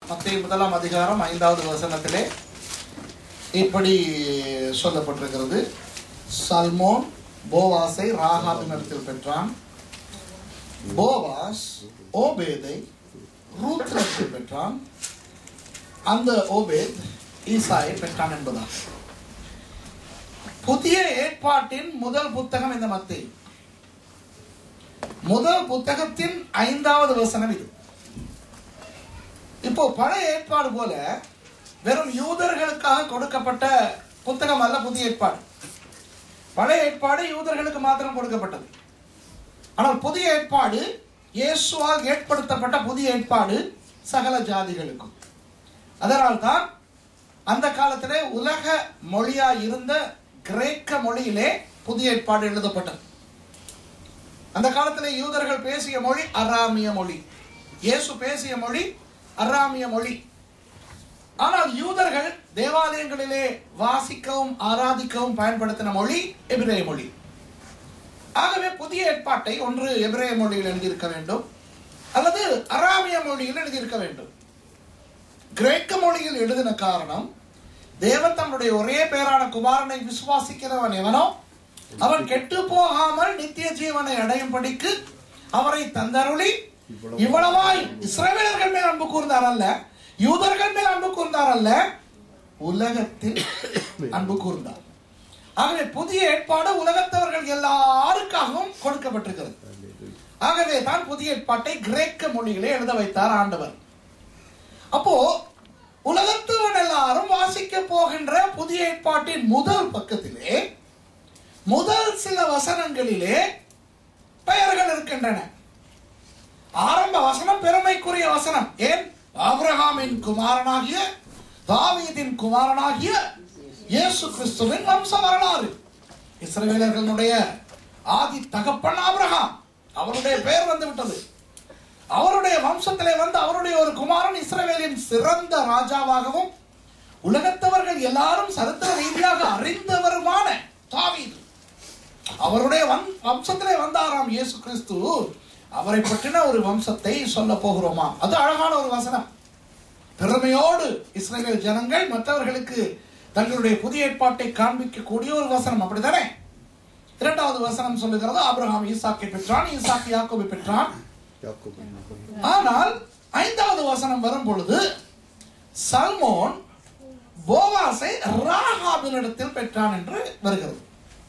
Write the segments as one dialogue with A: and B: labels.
A: மத்திய முதலாம் அதிகாரம் ஐந்தாவது வசனத்திலே இப்படி சொல்லப்பட்டிருக்கிறது சல்மோன் போவாஸை ராகாபின் இடத்தில் பெற்றான் போவாஸ் ஓபேதை ரூத்ரத்தில் பெற்றான் அந்த ஓபேத் ஈசாயை பெற்றான் என்பதாக புதிய ஏற்பாட்டின் முதல் புத்தகம் இந்த மத்தை முதல் புத்தகத்தின் ஐந்தாவது வசனம் இது இப்போ பழைய ஏற்பாடு போல வெறும் யூதர்களுக்காக கொடுக்கப்பட்ட புத்தகம் அல்ல புதிய ஏற்பாடு பழைய ஏற்பாடு யூதர்களுக்கு மாத்திரம் கொடுக்கப்பட்டது ஆனால் புதிய ஏற்பாடு இயேசுவால் ஏற்படுத்தப்பட்ட புதிய ஏற்பாடு சகல ஜாதிகளுக்கும் அதனால்தான் அந்த காலத்திலே உலக மொழியா இருந்த கிரேக்க மொழியிலே புதிய ஏற்பாடு எழுதப்பட்டது அந்த காலத்திலே யூதர்கள் பேசிய மொழி அராமிய மொழி இயேசு பேசிய மொழி அராமிய மொழி ஆனால் யூதர்கள் தேவாலயங்களிலே வாசிக்கவும் ஆராதிக்கவும் பயன்படுத்தின மொழி எபிரேய மொழி ஆகவே புதிய ஏற்பாட்டை ஒன்று எபிரேய மொழியில் எழுதியிருக்க வேண்டும் அல்லது அராமிய மொழியில் எழுதியிருக்க வேண்டும் கிரேக்க மொழியில் எழுதின காரணம் தேவன் தன்னுடைய ஒரே பேரான குமாரனை விசுவாசிக்கிறவன் எவனோ அவன் கெட்டு போகாமல் நித்திய ஜீவனை அடையும் படிக்கு அவரை தந்தருளி இவ்வளவாய் இஸ்ரவேலர்கள் மேல் அன்பு கூர்ந்தார் அல்ல யூதர்கள் மேல் அன்பு கூர்ந்தார் அல்ல உலகத்தில் அன்பு கூர்ந்தார் ஆகவே புதிய ஏற்பாடு உலகத்தவர்கள் எல்லாருக்காகவும் கொடுக்கப்பட்டிருக்கிறது ஆகவே தான் புதிய ஏற்பாட்டை கிரேக்க மொழியிலே எழுத வைத்தார் ஆண்டவர் அப்போ உலகத்தவன் எல்லாரும் வாசிக்க போகின்ற புதிய ஏற்பாட்டின் முதல் பக்கத்திலே முதல் சில வசனங்களிலே பெயர்கள் இருக்கின்றன ஆரம்ப வசனம் பெருமைக்குரிய வசனம் ஏன் ஆபிரகாமின் குமாரனாகிய தாவீதின் குமாரனாகிய இயேசு கிறிஸ்துவின் வம்ச வரலாறு இஸ்ரவேலர்களுடைய ஆதி தகப்பன் ஆபிரகாம் அவருடைய பெயர் வந்து விட்டது அவருடைய வம்சத்திலே வந்து அவருடைய ஒரு குமாரன் இஸ்ரவேலின் சிறந்த ராஜாவாகவும் உலகத்தவர்கள் எல்லாரும் சரித்திர ரீதியாக அறிந்தவருமான தாவீது அவருடைய வம் வம்சத்திலே வந்தாராம் இயேசு கிறிஸ்து அவரை பற்றின ஒரு வம்சத்தை சொல்ல போகிறோமா அது அழகான ஒரு வசனம் பெருமையோடு இஸ்ரேல் ஜனங்கள் மற்றவர்களுக்கு தங்களுடைய புதிய ஏற்பாட்டை காண்பிக்கக்கூடிய ஒரு வசனம் அப்படித்தானே இரண்டாவது வசனம் சொல்லுகிறது ஆபிரகாம் ஈசாக்கை பெற்றான் ஈசாக்கு யாக்கோபை பெற்றான் ஆனால் ஐந்தாவது வசனம் வரும் பொழுது சல்மோன் போவாஸை ராகாபினிடத்தில் பெற்றான் என்று வருகிறது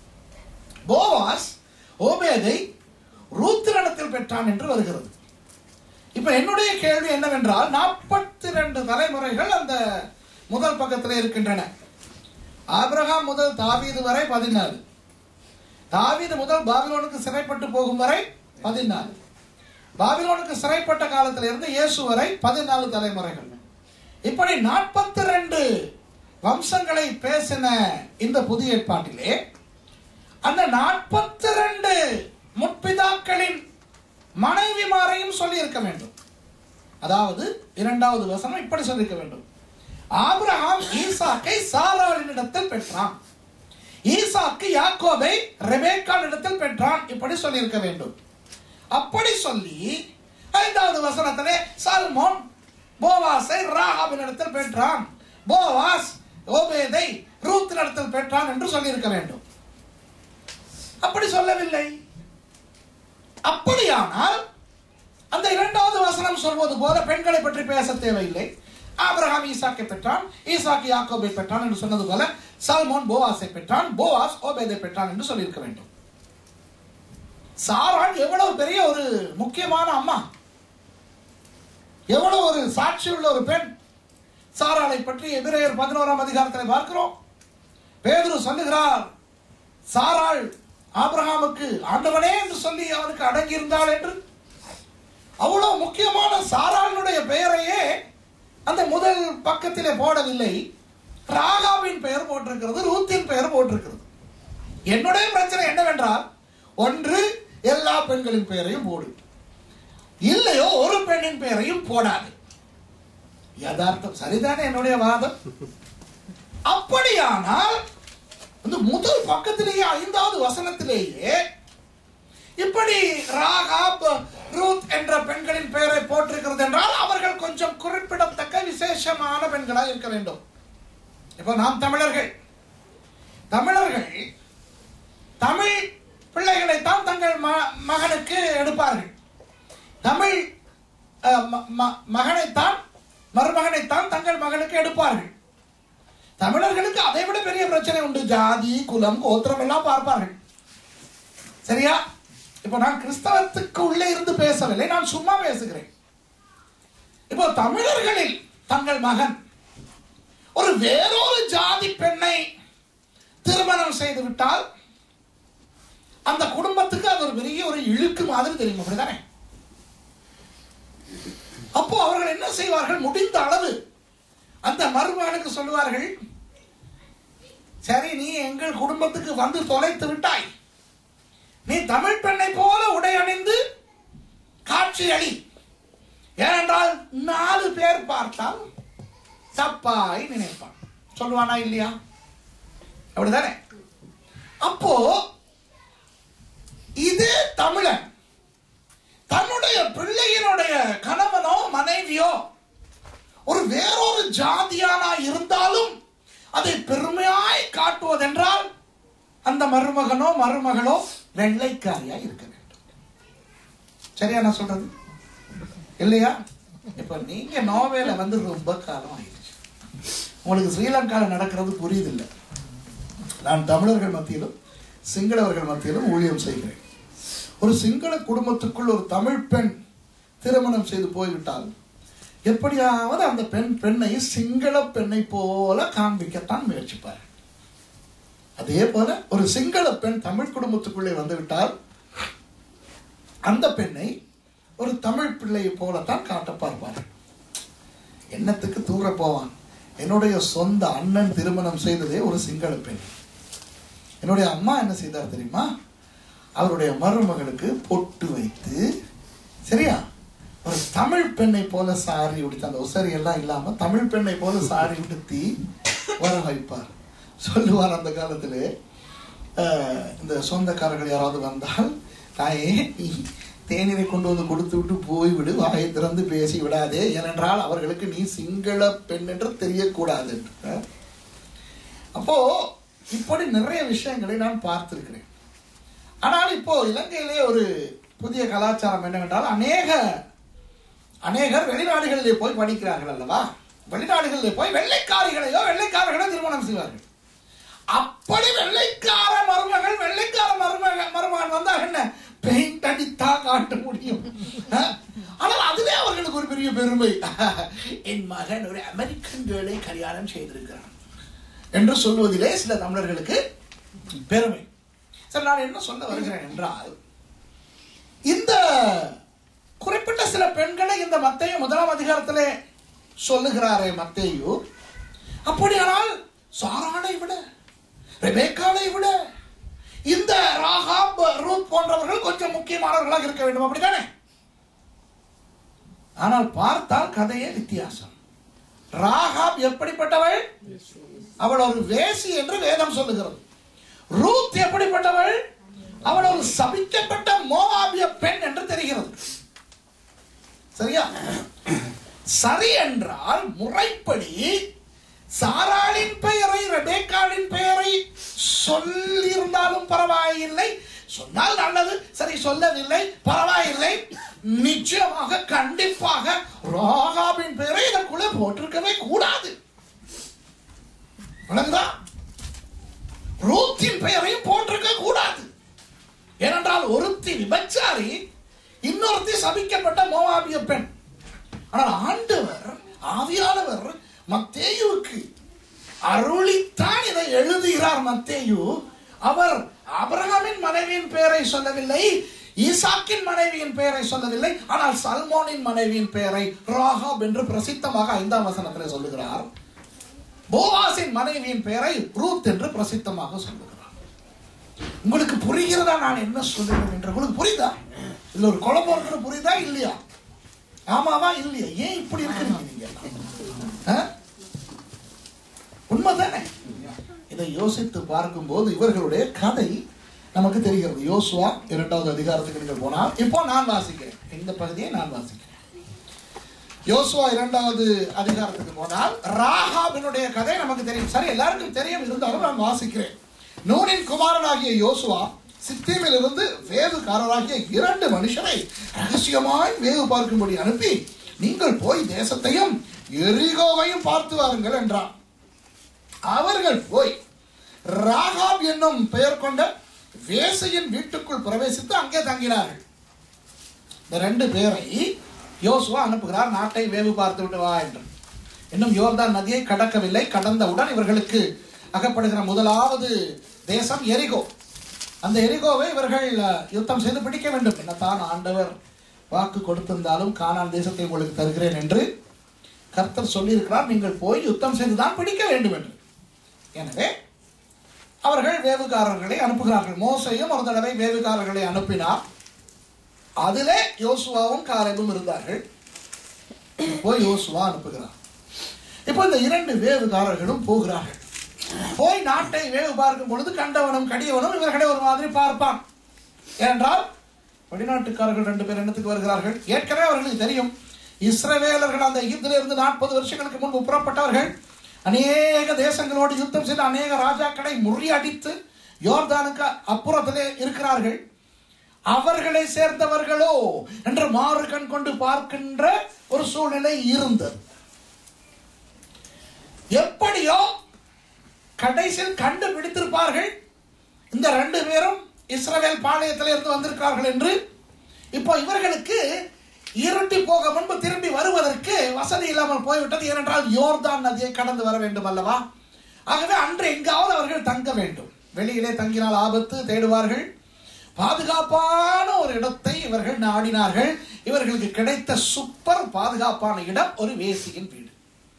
A: போவாஸ் ஓபேதை ரூத்தினிடத்தில் பெற்றான் என்று வருகிறது இப்ப என்னுடைய கேள்வி என்னவென்றால் நாற்பத்தி ரெண்டு தலைமுறைகள் அந்த முதல் பக்கத்தில் இருக்கின்றன ஆபிரகாம் முதல் தாவீது வரை பதினாலு தாவீது முதல் பாபிலோனுக்கு சிறைப்பட்டு போகும் வரை பதினாலு பாபிலோனுக்கு சிறைப்பட்ட காலத்திலிருந்து இயேசு வரை பதினாலு தலைமுறைகள் இப்படி நாற்பத்தி ரெண்டு வம்சங்களை பேசின இந்த புதிய ஏற்பாட்டிலே அந்த நாற்பத்தி ரெண்டு முற்பிதாக்களின் மனைவிமாரையும் சொல்லி இருக்க வேண்டும் அதாவது இரண்டாவது வசனம் இப்படி சொல்லியிருக்க வேண்டும் ஆபிரகாம் ஈசாக்கை சாராளினிடத்தில் பெற்றான் ஈசாக்கு யாக்கோபை ரெபேக்காளிடத்தில் பெற்றான் இப்படி சொல்லியிருக்க வேண்டும் அப்படி சொல்லி ஐந்தாவது வசனத்திலே சல்மோன் போவாஸை ராகாபினிடத்தில் பெற்றான் போவாஸ் ஓபேதை ரூத்தினிடத்தில் பெற்றான் என்று சொல்லியிருக்க வேண்டும் அப்படி சொல்லவில்லை அப்படியானால் அந்த இரண்டாவது வசனம் சொல்வது போல பெண்களை பற்றி பேச தேவையில்லை ஆபிரகாம் ஈசாக்கை பெற்றான் ஈசாக்கு யாக்கோபை பெற்றான் என்று சொன்னது போல சல்மோன் போவாஸை பெற்றான் போவாஸ் ஓபேதை பெற்றான் என்று சொல்லியிருக்க வேண்டும் சாரான் எவ்வளவு பெரிய ஒரு முக்கியமான அம்மா எவ்வளவு ஒரு சாட்சி உள்ள ஒரு பெண் சாராளை பற்றி எபிரேயர் பதினோராம் அதிகாரத்தில் பார்க்கிறோம் பேதுரு சொல்லுகிறார் சாராள் ஆபிரகாமுக்கு ஆண்டவனே என்று சொல்லி அவனுக்கு அடங்கி இருந்தாள் என்று அவ்வளவு முக்கியமான சாராளுடைய பெயரையே அந்த முதல் பக்கத்திலே போடவில்லை ராகாவின் பெயர் போட்டிருக்கிறது ரூத்தின் பெயர் போட்டிருக்கிறது என்னுடைய பிரச்சனை என்னவென்றால் ஒன்று எல்லா பெண்களின் பெயரையும் போடு இல்லையோ ஒரு பெண்ணின் பெயரையும் போடாது யதார்த்தம் சரிதானே என்னுடைய வாதம் அப்படியானால் இந்த முதல் பக்கத்திலேயே ஐந்தாவது வசனத்திலேயே இப்படி ராகாப் ரூத் என்ற பெண்களின் பெயரை போட்டிருக்கிறது என்றால் அவர்கள் கொஞ்சம் குறிப்பிடத்தக்க விசேஷமான பெண்களாக இருக்க வேண்டும் இப்போ நாம் தமிழர்கள் தமிழர்கள் தமிழ் பிள்ளைகளைத்தான் தங்கள் ம- மகனுக்கு எடுப்பார்கள் தமிழ் அஹ், ம- ம- மகனைத்தான் மருமகனைத்தான் தங்கள் மகனுக்கு எடுப்பார்கள் தமிழர்களுக்கு அதை விட பெரிய பிரச்சனை உண்டு ஜாதி குலம் கோத்திரம் எல்லாம் பார்ப்பார்கள் சரியா இப்போ நான் கிறிஸ்தவத்துக்கு உள்ளே இருந்து பேசவில்லை நான் சும்மா பேசுகிறேன் இப்போ தமிழர்களில் தங்கள் மகன் ஒரு வேறொரு ஜாதி பெண்ணை திருமணம் செய்து விட்டால் அந்த குடும்பத்துக்கு அது ஒரு பெரிய ஒரு இழுக்கு மாதிரி தெரியும் அப்படிதானே அப்போ அவர்கள் என்ன செய்வார்கள் முடிந்த அளவு அந்த மருமகனுக்கு சொல்லுவார்கள் சரி நீ எங்கள் குடும்பத்துக்கு வந்து தொலைத்து விட்டாய் நீ தமிழ் பெண்ணை போல உடை அணிந்து காட்சி அளி ஏனென்றால் நாலு பேர் பார்த்தால் தப்பாய் நினைப்பான் சொல்லுவானா இல்லையா அப்படிதானே அப்போ இதே தமிழன் தன்னுடைய பிள்ளையினுடைய கணவனோ மனைவியோ ஒரு வேறொரு ஜாதியானா இருந்தாலும் அதை பெருமையாய் காட்டுவதென்றால் அந்த மருமகனோ மருமகளோ வெள்ளைக்காரியா இருக்க வேண்டும் சரியா நான் சொல்றது இல்லையா இப்ப நீங்க நோவேல வந்து ரொம்ப காலம் ஆயிடுச்சு உங்களுக்கு ஸ்ரீலங்காவில் நடக்கிறது புரியுதில்லை நான் தமிழர்கள் மத்தியிலும் சிங்களவர்கள் மத்தியிலும் ஊழியம் செய்கிறேன் ஒரு சிங்கள குடும்பத்துக்குள் ஒரு தமிழ் பெண் திருமணம் செய்து போய்விட்டால் எப்படியாவது அந்த பெண் பெண்ணை சிங்கள பெண்ணை போல காண்பிக்கத்தான் முயற்சிப்பார் அதே போல ஒரு சிங்கள பெண் தமிழ் குடும்பத்துக்குள்ளே வந்துவிட்டால் அந்த பெண்ணை ஒரு தமிழ் பிள்ளையை போலத்தான் காட்ட பார்ப்பார் என்னத்துக்கு தூர போவான் என்னுடைய சொந்த அண்ணன் திருமணம் செய்ததே ஒரு சிங்கள பெண் என்னுடைய அம்மா என்ன செய்தார் தெரியுமா அவருடைய மருமகளுக்கு பொட்டு வைத்து சரியா ஒரு தமிழ் பெண்ணை போல சாரி உடுத்தி அந்த உசரி எல்லாம் இல்லாம தமிழ் பெண்ணை போல சாரி உடுத்தி வர வைப்பார் சொல்லுவார் அந்த காலத்திலே அஹ், இந்த சொந்தக்காரர்கள் யாராவது வந்தால் தாயே நீ தேநீரை கொண்டு வந்து கொடுத்து விட்டு போய்விடு வாயை திறந்து பேசி விடாதே ஏனென்றால் அவர்களுக்கு நீ சிங்கள பெண் என்று தெரியக்கூடாது என்று அஹ். அப்போ இப்படி நிறைய விஷயங்களை நான் பார்த்திருக்கிறேன் ஆனால் இப்போ இலங்கையிலே ஒரு புதிய கலாச்சாரம் என்னவென்றால் அநேக அநேகர் வெளிநாடுகளிலே போய் படிக்கிறார்கள் அல்லவா வெளிநாடுகளிலே போய் வெள்ளைக்காரிகளையோ வெள்ளைக்காரர்களோ திருமணம் செய்வார்கள் அப்படி வெள்ளைக்கார மருமகள் வெள்ளைக்கார மருமக மருமகன் வந்தா என்ன பெயிண்ட் அடித்தா காட்ட முடியும் அஹ்? ஆனால் அதுவே அவர்களுக்கு ஒரு பெரிய பெருமை என் மகன் ஒரு அமெரிக்கன் கேர்ளை கல்யாணம் செய்திருக்கிறான் என்று சொல்வதிலே சில தமிழர்களுக்கு பெருமை சரி நான் என்ன சொல்ல வருகிறேன் என்றால் இந்த குறிப்பிட்ட சில பெண்களை இந்த மத்தேயு முதலாம் அதிகாரத்திலே சொல்லுகிறாரே மத்தேயு அப்படியானால் சாரானை விட ரெபேக்காவை விட இந்த ராகாப் ரூத் போன்றவர்கள் கொஞ்சம் முக்கியமானவர்களாக இருக்க வேண்டும் அப்படித்தானே ஆனால் பார்த்தால் கதையே வித்தியாசம் ராகாப் எப்படிப்பட்டவள் அவள் ஒரு வேசி என்று வேதம் சொல்லுகிறது ரூத் எப்படிப்பட்டவள் அவள் ஒரு சபிக்கப்பட்ட மோவாபிய பெண் என்று தெரிகிறது சரியா சரி என்றால் முறைப்படி சாராளின் பெயரை ரெபேக்காளின் பெயரை சொல்லியிருந்தாலும் பரவாயில்லை சொன்னால் நல்லது சரி சொல்லவில்லை பரவாயில்லை நிச்சயமாக கண்டிப்பாக ராகாவின் பெயரை இதற்குள்ளே போட்டிருக்கவே கூடாது விளங்குதா ரூத்தின் பெயரையும் போட்டிருக்க கூடாது ஏனென்றால் ஒருத்தி விபச்சாரி இன்னொருத்தி சபிக்கப்பட்ட மோவாபிய பெண் ஆனால் ஆண்டவர் ஆவியானவர் மத்தேயுவுக்கு அருளித்தான் இதை எழுதுகிறார் மத்தேயு அவர் அபிரகாமின் மனைவியின் பெயரை சொல்லவில்லை ஈசாக்கின் மனைவியின் பெயரை சொல்லவில்லை ஆனால் சல்மோனின் மனைவியின் பெயரை ராகாப் என்று பிரசித்தமாக ஐந்தாம் வசனத்தில் சொல்லுகிறார் போவாசின் மனைவியின் பெயரை ரூத் என்று பிரசித்தமாக சொல்லுகிறார் உங்களுக்கு புரிகிறதா நான் என்ன சொல்லுகிறேன் என்று உங்களுக்கு புரியுதா இல்ல ஒரு குழப்பம் இருக்கிறது புரியுதா இல்லையா ஆமாவா இல்லையா ஏன் இப்படி இருக்கிறீங்க நீங்க ஆ? உண்மைதானே இதை யோசித்து பார்க்கும்போது இவர்களுடைய கதை நமக்கு தெரிகிறது யோசுவா இரண்டாவது அதிகாரத்துக்கு நீங்கள் போனால் இப்போ நான் வாசிக்கிறேன் இந்த பகுதியை நான் வாசிக்கிறேன் யோசுவா இரண்டாவது அதிகாரத்துக்கு போனால் ராகாபினுடைய கதை நமக்கு தெரியும் சரி எல்லாருக்கும் தெரியும் இருந்தாலும் நான் வாசிக்கிறேன் நூனின் குமாரனாகிய யோசுவா சித்தீமில் இருந்து வேவுகாரராகிய இரண்டு மனுஷரை ரகசியமாய் வேவு பார்க்கும்படி அனுப்பி நீங்கள் போய் தேசத்தையும் எரிகோவையும் பார்த்து வாருங்கள் என்றான் அவர்கள் போய் ராகாப் என்னும் பெயர் கொண்ட வேசையின் வீட்டுக்குள் பிரவேசித்து அங்கே தங்கினார்கள் இந்த ரெண்டு பேரை யோசுவா அனுப்புகிறார் நாட்டை வேவு பார்த்து விட்டு வா என்று இன்னும் யோர்தான் நதியை கடக்கவில்லை கடந்தவுடன் இவர்களுக்கு அகப்படுகிற முதலாவது தேசம் எரிகோ அந்த எரிகோவை இவர்கள் அஹ், யுத்தம் செய்து பிடிக்க வேண்டும் என்னத்தான் ஆண்டவர் வாக்கு கொடுத்திருந்தாலும் கானான் தேசத்தை உங்களுக்கு தருகிறேன் என்று கர்த்தர் சொல்லியிருக்கிறார் நீங்கள் போய் யுத்தம் செய்துதான் பிடிக்க வேண்டும் என்று எனவே அவர்கள் வேவுகாரர்களை அனுப்புகிறார்கள் மோசையும் ஒரு தடவை வேவுகாரர்களை அனுப்பினார் அதிலே யோசுவாவும் காலேபும் இருந்தார்கள் போய் யோசுவா அனுப்புகிறார் இப்போ இந்த இரண்டு வேவுகாரர்களும் போகிறார்கள் போய் நாட்டை வேவு பார்க்கும் பொழுது கண்டவனும் கடியவனும் இவர்களை ஒரு மாதிரி பார்ப்பான் ஏனென்றால் வெளிநாட்டுக்காரர்கள் ரெண்டு பேர் என்னத்துக்கு வருகிறார்கள் ஏற்கனவே அவர்களுக்கு தெரியும் இஸ்ரவேலர்கள் அந்த எகிப்திலிருந்து நாற்பது வருஷங்களுக்கு முன்பு புறப்பட்டவர்கள் அநேக தேசங்களோடு யுத்தம் செய்து அநேக ராஜாக்களை முறியடித்து யோர்தானுக்கு அப்புறத்திலே இருக்கிறார்கள் அவர்களை சேர்ந்தவர்களோ என்று மாறு கண் கொண்டு பார்க்கின்ற ஒரு சூழ்நிலை இருந்தது எப்படியோ கடைசியில் கண்டுபிடித்திருப்பார்கள் இந்த ரெண்டு பேரும் இஸ்ரவேல் பாளையத்தில் இருந்து வந்திருக்கிறார்கள் என்று இப்போ இவர்களுக்கு இருட்டி போக முன்பு திரும்பி வருவதற்கு வசதி இல்லாமல் போய்விட்டது ஏனென்றால் யோர்தான் நதியை கடந்து வர வேண்டும் அல்லவா ஆகவே அன்று எங்காவது அவர்கள் தங்க வேண்டும் வெளியிலே தங்கினால் ஆபத்து தேடுவார்கள் பாதுகாப்பான ஒரு இடத்தை இவர்கள் நாடினார்கள் இவர்களுக்கு கிடைத்த சூப்பர் பாதுகாப்பான இடம் ஒரு வேசியின் வீடு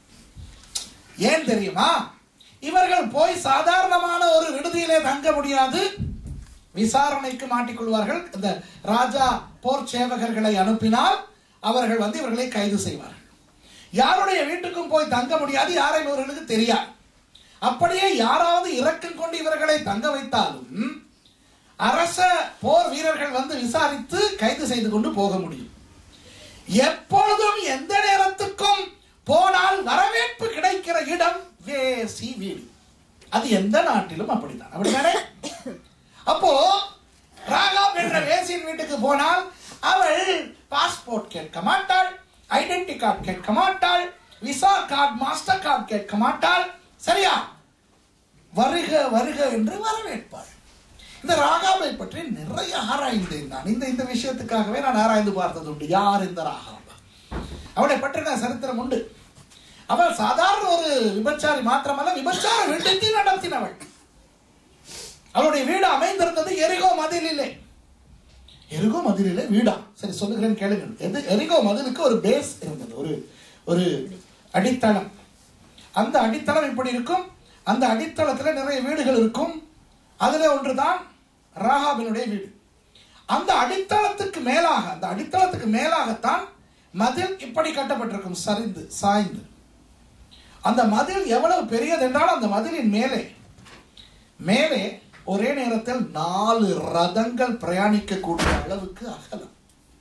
A: ஏன் தெரியுமா இவர்கள் போய் சாதாரணமான ஒரு விடுதியிலே தங்க முடியாது விசாரணைக்கு மாட்டிக்கொள்வார்கள் இந்த ராஜா போர் சேவகர்களை அனுப்பினால் அவர்கள் வந்து இவர்களை கைது செய்வார்கள் யாருடைய வீட்டுக்கும் போய் தங்க முடியாது யாரை இவர்களுக்கு தெரியாது அப்படியே யாராவது இறக்கம் கொண்டு இவர்களை தங்க வைத்தாலும் அரச போர் வீரர்கள் வந்து விசாரித்து கைது செய்து கொண்டு போக முடியும் எப்பொழுதும் எந்த நேரத்துக்கும் போனால் வரவேற்பு கிடைக்கிற இடம் வேசி வீடு அது எந்த நாட்டிலும் அப்படித்தான் அப்படித்தானே அப்போ ராகாப் என்ற வேசியின் வீட்டுக்கு போனால் அவள் பாஸ்போர்ட் கேட்க மாட்டாள் ஐடென்டி கார்டு கேட்க மாட்டாள் விசா கார்டு மாஸ்டர் கார்டு கேட்க மாட்டாள் சரியா வருக வருக என்று வரவேற்பாள் இந்த ராகாவை பற்றி நிறைய ஆராய்ந்தேன் நான் இந்த இந்த விஷயத்துக்காகவே நான் ஆராய்ந்து பார்த்தது உண்டு யார் இந்த ராகாபா அவளை பற்றின சரித்திரம் உண்டு அவள் சாதாரண ஒரு விபச்சாரி மாத்திரமல்ல விபச்சார வீட்டை நடத்தினவள் அவளுடைய வீடு அமைந்திருந்தது எரிகோ மதிலிலே எரிகோ மதிலிலே வீடா சரி சொல்லுகிறேன் கேளுங்கள் எது எரிகோ மதிலுக்கு ஒரு பேஸ் இருந்தது ஒரு ஒரு அடித்தளம் அந்த அடித்தளம் இப்படி இருக்கும் அந்த அடித்தளத்தில் நிறைய வீடுகள் இருக்கும் அதில் ஒன்றுதான் ராகாபினுடைய வீடு அந்த அடித்தளத்துக்கு மேலாக அந்த அடித்தளத்துக்கு மேலாகத்தான் மதில் இப்படி கட்டப்பட்டிருக்கும் சரிந்து சாய்ந்து அந்த மதில் எவ்வளவு பெரியது என்றால் அந்த மதிலின் மேலே மேலே ஒரே நேரத்தில் நாலு ரதங்கள் பிரயாணிக்கக்கூடிய அளவுக்கு அகலம்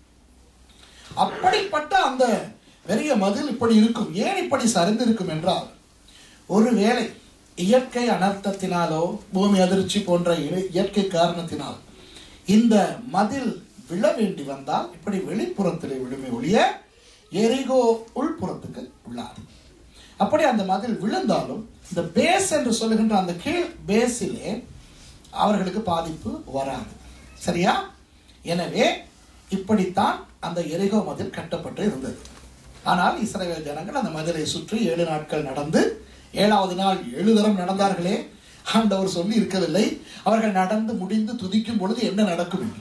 A: அப்படிப்பட்ட அந்த பெரிய மதில் இப்படி இருக்கும் ஏன் இப்படி சரிந்து இருக்கும் என்றால் ஒருவேளை இயற்கை அனர்த்தத்தினாலோ பூமி அதிர்ச்சி போன்ற இய- இயற்கை காரணத்தினால் இந்த மதில் விழ வேண்டி வந்தால் இப்படி வெளிப்புறத்திலே விழுமே ஒழிய எரிகோ உள்புறத்துக்கு விழாது அப்படி அந்த மதில் விழுந்தாலும் இந்த பேஸ் என்று சொல்லுகின்ற அந்த கீழ் பேஸிலே அவர்களுக்கு பாதிப்பு வராது சரியா எனவே இப்படித்தான் அந்த எரிகோ மதில் கட்டப்பட்டு இருந்தது ஆனால் இஸ்ரவேல் ஜனங்கள் அந்த மதிலை சுற்றி ஏழு நாட்கள் நடந்து ஏழாவது நாள் ஏழு தரம் நடந்தார்களே ஆண்டவர் சொல்லி இருக்கவில்லை அவர்கள் நடந்து முடிந்து துதிக்கும் பொழுது என்ன நடக்கும் என்று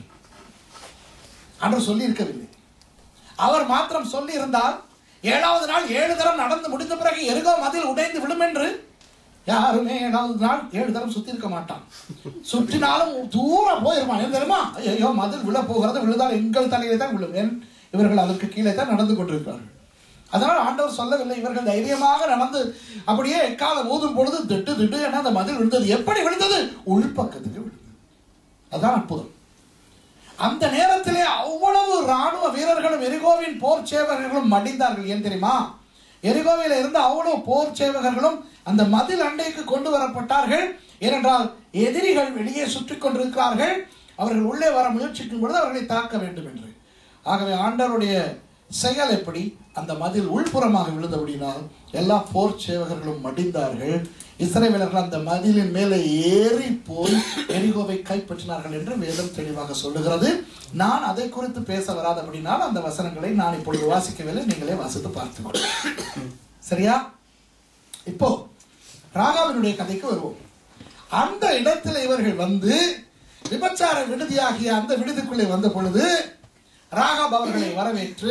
A: ஆண்டவர் சொல்லி இருக்கவில்லை அவர் மாத்திரம் சொல்லி இருந்தால் ஏழாவது நாள் ஏழு தரம் நடந்து முடிந்த பிறகு எருகோ மதில் உடைந்து விடும் என்று யாருமே ஏழாவது நாள் ஏழு தரம் சுத்தி இருக்க மாட்டான் சுற்றினாலும் தூரம் போயிருப்பான் ஏன் தெரியுமா ஐயோ மதில் விழ போகிறது விழுந்தால் எங்கள் தலையிலே தான் விழும் ஏன் இவர்கள் அதற்கு கீழே தான் நடந்து கொண்டிருக்கிறார்கள் அதனால் ஆண்டவர் சொல்லவில்லை இவர்கள் தைரியமாக நடந்து அப்படியே எக்காலம் ஊதும் பொழுது திட்டு திட்டு என அந்த மதில் விழுந்தது எப்படி விழுந்தது உள்பக்கத்துக்கு விழுந்தது அதான் அற்புதம் அந்த நேரத்திலே அவ்வளவு ராணுவ வீரர்களும் எரிகோவின் போர் சேவகர்களும் மடிந்தார்கள் ஏன் தெரியுமா எரிகோவில இருந்து அவ்வளவு போர் சேவகர்களும் அந்த மதில் அண்டைக்கு கொண்டு வரப்பட்டார்கள் ஏனென்றால் எதிரிகள் வெளியே சுற்றி கொண்டிருக்கிறார்கள் அவர்கள் உள்ளே வர முயற்சிக்கும் பொழுது அவர்களை தாக்க வேண்டும் என்று ஆகவே ஆண்டவருடைய செயல் எப்படி அந்த மதில் உள்புறமாக விழுந்தபடினால் எல்லா போர் சேவகர்களும் மடிந்தார்கள் இஸ்ரேவேலர்கள் அந்த மதிலின் மேலே ஏறி போய் எரிகோவை கைப்பற்றினார்கள் என்று வேதம் தெளிவாக சொல்லுகிறது நான் அதை குறித்து பேச வராதபடினால் அந்த வசனங்களை நான் இப்பொழுது வாசிக்கவில்லை நீங்களே வாசித்து பார்த்துக்கொள்ளுங்கள் சரியா இப்போ ராகாவினுடைய கதைக்கு வருவோம் அந்த இடத்துல இவர்கள் வந்து விபச்சார விடுதியாகிய அந்த விடுதிக்குள்ளே வந்த பொழுது ராகாப் அவர்களை வரவேற்று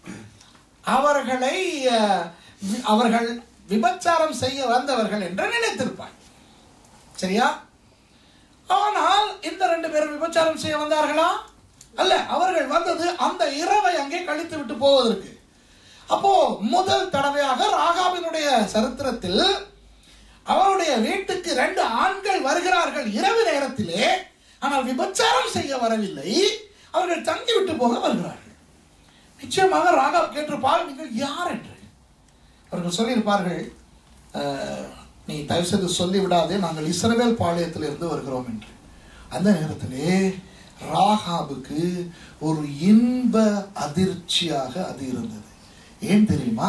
A: அவர்களை அஹ், வி- அவர்கள் விபச்சாரம் செய்ய வந்தவர்கள் என்று நினைத்திருப்பார் சரியா ஆனால் இந்த ரெண்டு பேரும் விபச்சாரம் செய்ய வந்தார்களா அல்ல அவர்கள் வந்தது அந்த இரவை அங்கே கழித்து விட்டு போவதற்கு அப்போ முதல் தடவையாக ராகாவினுடைய சரித்திரத்தில் அவருடைய வீட்டுக்கு ரெண்டு ஆண்கள் வருகிறார்கள் இரவு நேரத்திலே ஆனால் விபச்சாரம் செய்ய வரவில்லை அவர்கள் தங்கி விட்டு போக வருகிறார்கள் நிச்சயமாக ராகாப் கேட்டிருப்பார் நீங்கள் யார் என்று அவர்கள் சொல்லியிருப்பார்கள் "அஹ், நீ தயவு செய்து சொல்லிவிடாதே நாங்கள் இஸ்ரவேல் பாளையத்தில் இருந்து வருகிறோம் என்று அந்த நேரத்திலே ராகாபுக்கு ஒரு இன்ப அதிர்ச்சியாக அது இருந்தது ஏன் தெரியுமா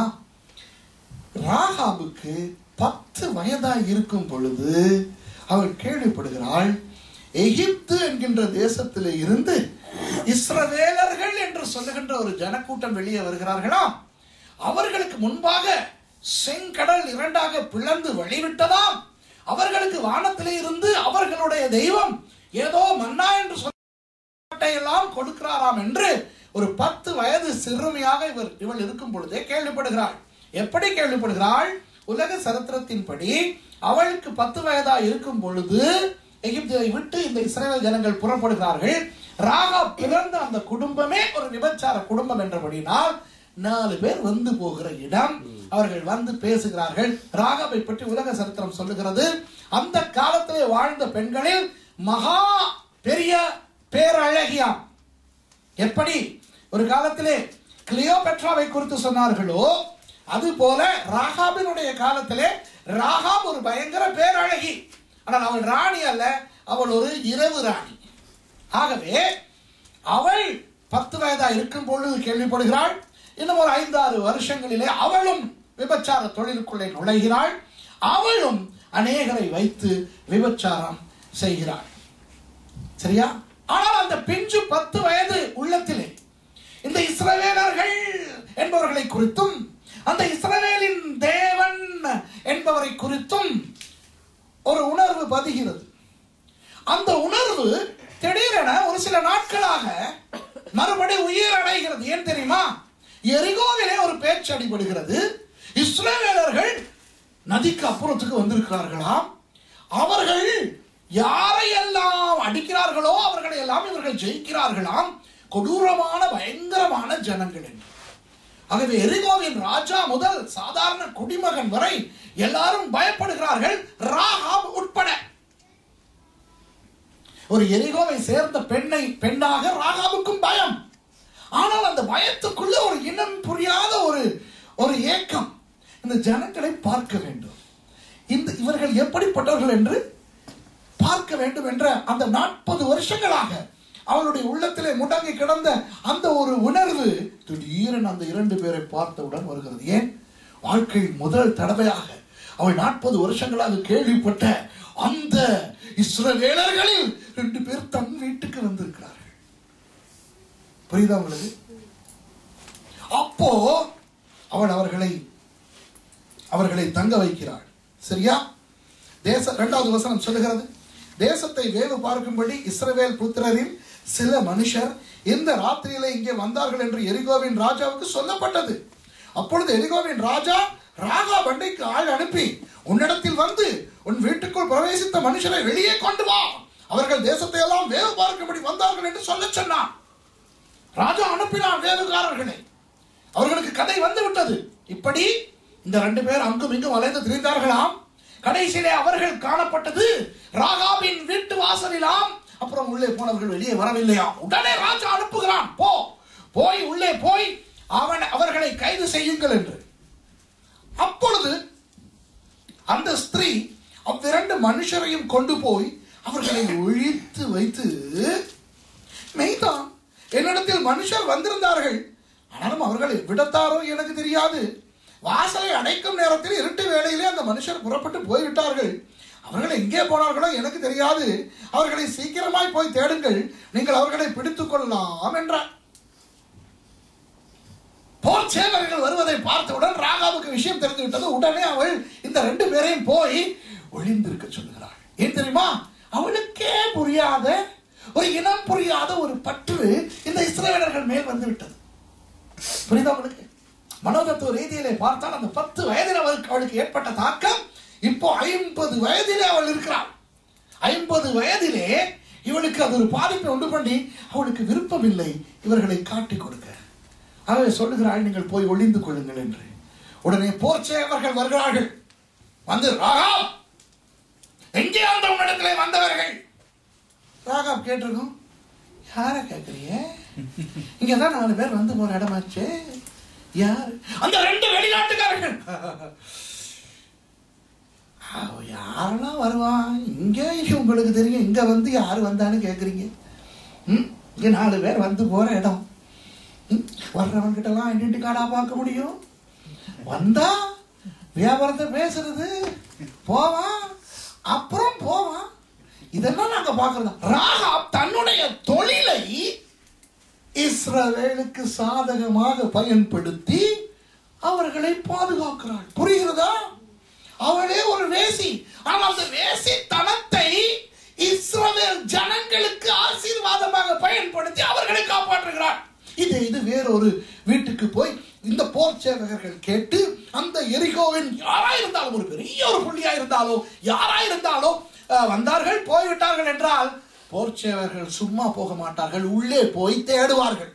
A: ராகாபுக்கு பத்து வயதாய் இருக்கும் பொழுது அவள் கேள்விப்படுகிறாள் எகிப்து என்கின்ற தேசத்திலே இருந்து இஸ்ரவேலர்கள் என்று சொல்லுகின்ற ஒரு ஜனக்கூட்டம் வெளியே வருகிறார்களா அவர்களுக்கு முன்பாக செங்கடல் இரண்டாக பிளந்து வழிவிட்டதாம் அவர்களுக்கு வானத்திலே இருந்து அவர்களுடைய தெய்வம் ஏதோ மன்னா என்று சொல்ல எல்லாம் கொடுக்கிறாராம் என்று ஒரு பத்து வயது சிறுமியாக இவர் இவள் இருக்கும் பொழுதே கேள்விப்படுகிறாள் எப்படி கேள்விப்படுகிறாள் உலக சரித்திரத்தின்படி அவளுக்கு பத்து வயதா இருக்கும் பொழுது எகிப்தை விட்டு இந்த இஸ்ரேல் ஜனங்கள் புறப்படுகிறார்கள் ராகா பிறந்த அந்த குடும்பமே ஒரு விபச்சார குடும்பம் என்றபடினால் நாலு பேர் வந்து போகிற இடம் அவர்கள் வந்து பேசுகிறார்கள் ராகாவை பற்றி உலக சரித்திரம் சொல்லுகிறது அந்த காலத்திலே வாழ்ந்த பெண்களில் மகா பெரிய பேரழகியாம் எப்படி ஒரு காலத்திலே கிளியோபெட்ராவை குறித்து சொன்னார்களோ அது போல ராகாபினுடைய காலத்திலே ராகாப் ஒரு பயங்கர பேரழகி ஆனால் அவள் ராணி அல்ல அவள் ஒரு இரவு ராணி ஆகவே அவள் பத்து வயதா இருக்கும் பொழுது கேள்விப்படுகிறாள் இன்னும் ஒரு ஐந்தாறு வருஷங்களிலே அவளும் விபச்சார தொழிலுக்குள்ளே நுழைகிறாள் அவளும் அநேகரை வைத்து விபச்சாரம் செய்கிறாள் சரியா ஆனால் அந்த பிஞ்சு பத்து வயது உள்ளத்திலே இந்த இஸ்ரவேலர்கள் என்பவர்களை குறித்தும் அந்த இஸ்ரவேலின் தேவன் என்பவரை குறித்தும் ஒரு உணர்வு பதிகிறது அந்த உணர்வு திடீரென ஒரு சில நாட்களாக மறுபடி உயிர் அடைகிறது ஏன் தெரியுமா எரிகோவிலே ஒரு பேச்சு அடிபடுகிறது இஸ்ரவேலர்கள் நதிக்கு அப்புறத்துக்கு வந்திருக்கிறார்களாம் அவர்கள் யாரையெல்லாம் அடிக்கிறார்களோ அவர்களை எல்லாம் இவர்கள் ஜெயிக்கிறார்களாம் கொடூரமான பயங்கரமான ஜனங்கள் என்று ஆகவே எரிகோவின் ராஜா முதல் சாதாரண குடிமகன் வரை எல்லாரும் பயப்படுகிறார்கள் ராகாப் உட்பட ஒரு எரிகோவை சேர்ந்த பெண்ணை பெண்ணாக ராகாவுக்கும் பயம் ஆனால் அந்த பயத்துக்குள்ள ஒரு இனம் புரியாத ஒரு ஒரு ஏக்கம் இந்த ஜனங்களை பார்க்க வேண்டும் இந்த இவர்கள் எப்படிப்பட்டவர்கள் என்று பார்க்க வேண்டும் என்ற அந்த நாற்பது வருஷங்களாக அவளுடைய உள்ளத்திலே முடங்கி கிடந்த அந்த ஒரு உணர்வு திடீரென அந்த இரண்டு பேரை பார்த்தவுடன் வருகிறது ஏன் வாழ்க்கையில் முதல் தடவையாக அவள் நாற்பது வருஷங்களாக கேள்விப்பட்ட அந்த இஸ்ரவேலர்களில் ரெண்டு பேர் தன் வீட்டுக்கு வந்திருக்கிறார்கள் புரியுதா உங்களுக்கு அப்போ அவள் அவர்களை அவர்களை தங்க வைக்கிறாள் சரியா தேச இரண்டாவது வசனம் சொல்லுகிறது தேசத்தை வேவு பார்க்கும்படி இஸ்ரவேல் புத்திரரின் சில மனுஷர் இந்த ராத்திரியில இங்கே வந்தார்கள் என்று எரிகோவின் ராஜாவுக்கு சொல்லப்பட்டது அப்பொழுது எரிகோவின் ராஜா ராகா பண்டைக்கு ஆள் அனுப்பி உன்னிடத்தில் வந்து உன் வீட்டுக்குள் பிரவேசித்த மனுஷரை வெளியே கொண்டு வா அவர்கள் தேசத்தை எல்லாம் வேவு பார்க்கும்படி வந்தார்கள் என்று சொல்ல சொன்னான் ராஜா அனுப்பினான் வேவுகாரர்களை அவர்களுக்கு கதை வந்து விட்டது இப்படி இந்த ரெண்டு பேர் அங்கும் இங்கும் அலைந்து திரிந்தார்களாம் கடைசியிலே அவர்கள் காணப்பட்டது ராகாவின் வீட்டு வாசலிலாம் அப்புறம் உள்ளே போனவர்கள் வெளியே வரவில்லையா உடனே ராஜா அனுப்புகிறான் போ போய் உள்ளே போய் அவன் அவர்களை கைது செய்யுங்கள் என்று அப்பொழுது அந்த ஸ்திரீ அவ்விரண்டு மனுஷரையும் கொண்டு போய் அவர்களை ஒழித்து வைத்து மெய்தான் என்னிடத்தில் மனுஷர் வந்திருந்தார்கள் ஆனாலும் அவர்களை விடத்தாரோ எனக்கு தெரியாது வாசலை அடைக்கும் நேரத்தில் இருட்டு வேளையிலே அந்த மனுஷர் புறப்பட்டு போய்விட்டார்கள் அவர்கள் எங்கே போனார்களோ எனக்கு தெரியாது அவர்களை சீக்கிரமாய் போய் தேடுங்கள் நீங்கள் அவர்களை பிடித்துக் கொள்ளலாம் என்றார் போர் சேவகர்கள் வருவதை பார்த்தவுடன் ராகாவுக்கு விஷயம் தெரிந்து விட்டது உடனே அவள் இந்த ரெண்டு பேரையும் போய் ஒளிந்திருக்க சொல்லுகிறாள் ஏன் தெரியுமா அவளுக்கே புரியாத ஒரு இனம் புரியாத ஒரு பற்று இந்த இஸ்ரேலர்கள் மேல் வந்து விட்டது புரியுதா அவளுக்கு மனோதத்துவ ரீதியிலே பார்த்தால் அந்த பத்து வயதில் அவளுக்கு அவளுக்கு ஏற்பட்ட தாக்கம் இப்போ ஐம்பது வயதிலே அவள் இருக்கிறாள் ஐம்பது வயதிலே இவளுக்கு அது ஒரு பாதிப்பை உண்டு பண்ணி அவளுக்கு விருப்பமில்லை இவர்களை காட்டிக் கொடுக்க ஆகவே சொல்லுகிறாள் நீங்கள் போய் ஒளிந்து கொள்ளுங்கள் என்று உடனே போர் சேவர்கள் வருகிறார்கள் வந்து ராகா எங்கே அந்த உன்னிடத்திலே வந்தவர்கள் ராகா கேட்டிருக்கோம் யார கேட்குறீங்க இங்க தான் நாலு பேர் வந்து போற இடமாச்சு யார் அந்த ரெண்டு வெளிநாட்டுக்காரர்கள் அவ யாரெல்லாம் வருவான் இங்க இங்க உங்களுக்கு தெரியும் இங்க வந்து யாரு வந்தான்னு கேக்குறீங்க ம்? இங்க நாலு பேர் வந்து போற இடம் ம்? வர்றவன் கிட்ட எல்லாம் ஐடென்டி கார்டா பார்க்க முடியும் வந்தா வியாபாரத்தை பேசுறது போவான் அப்புறம் போவான் இதெல்லாம் நாங்க பாக்குறோம் ராகாப் தன்னுடைய தொழிலை இஸ்ரவேலுக்கு சாதகமாக பயன்படுத்தி அவர்களை பாதுகாக்கிறாள் புரிகிறதா அவளே ஒரு வேசி ஆனால் அந்த வேசி தனத்தை இஸ்ரவேல் ஜனங்களுக்கு ஆசீர்வாதமாக பயன்படுத்தி அவர்களை காப்பாற்றுகிறாள் இது இது வேறொரு வீட்டுக்கு போய் இந்த போர் சேவகர்கள் கேட்டு அந்த எரிகோவின் யாரா இருந்தாலும் ஒரு பெரிய ஒரு புள்ளியா இருந்தாலும் யாரா இருந்தாலும் அஹ், வந்தார்கள் போய்விட்டார்கள் என்றால் போர் சேவகர்கள் சும்மா போக மாட்டார்கள் உள்ளே போய் தேடுவார்கள்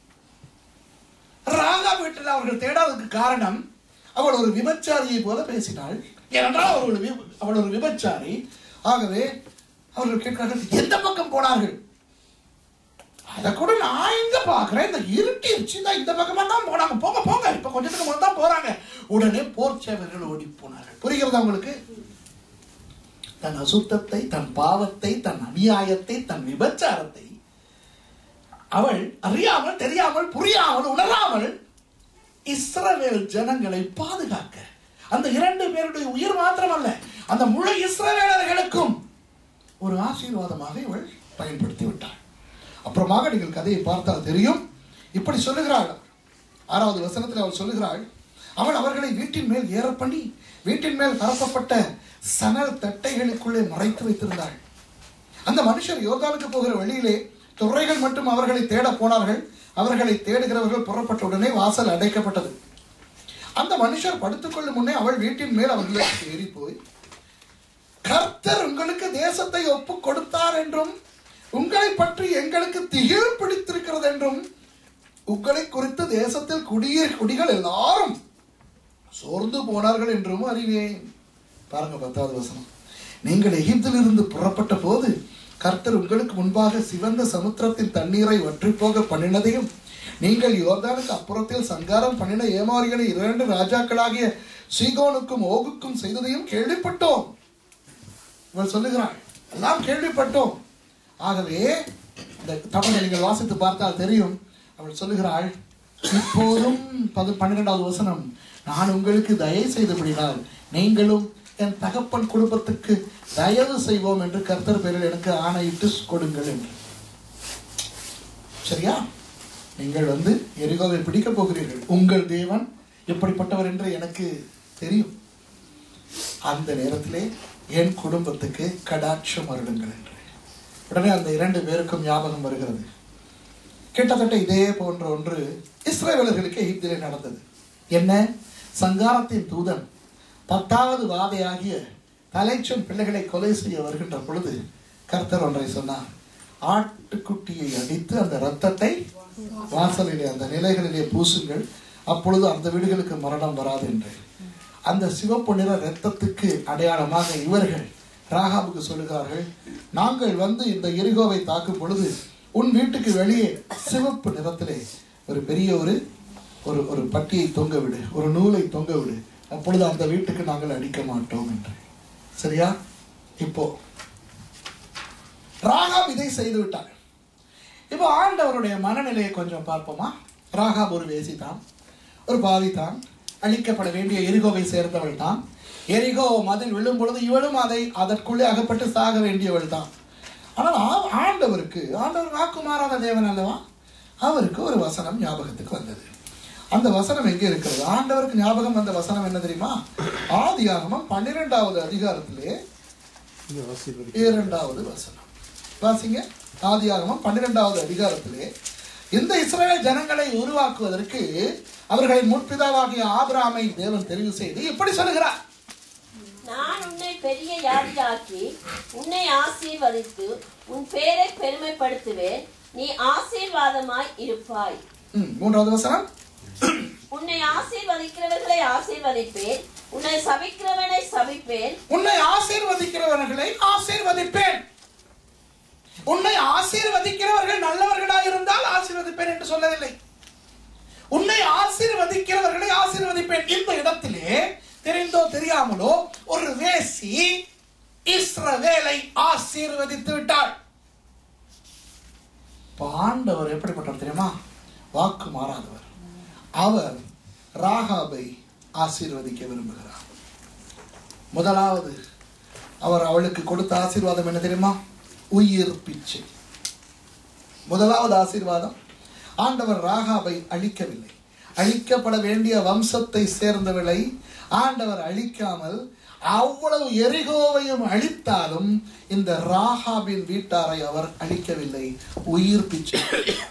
A: ராகா வீட்டில் அவர்கள் தேடாததுக்கு காரணம் அவள் ஒரு விபச்சாரியை போல பேசினாள் ஏனென்றால் அவள் ஒரு வி- அவள் ஒரு விபச்சாரி ஆகவே அவர்கள் கேட்கிறார்கள் எந்த பக்கம் போனார்கள் அதை கூட நான் எங்க பாக்குறேன் இந்த இருட்டிருச்சு இந்த இந்த பக்கமா தான் போனாங்க போங்க போங்க இப்ப கொஞ்சத்துக்கு முன்னாடி தான் போறாங்க உடனே போர் சேவர்கள் ஓடி போனார்கள் புரிகிறதா உங்களுக்கு தன் அசுத்தத்தை தன் பாவத்தை தன் அநியாயத்தை தன் விபச்சாரத்தை அவள் அறியாமல் தெரியாமல் புரியாமல் உணராமல் இஸ்ரவேல் ஜனங்களை பாதுகாக்க அந்த இரண்டு பேருடைய உயிர் மாத்திரமல்ல அந்த முழு இஸ்ரவேலர்களுக்கும் ஒரு ஆசீர்வாதமாக இவள் பயன்படுத்தி விட்டாள் அப்புறமாக நீங்கள் கதையை பார்த்தால் தெரியும் இப்படி சொல்லுகிறாள் ஆறாவது வசனத்தில் அவள் சொல்லுகிறாள் அவள் அவர்களை வீட்டின் மேல் ஏற பண்ணி வீட்டின் மேல் பரப்பப்பட்ட சணல் தட்டைகளுக்குள்ளே மறைத்து வைத்திருந்தாள் அந்த மனுஷர் யோர்தானுக்கு போகிற வழியிலே துறைகள் மட்டும் அவர்களை தேட போனார்கள் அவர்களை தேடுகிறவர்கள் புறப்பட்ட உடனே வாசல் அடைக்கப்பட்டது அந்த மனுஷர் படுத்துக்கொள்ளும் முன்னே அவள் வீட்டின் மேல் அவர்களுக்கு ஏறி போய் கர்த்தர் உங்களுக்கு தேசத்தை ஒப்பு கொடுத்தார் என்றும் உங்களை பற்றி எங்களுக்கு திகில் பிடித்திருக்கிறது என்றும் உங்களை குறித்து தேசத்தில் குடிய குடிகள் எல்லாரும் சோர்ந்து போனார்கள் என்றும் அறிவேன் பாருங்க பத்தாவது வசனம் நீங்கள் எகிப்திலிருந்து புறப்பட்ட போது கர்த்தர் உங்களுக்கு முன்பாக சிவந்த சமுத்திரத்தின் தண்ணீரை வற்றி போக பண்ணினதையும் நீங்கள் யோர்தானுக்கு அப்புறத்தில் சங்காரம் பண்ணின ஏமாறிகளை இரண்டு ராஜாக்களாகிய சீகோனுக்கும் ஓகுக்கும் செய்ததையும் கேள்விப்பட்டோம் இவள் சொல்லுகிறாள் எல்லாம் கேள்விப்பட்டோம் ஆகவே இந்த தமிழை நீங்கள் வாசித்து பார்த்தால் தெரியும் அவள் சொல்லுகிறாள் இப்போதும் பது பன்னிரெண்டாவது வசனம் நான் உங்களுக்கு தயை செய்தபடினால் நீங்களும் என் தகப்பன் குடும்பத்துக்கு தயவு செய்வோம் என்று கர்த்தர் பேரில் எனக்கு ஆணையிட்டு கொடுங்கள் என்று சரியா நீங்கள் வந்து எரிகோவை பிடிக்கப் போகிறீர்கள் உங்கள் தேவன் எப்படிப்பட்டவர் என்று எனக்கு தெரியும் அந்த நேரத்திலே என் குடும்பத்துக்கு கடாட்சம் அருளுங்கள் என்று உடனே அந்த இரண்டு பேருக்கும் ஞாபகம் வருகிறது கிட்டத்தட்ட இதே போன்ற ஒன்று இஸ்ரேலர்களுக்கு எகிப்திலே நடந்தது என்ன சங்காரத்தின் தூதன் பத்தாவது வாதையாகிய தலைச்சன் பிள்ளைகளை கொலை செய்ய வருகின்ற பொழுது கர்த்தர் ஒன்றை சொன்னார் ஆட்டுக்குட்டியை அடித்து அந்த ரத்தத்தை வாசலிலே அந்த நிலைகளிலே பூசுங்கள் அப்பொழுது அந்த வீடுகளுக்கு மரணம் வராது என்று அந்த சிவப்பு நிற ரத்தத்துக்கு அடையாளமாக இவர்கள் ராகாபுக்கு சொல்லுகிறார்கள் நாங்கள் வந்து இந்த எரிகோவை தாக்கும் பொழுது உன் வீட்டுக்கு வெளியே சிவப்பு நிறத்திலே ஒரு பெரிய ஒரு ஒரு ஒரு பட்டியை தொங்க விடு ஒரு நூலை தொங்க விடு அப்பொழுது அந்த வீட்டுக்கு நாங்கள் அடிக்க மாட்டோம் என்று சரியா இப்போ ராகாப் இதை செய்து விட்டார் இப்போ ஆண்டவருடைய மனநிலையை கொஞ்சம் பார்ப்போமா ராகாப் ஒரு வேசி தான் ஒரு பாவி தான் அழிக்கப்பட வேண்டிய எரிகோவை சேர்ந்தவள் தான் எரிகோ மதில் விழும் பொழுது இவளும் அதை அதற்குள்ளே அகப்பட்டு சாக வேண்டியவள் தான் ஆனால் ஆ- ஆண்டவருக்கு ஆண்டவர் வாக்கு மாறாத தேவன் அல்லவா அவருக்கு ஒரு வசனம் ஞாபகத்துக்கு வந்தது அந்த வசனம் எங்கே இருக்கிறது ஆண்டவருக்கு ஞாபகம் வந்த வசனம் என்ன தெரியுமா ஆதியாகமம் பன்னிரெண்டாவது அதிகாரத்திலே இரண்டாவது வசனம் வாசிங்க ஆதியாகமம் பன்னிரெண்டாவது அதிகாரத்திலே இந்த இஸ்ரவேல் ஜனங்களை உருவாக்குவதற்கு அவர்களின் முற்பிதாவாகிய ஆபிரகாமை தேவன் தெரிவு செய்து இப்படி சொல்லுகிறார்
B: நான் உன்னை பெரிய யாதியாக்கி உன்னை ஆசீர்வதித்து உன் பேரை பெருமைப்படுத்துவேன் நீ ஆசீர்வாதமாய் இருப்பாய்
A: ம், மூன்றாவது வசனம்
B: உன்னை ஆசீர்வதிக்கிறவர்களை ஆசீர்வதிப்பேன் உன்னை சபிக்கிறவனை சபிப்பேன்
A: உன்னை ஆசீர்வதிக்கிறவர்களை ஆசீர்வதிப்பேன் உன்னை ஆசீர்வதிக்கிறவர்கள் நல்லவர்களாக இருந்தால் ஆசீர்வதிப்பேன் என்று சொல்லவில்லை உன்னை ஆசீர்வதிக்கிறவர்களை ஆசீர்வதிப்பேன் இந்த இடத்திலே தெரிந்தோ தெரியாமலோ ஒரு வேசி இஸ்ரவேலை ஆசீர்வதித்து விட்டாள் இப்ப ஆண்டவர் எப்படிப்பட்டவர் தெரியுமா வாக்கு மாறாதவர் அவர் ராகாபை ஆசீர்வதிக்க விரும்புகிறார் முதலாவது அவர் அவளுக்கு கொடுத்த ஆசீர்வாதம் என்ன தெரியுமா உயிர் பிச்சை முதலாவது ஆசீர்வாதம் ஆண்டவர் ராகாபை அழிக்கவில்லை அழிக்கப்பட வேண்டிய வம்சத்தை சேர்ந்தவளை ஆண்டவர் அழிக்காமல் அவ்வளவு எரிகோவையும் அழித்தாலும் இந்த ராகாபின் வீட்டாரை அவர் அழிக்கவில்லை உயிர் பிச்சை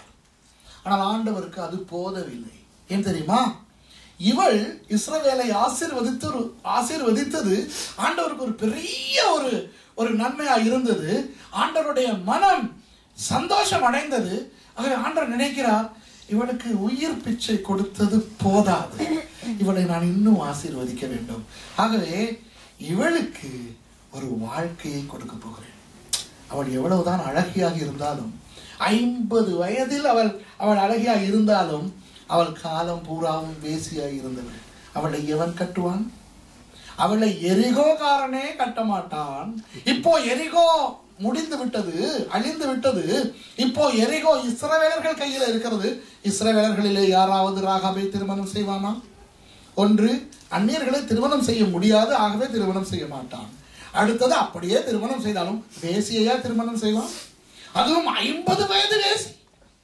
A: ஆனால் ஆண்டவருக்கு அது போதவில்லை ஏன் தெரியுமா இவள் இஸ்ரவேலை ஆசீர்வதித்து ஒரு- ஆசீர்வதித்தது ஆண்டவருக்கு ஒரு பெரிய ஒரு ஒரு நன்மையா இருந்தது ஆண்டவருடைய மனம் சந்தோஷம் அடைந்தது ஆகவே ஆண்டவர் நினைக்கிறார் இவளுக்கு உயிர் பிச்சை கொடுத்தது போதாது இவளை நான் இன்னும் ஆசீர்வதிக்க வேண்டும் ஆகவே இவளுக்கு ஒரு வாழ்க்கையை கொடுக்க போகிறேன் அவள் எவ்வளவுதான் அழகியாக இருந்தாலும் ஐம்பது வயதில் அவள் அவள் அழகியாக இருந்தாலும் அவள் காலம் பூராவும் வேசியாக இருந்தவள் அவளை எவன் கட்டுவான் அவளை எரிகோகாரனே கட்ட மாட்டான் இப்போ எரிகோ முடிந்து விட்டது அழிந்து விட்டது இப்போ எரிகோ இஸ்ரவேலர்கள் கையில் இருக்கிறது இஸ்ரவேலர்களிலே யாராவது ராகாபை திருமணம் செய்வானா ஒன்று அந்நியர்களை திருமணம் செய்ய முடியாது ஆகவே திருமணம் செய்ய மாட்டான் அடுத்தது அப்படியே திருமணம் செய்தாலும் வேசியையா திருமணம் செய்வான் அதுவும் ஐம்பது வயது வேசி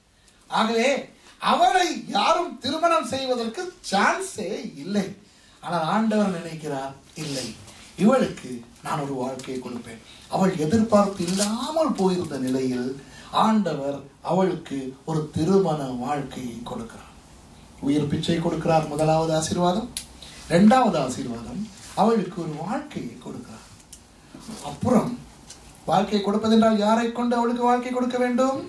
A: ஆகவே அவளை யாரும் திருமணம் செய்வதற்கு சான்ஸே இல்லை ஆனால் ஆண்டவர் நினைக்கிறார் இல்லை இவளுக்கு நான் ஒரு வாழ்க்கையை கொடுப்பேன் அவள் எதிர்பார்ப்பு இல்லாமல் போயிருந்த நிலையில் ஆண்டவர் அவளுக்கு ஒரு திருமண வாழ்க்கையை கொடுக்கிறார் உயிர் பிச்சை கொடுக்கிறார் முதலாவது ஆசீர்வாதம் இரண்டாவது ஆசீர்வாதம் அவளுக்கு ஒரு வாழ்க்கையை கொடுக்கிறார் அப்புறம் வாழ்க்கை கொடுப்பதென்றால் யாரை கொண்டு அவளுக்கு வாழ்க்கை கொடுக்க வேண்டும்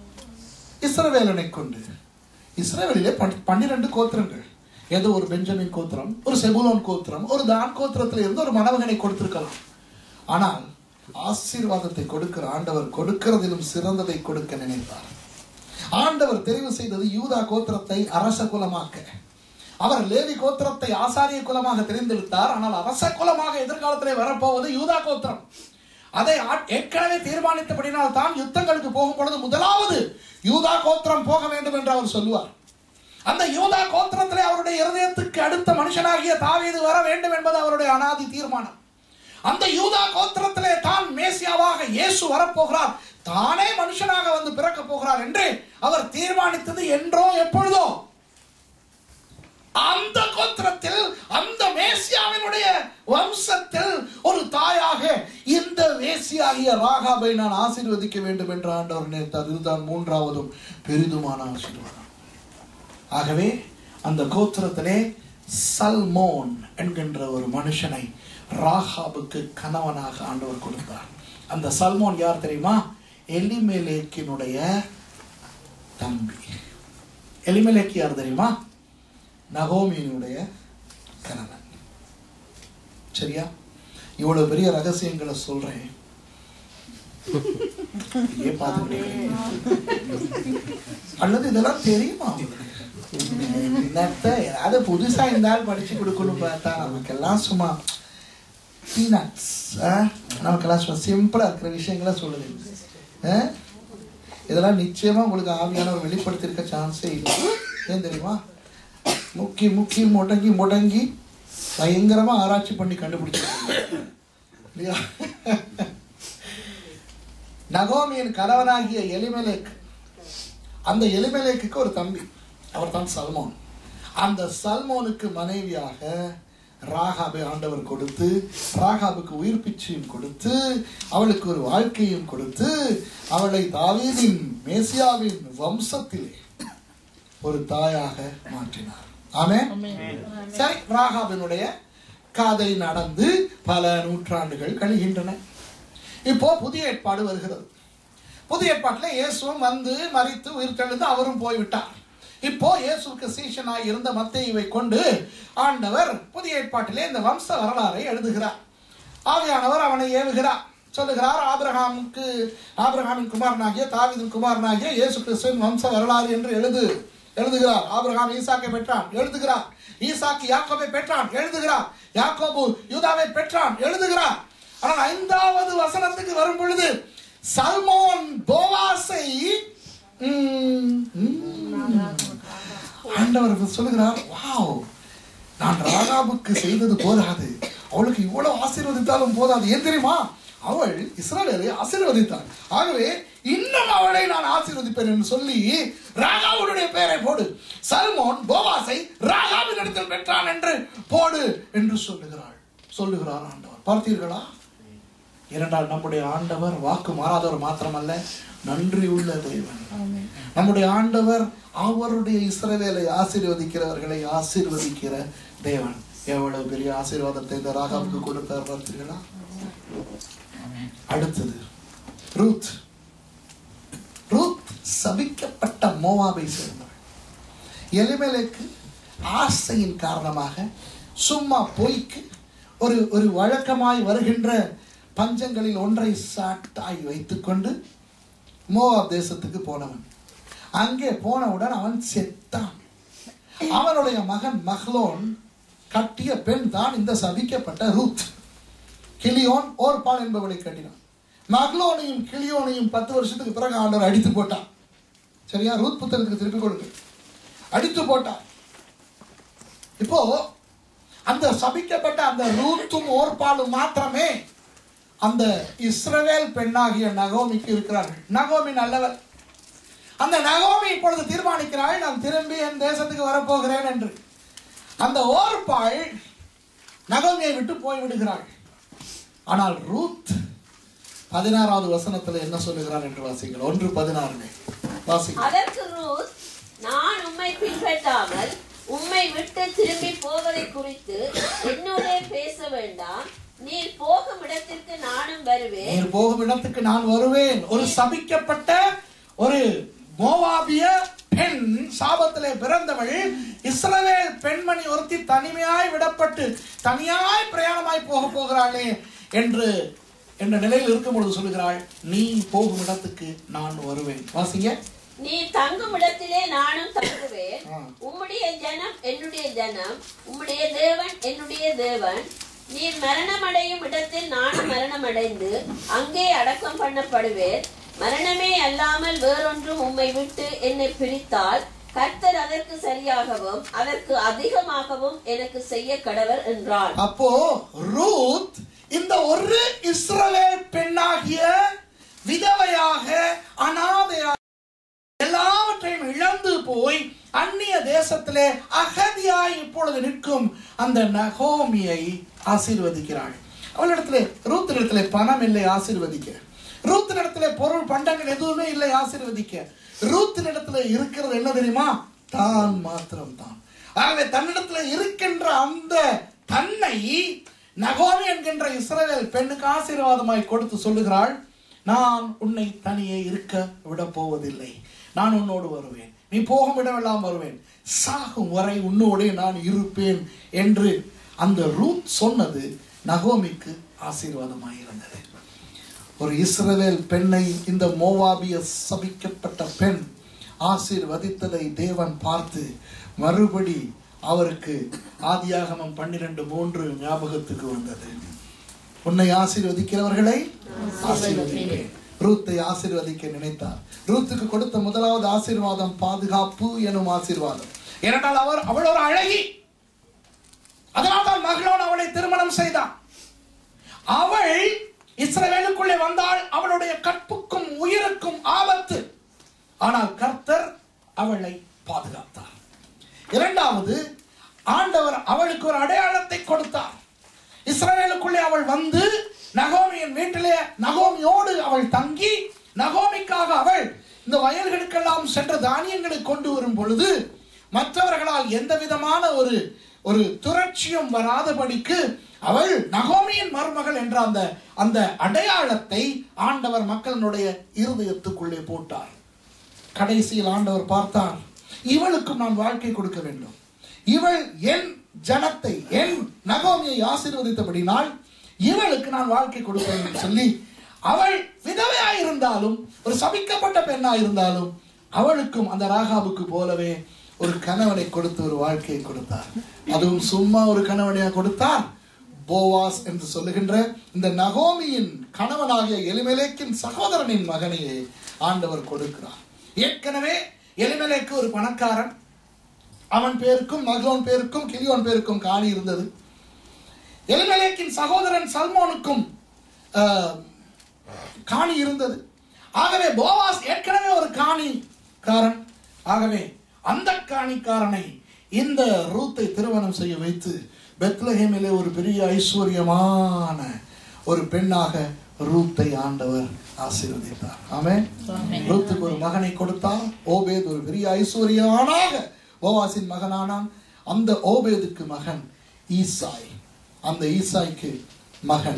A: இஸ்ரவேலனை கொண்டு இஸ்ரவேலிலே பன்- பன்னிரண்டு கோத்திரங்கள் ஏதோ ஒரு பெஞ்சமின் கோத்திரம் ஒரு செபுலோன் கோத்திரம் ஒரு தான் கோத்திரத்தில் இருந்து ஒரு மணமகனை கொடுத்திருக்கலாம் ஆனால் ஆசீர்வாதத்தை கொடுக்கிற ஆண்டவர் கொடுக்கிறதிலும் சிறந்ததை கொடுக்க நினைத்தார் ஆண்டவர் தெரிவு செய்தது யூதா கோத்திரத்தை அரச குலமாக்க அவர் லேவி கோத்திரத்தை ஆசாரிய குலமாக தெரிந்தெடுத்தார் ஆனால் அரச குலமாக எதிர்காலத்திலே வரப்போவது யூதா கோத்திரம் அதை ஆ- ஏற்கனவே தீர்மானித்தபடினால் தான் யுத்தங்களுக்கு போகும் பொழுது முதலாவது யூதா கோத்திரம் போக வேண்டும் என்று அவர் சொல்லுவார் அந்த யூதா கோத்திரத்திலே அவருடைய இருதயத்துக்கு அடுத்த மனுஷனாகிய தாவீது வர வேண்டும் என்பது அவருடைய அனாதி தீர்மானம் அந்த யூதா கோத்திரத்திலே தான் மேசியாவாக இயேசு வரப்போகிறார் தானே மனுஷனாக வந்து பிறக்க போகிறார் என்று அவர் தீர்மானித்தது என்றோ எப்பொழுதோ அந்த கோத்திரத்தில் அந்த மேசியாவினுடைய வம்சத்தில் ஒரு தாயாக இந்த வேசியாகிய ராகாபை நான் ஆசீர்வதிக்க வேண்டும் என்று ஆண்டவர் நினைத்தார் இதுதான் மூன்றாவதும் பெரிதுமான ஆசீர்வாதம் ஆகவே அந்த கோத்திரத்திலே சல்மோன் என்கின்ற ஒரு மனுஷனை ராகாபுக்கு கணவனாக ஆண்டவர் கொடுத்தார் அந்த சல்மோன் யார் தெரியுமா எலிமெலேக்கினுடைய தம்பி எலிமெலேக்கு யார் தெரியுமா நகோமியினுடைய கணவன் சரியா இவ்வளவு பெரிய ரகசியங்களை சொல்றேன் ஏன் பார்த்துக்கிட்டே அல்லது இதெல்லாம் தெரியுமா உங்களுக்கு என்னத்த ஏதாவது புதுசா இருந்தாலும் படிச்சு கொடுக்கணும் பார்த்தா நமக்கெல்லாம் சும்மா பீனட்ஸ் நமக்கெல்லாம் சும்மா சிம்பிளா இருக்கிற விஷயங்களை சொல்லுது ஆ? இதெல்லாம் நிச்சயமா உங்களுக்கு ஆவியானவர் வெளிப்படுத்தியிருக்க சான்ஸே இல்லை ஏன் தெரியுமா முக்கி முக்கி முடங்கி முடங்கி பயங்கரமா ஆராய்ச்சி பண்ணி கண்டுபிடிச்சிருக்காங்க இல்லையா நகோமியின் கணவனாகிய எலிமெலேக் அந்த எலிமெலேக்குக்கு ஒரு தம்பி அவர் தான் சல்மோன் அந்த சல்மோனுக்கு மனைவியாக ராகாபை ஆண்டவர் கொடுத்து ராகாபுக்கு உயிர் பிச்சையும் கொடுத்து அவளுக்கு ஒரு வாழ்க்கையும் கொடுத்து அவளை தாவீதின் மேசியாவின் வம்சத்திலே ஒரு தாயாக மாற்றினார் ஆமே சரி ராகாபினுடைய காதை நடந்து பல நூற்றாண்டுகள் கழிகின்றன இப்போ புதிய ஏற்பாடு வருகிறது புதிய ஏற்பாட்டில் இயேசுவும் வந்து மறித்து உயிர்த்தெழுந்து அவரும் போய்விட்டார் இப்போ இயேசுவுக்கு சீஷனாய் இருந்த மத்தேயுவை கொண்டு ஆண்டவர் புதிய ஏற்பாட்டிலே இந்த வம்ச வரலாறை எழுதுகிறார் ஆவியானவர் அவனை ஏவுகிறார் சொல்லுகிறார் ஆபிரகாமுக்கு ஆபிரகாமின் குமாரனாகிய தாவீதின் குமாரனாகிய இயேசு கிறிஸ்துவின் வம்ச வரலாறு என்று எழுது எழுதுகிறார் ஆபிரகாம் ஈசாக்கை பெற்றான் எழுதுகிறார் ஈசாக்கு யாக்கோபை பெற்றான் எழுதுகிறார் யாக்கோபு யூதாவை பெற்றான் எழுதுகிறார் ஆனால் ஐந்தாவது வசனத்துக்கு வரும் பொழுது சல்மோன் போவாசை ம், ம், ஆண்டவர் சொல்லுகிறார் வாவ் நான் ராகாபுக்கு செய்தது போதாது அவளுக்கு இவ்வளவு ஆசீர்வதித்தாலும் போதாது ஏன் தெரியுமா அவள் இஸ்ரவேலை ஆசீர்வதித்தாள் ஆகவே இன்னும் அவளை நான் ஆசீர்வதிப்பேன் என்று சொல்லி ராகாவுடைய பெயரை போடு சல்மோன் போவாசை ராகாவின் இடத்தில் பெற்றான் என்று போடு என்று சொல்லுகிறாள் சொல்லுகிறார் ஆண்டவர் பார்த்தீர்களா இரண்டால் நம்முடைய ஆண்டவர் வாக்கு மாறாதவர் மாத்திரமல்ல நன்றி உள்ள தேவன் நம்முடைய ஆண்டவர் அவருடைய இஸ்ரவேலை ஆசீர்வதிக்கிறவர்களை ஆசீர்வதிக்கிற தேவன் எவ்வளவு பெரிய ஆசீர்வாதத்தை இந்த ராகாவுக்கு கொடுத்தார் பார்த்தீர்களா அடுத்தது ரூத் ரூத் சபிக்கப்பட்ட மோவாபை சேர்ந்தவள் எலிமெலேக்கு ஆசையின் காரணமாக சும்மா பொய்க்கு ஒரு ஒரு வழக்கமாய் வருகின்ற பஞ்சங்களில் ஒன்றை சாட்டாய் வைத்துக்கொண்டு மோவாப் தேசத்துக்கு போனவன் அங்கே போனவுடன் அவன் செத்தான் அவனுடைய மகன் மஹ்லோன் கட்டிய பெண் தான் இந்த சபிக்கப்பட்ட ரூத் கிளியோன் ஓர்பால் என்பவளை கட்டினான் மகளோனையும் கிளியோனையும் பத்து வருஷத்துக்கு பிறகு ஆண்டவர் அடித்து போட்டான் சரியா ரூத் புத்தகத்துக்கு திருப்பி கொடுங்க அடித்து போட்டான் இப்போ அந்த சபிக்கப்பட்ட அந்த ரூத்தும் ஓர்பாலும் மாத்திரமே அந்த இஸ்ரவேல் பெண்ணாகிய நகோமிக்கு இருக்கிறார்கள் நகோமி நல்லவர் அந்த நகோமி இப்பொழுது தீர்மானிக்கிறாள் நான் திரும்பி என் தேசத்துக்கு வரப்போகிறேன் என்று அந்த ஓர்பாள் நகோமியை விட்டு போய்விடுகிறாள் ஆனால் ரூத் பதினாறாவது வசனத்துல என்ன சொல்லுகிறார் என்று வாசிங்கள் ஒன்று பதினாறு வாசிங்கள்
B: அதற்கு ரூத் நான் உம்மை பின்பற்றாமல் உம்மை விட்டு திரும்பி போவதை குறித்து என்னோடே பேச வேண்டாம் நீர் போகும் இடத்திற்கு நானும் வருவேன்
A: நீர் போகும் இடத்துக்கு நான் வருவேன் ஒரு சபிக்கப்பட்ட ஒரு மோவாபிய பெண் சாபத்திலே பிறந்தவள் இஸ்ரவேல் பெண்மணி ஒருத்தி தனிமையாய் விடப்பட்டு தனியாய் பிரயாணமாய் போக போகிறாளே என்று என்ற நிலையில் இருக்கும் பொழுது சொல்லுகிறாள் நீ போகும் இடத்துக்கு நான் வருவேன் வாசிங்க
B: நீ தங்கும் இடத்திலே நானும் தங்குவேன்
A: ஆ.
B: உம்முடைய ஜனம் என்னுடைய ஜனம் உம்முடைய தேவன் என்னுடைய தேவன் நீர் மரணமடையும் இடத்தில் நானும் மரணமடைந்து அங்கே அடக்கம் பண்ணப்படுவேன் மரணமே அல்லாமல் வேறொன்றும் உம்மை விட்டு என்னை பிரித்தால் கர்த்தர் அதற்கு சரியாகவும் அதற்கு அதிகமாகவும் எனக்கு செய்ய கடவர் என்றாள்
A: அப்போ ரூத் இந்த ஒரு இஸ்ரவேல் பெண்ணாகிய விதவையாக அனாதையாக எல்லாவற்றையும் இழந்து போய் அந்நிய தேசத்திலே அகதியாய் இப்பொழுது நிற்கும் அந்த நகோமியை ஆசீர்வதிக்கிறாள் அவளிடத்திலே ரூத்தினிடத்திலே பணம் இல்லை ஆசீர்வதிக்க ரூத்தினிடத்திலே பொருள் பண்டங்கள் எதுவுமே இல்லை ஆசீர்வதிக்க ரூத்தினிடத்திலே இருக்கிறது என்ன தெரியுமா தான் மாத்திரம் தான் ஆகவே தன்னிடத்துல இருக்கின்ற அந்த தன்னை நகோமி என்கின்ற இஸ்ரவேல் பெண்ணுக்கு ஆசீர்வாதமாய் கொடுத்து சொல்லுகிறாள் நான் உன்னை தனியே இருக்க விட போவதில்லை நான் உன்னோடு வருவேன் நீ போகும் இடமெல்லாம் வருவேன் சாகும் வரை உன்னோடே நான் இருப்பேன் என்று அந்த ரூத் சொன்னது நகோமிக்கு ஆசீர்வாதமாய் இருந்தது ஒரு இஸ்ரவேல் பெண்ணை இந்த மோவாபிய சபிக்கப்பட்ட பெண் ஆசீர்வதித்ததை தேவன் பார்த்து மறுபடி அவருக்கு ஆதியாகமம் பன்னிரண்டு மூன்று ஞாபகத்துக்கு வந்தது உன்னை ஆசீர்வதிக்கிறவர்களை ஆசீர்வதிப்பேன் ரூத்தை ஆசீர்வதிக்க நினைத்தார் ரூத்துக்கு கொடுத்த முதலாவது ஆசீர்வாதம் பாதுகாப்பு எனும் ஆசீர்வாதம் ஏனென்றால் அவர் அவள் ஒரு அழகி அதனால்தான் மகளோடு அவளை திருமணம் செய்தான் அவள் இஸ்ரவேலுக்குள்ளே வந்தால் அவளுடைய கற்புக்கும் உயிருக்கும் ஆபத்து ஆனால் கர்த்தர் அவளை பாதுகாத்தார் இரண்டாவது ஆண்டவர் அவளுக்கு ஒரு அடையாளத்தை கொடுத்தார் இஸ்ரவேலுக்குள்ளே அவள் வந்து நகோமியின் வீட்டிலே நகோமியோடு அவள் தங்கி நகோமிக்காக அவள் இந்த வயல்களுக்கெல்லாம் சென்ற தானியங்களை கொண்டு வரும் பொழுது மற்றவர்களால் எந்த விதமான ஒரு ஒரு துரட்சியும் வராதபடிக்கு அவள் நகோமியின் மருமகள் என்ற அந்த அந்த அடையாளத்தை ஆண்டவர் மக்களினுடைய இருதயத்துக்குள்ளே போட்டார் கடைசியில் ஆண்டவர் பார்த்தார் இவளுக்கும் நான் வாழ்க்கை கொடுக்க வேண்டும் இவள் என் ஜனத்தை என் நகோமியை ஆசீர்வதித்தபடினால் இவளுக்கு நான் வாழ்க்கை கொடுப்பேன் என்று சொல்லி அவள் விதவையாய் இருந்தாலும் ஒரு சபிக்கப்பட்ட பெண்ணாய் இருந்தாலும் அவளுக்கும் அந்த ராகாவுக்கு போலவே ஒரு கணவனை கொடுத்து ஒரு வாழ்க்கையை கொடுத்தார் அதுவும் சும்மா ஒரு கணவனையா கொடுத்தார் போவாஸ் என்று சொல்லுகின்ற இந்த நகோமியின் கணவனாகிய எலிமெலேக்கின் சகோதரனின் மகனையே ஆண்டவர் கொடுக்கிறார் ஏற்கனவே எலிமெலேக்கு ஒரு பணக்காரன் அவன் பேருக்கும் மகளோன் பேருக்கும் கிளியோன் பேருக்கும் காணி இருந்தது எலிமெலேக்கின் சகோதரன் சல்மோனுக்கும் ஆஹ், காணி இருந்தது ஆகவே போவாஸ் ஏற்கனவே ஒரு காணிக்காரன் ஆகவே அந்த காணிக்காரனை இந்த ரூத்தை திருமணம் செய்ய வைத்து பெத்லஹேமிலே ஒரு பெரிய ஐஸ்வர்யமான ஒரு பெண்ணாக ரூத்தை ஆண்டவர் ஆசீர்வதித்தார் ஆமென் ரூத்துக்கு ஒரு மகனை கொடுத்தார் ஓபேத் ஒரு பெரிய ஐஸ்வர்யமானாக போவாசின் மகனானான் அந்த ஓபேதுக்கு மகன் ஈசாய் அந்த ஈசாய்க்கு மகன்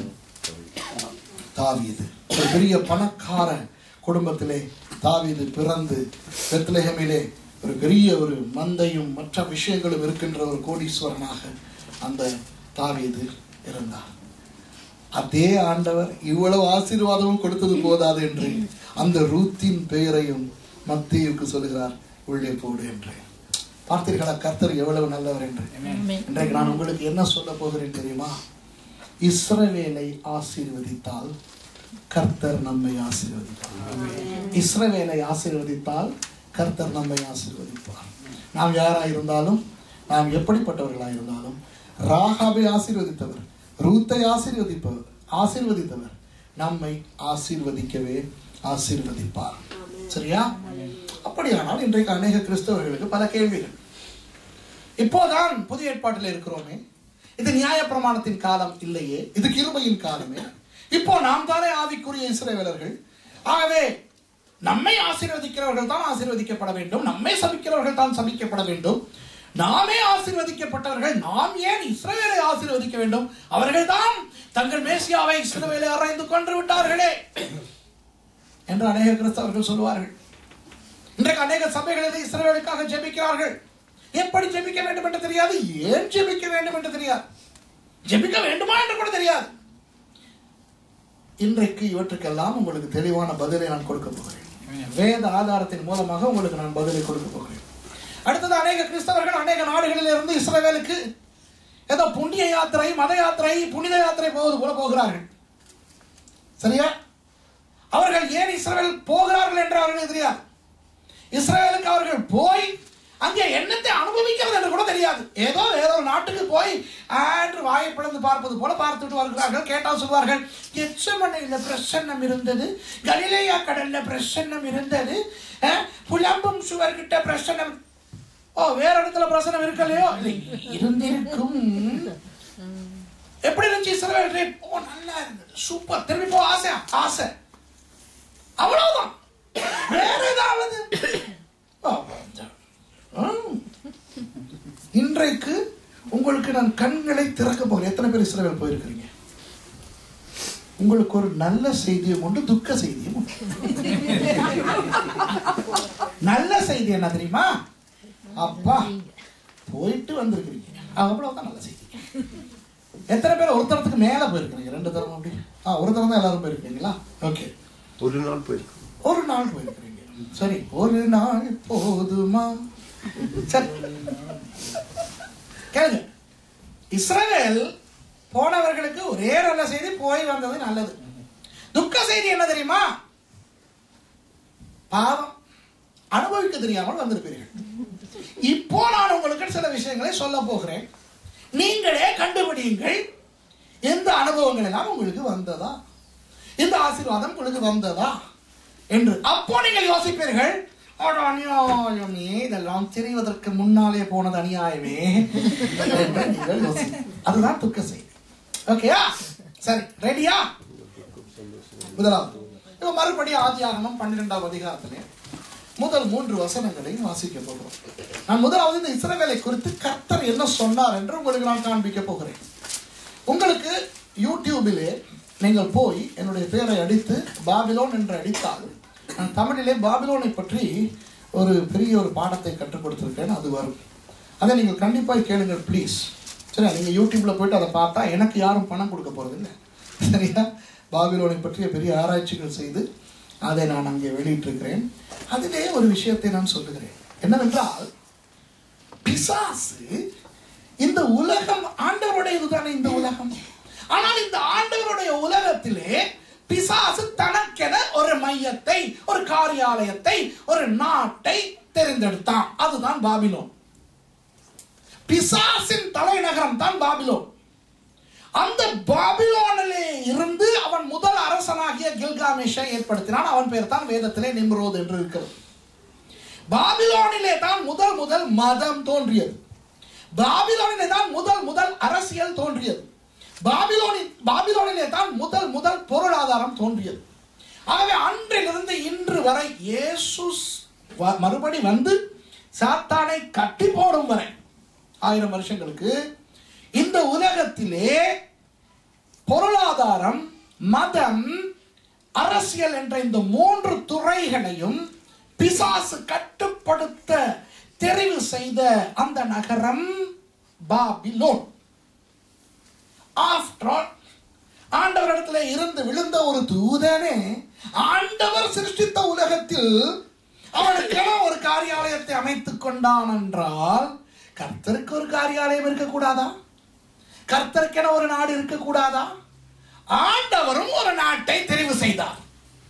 A: தாவீது ஒரு பெரிய பணக்கார குடும்பத்திலே தாவீது பிறந்து பெத்லஹேமிலே ஒரு பெரிய ஒரு மந்தையும் மற்ற விஷயங்களும் இருக்கின்ற ஒரு கோடீஸ்வரனாக அந்த தாவீது இருந்தார் அதே ஆண்டவர் இவ்வளவு ஆசீர்வாதமும் கொடுத்தது போதாது என்று அந்த ரூத்தின் பெயரையும் மத்தியுக்கு சொல்லுகிறார் உள்ளே போடு என்று பார்த்தீர்களா கர்த்தர் எவ்வளவு நல்லவர் என்று இன்றைக்கு நான் உங்களுக்கு என்ன சொல்ல போகிறேன் தெரியுமா இஸ்ரவேலை ஆசீர்வதித்தால் கர்த்தர் நம்மை ஆசீர்வதிப்பார் இஸ்ரவேலை ஆசீர்வதித்தால் கர்த்தர் நம்மை ஆசீர்வதிப்பார் நாம் யாராக இருந்தாலும் நாம் எப்படிப்பட்டவர்களாக இருந்தாலும் ராகாவை ஆசீர்வதித்தவர் ரூத்தை ஆசீர்வதிப்பவர் ஆசீர்வதித்தவர் நம்மை ஆசீர்வதிக்கவே ஆசீர்வதிப்பார் சரியா அப்படியானால் இன்றைக்கு அநேக கிறிஸ்தவர்களுக்கு பல கேள்விகள் இப்போதான் புதிய ஏற்பாட்டில் இருக்கிறோமே இது நியாய பிரமாணத்தின் காலம் இல்லையே இது கிருபையின் காலமே இப்போ நாம் தானே ஆவிக்குரிய இஸ்ரவேலர்கள் ஆகவே நம்மை ஆசீர்வதிக்கிறவர்கள் தான் ஆசீர்வதிக்கப்பட வேண்டும் நம்மை சபிக்கிறவர்கள் தான் சபிக்கப்பட வேண்டும் நாமே ஆசீர்வதிக்கப்பட்டவர்கள் நாம் ஏன் இஸ்ரவேலை ஆசீர்வதிக்க வேண்டும் அவர்கள் தான் தங்கள் மேசியாவை இஸ்ரவேலை அறைந்து கொண்டு விட்டார்களே என்று அநேக கிறிஸ்தவர்கள் சொல்லுவார்கள் இன்றைக்கு அநேக சபைகளில் இஸ்ரவேலுக்காக ஜெபிக்கிறார்கள் எப்படி ஜெபிக்க வேண்டும் என்று தெரியாது ஏன் ஜெபிக்க வேண்டும் என்று தெரியாது ஜெபிக்க வேண்டுமா என்று கூட தெரியாது இன்றைக்கு இவற்றுக்கெல்லாம் உங்களுக்கு தெளிவான பதிலை நான் கொடுக்க போகிறேன் வேத ஆதாரத்தின் மூலமாக உங்களுக்கு நான் பதிலை கொடுக்க போகிறேன் அடுத்தது அநேக கிறிஸ்தவர்கள் அநேக நாடுகளில் இருந்து இஸ்ரவேலுக்கு ஏதோ புண்ணிய யாத்திரை மத யாத்திரை புனித யாத்திரை போவது போல போகிறார்கள் சரியா அவர்கள் ஏன் இஸ்ரவேல் போகிறார்கள் என்று அவர்களுக்கு தெரியாது இஸ்ரவேலுக்கு அவர்கள் போய் அங்கே என்னத்தை அனுபவிக்கிறது என்று கூட தெரியாது ஏதோ ஏதோ ஒரு நாட்டுக்கு போய் ஆன்று வாயை பிளந்து பார்ப்பது போல பார்த்துட்டு வருகிறார்கள் கேட்டால் சொல்வார்கள் எச்சமனையில் பிரசன்னம் இருந்தது கலிலேயா கடல்ல பிரசன்னம் இருந்தது அஹ், புலம்பும் சுவர்கிட்ட பிரசன்னம் ஓ வேற இடத்துல பிரசன்னம் இருக்கலையோ இல்லை, இருந்திருக்கும் எப்படி இருந்துச்சு இஸ்ரவேல் ட்ரிப் ஓ நல்லா இருந்தது சூப்பர் திரும்பி போ ஆசை ஆசை அவ்வளவுதான் வேற ஏதாவது ஓ, ஆம். இன்றைக்கு உங்களுக்கு நான் கண்களை திறக்க போகிறேன் எத்தனை பேர் இஸ்ரவேல் போயிருக்கிறீங்க உங்களுக்கு ஒரு நல்ல செய்தியும் உண்டு துக்க செய்தியும் உண்டு நல்ல செய்தி என்ன தெரியுமா அப்பா போயிட்டு வந்திருக்கிறீங்க அவ்வளவுதான் நல்ல செய்தி எத்தனை பேர் ஒரு தரத்துக்கு மேல போயிருக்கிறீங்க ரெண்டு தரம் அப்படி ஆ ஒரு தரம் தான் எல்லாரும் போயிருக்கீங்களா ஓகே
C: ஒரு நாள் போயிருக்கு
A: ஒரு நாள் போயிருக்கிறீங்க சரி ஒரு நாள் போதுமா சரி கேளுங்க இஸ்ரவேல் போனவர்களுக்கு ஒரே நல்ல செய்தி போய் வந்தது நல்லது துக்க செய்தி என்ன தெரியுமா பாவம் அனுபவிக்க தெரியாமல் வந்திருப்பீர்கள் இப்போ நான் உங்களுக்கு சில விஷயங்களை சொல்ல போகிறேன் நீங்களே கண்டுபிடியுங்கள் எந்த அனுபவங்கள் எல்லாம் உங்களுக்கு வந்ததா இந்த ஆசீர்வாதம் உங்களுக்கு வந்ததா என்று அப்போ நீங்கள் யோசிப்பீர்கள் "அட அநியாயமே இதெல்லாம் தெரிவதற்கு முன்னாலே போனது அநியாயமே என்று நீங்கள் யோசிப்பீர்கள். அதுதான் துக்க செய்தி ஓகேயா சரி ரெடியா முதலாவது இப்ப மறுபடியும் ஆதியாகமம் பன்னிரெண்டாம் அதிகாரத்திலே முதல் மூன்று வசனங்களை வாசிக்க போகிறோம் நான் முதலாவது இந்த இஸ்ரவேலை குறித்து கர்த்தர் என்ன சொன்னார் என்று உங்களுக்கு நான் காண்பிக்க போகிறேன் உங்களுக்கு யூடியூபிலே நீங்கள் போய் என்னுடைய பேரை அடித்து பாபிலோன் என்று அடித்தால் நான் தமிழிலே பாபிலோனை பற்றி ஒரு பெரிய ஒரு பாடத்தை கற்றுக் கொடுத்திருக்கேன் அது வரும் அதை நீங்கள் கண்டிப்பாக கேளுங்கள் ப்ளீஸ் சரி நீங்கள் யூடியூப்ல போயிட்டு அதை பார்த்தா எனக்கு யாரும் பணம் கொடுக்க போறது இல்லை சரியா பாபிலோனை பற்றிய பெரிய ஆராய்ச்சிகள் செய்து அதை நான் அங்கே வெளியிட்டிருக்கிறேன் அதிலே ஒரு விஷயத்தை நான் சொல்லுகிறேன் என்னவென்றால் பிசாசு இந்த உலகம் ஆண்டவருடையது தானே இந்த உலகம் ஆனால் இந்த ஆண்டவருடைய உலகத்திலே பிசாசு தனக்கென ஒரு மையத்தை ஒரு காரியாலயத்தை ஒரு நாட்டை தெரிந்தெடுத்தான் அதுதான் பாபிலோன் பிசாசின் தலைநகரம் தான் பாபிலோன் அந்த பாபிலோனிலே இருந்து அவன் முதல் அரசனாகிய கில்காமேஷை ஏற்படுத்தினான் அவன் பேர் தான் வேதத்திலே நிம்ரோத் என்று இருக்கிறது பாபிலோனிலே தான் முதல் முதல் மதம் தோன்றியது பாபிலோனிலே தான் முதல் முதல் அரசியல் தோன்றியது பாபிலோனில் பாபிலோனிலே தான் முதல் முதல் பொருளாதாரம் தோன்றியது ஆகவே அன்றிலிருந்து இன்று வரை இயேசுஸ் வ- மறுபடி வந்து சாத்தானை கட்டி போடும் வரை ஆயிரம் வருஷங்களுக்கு இந்த உலகத்திலே பொருளாதாரம் மதம் அரசியல் என்ற இந்த மூன்று துறைகளையும் பிசாசு கட்டுப்படுத்த தெரிவு செய்த அந்த நகரம் பாபிலோன் ஆஃப்டர் ஆல் ஆண்டவரிடத்துல இருந்து விழுந்த ஒரு தூதனே ஆண்டவர் சிருஷ்டித்த உலகத்தில் அவனுக்கென ஒரு காரியாலயத்தை அமைத்துக் கொண்டான் என்றால் கர்த்தருக்கு ஒரு காரியாலயம் இருக்கக்கூடாதா கர்த்தருக்கென ஒரு நாடு இருக்கக்கூடாதா ஆண்டவரும் ஒரு நாட்டை தெரிவு செய்தார்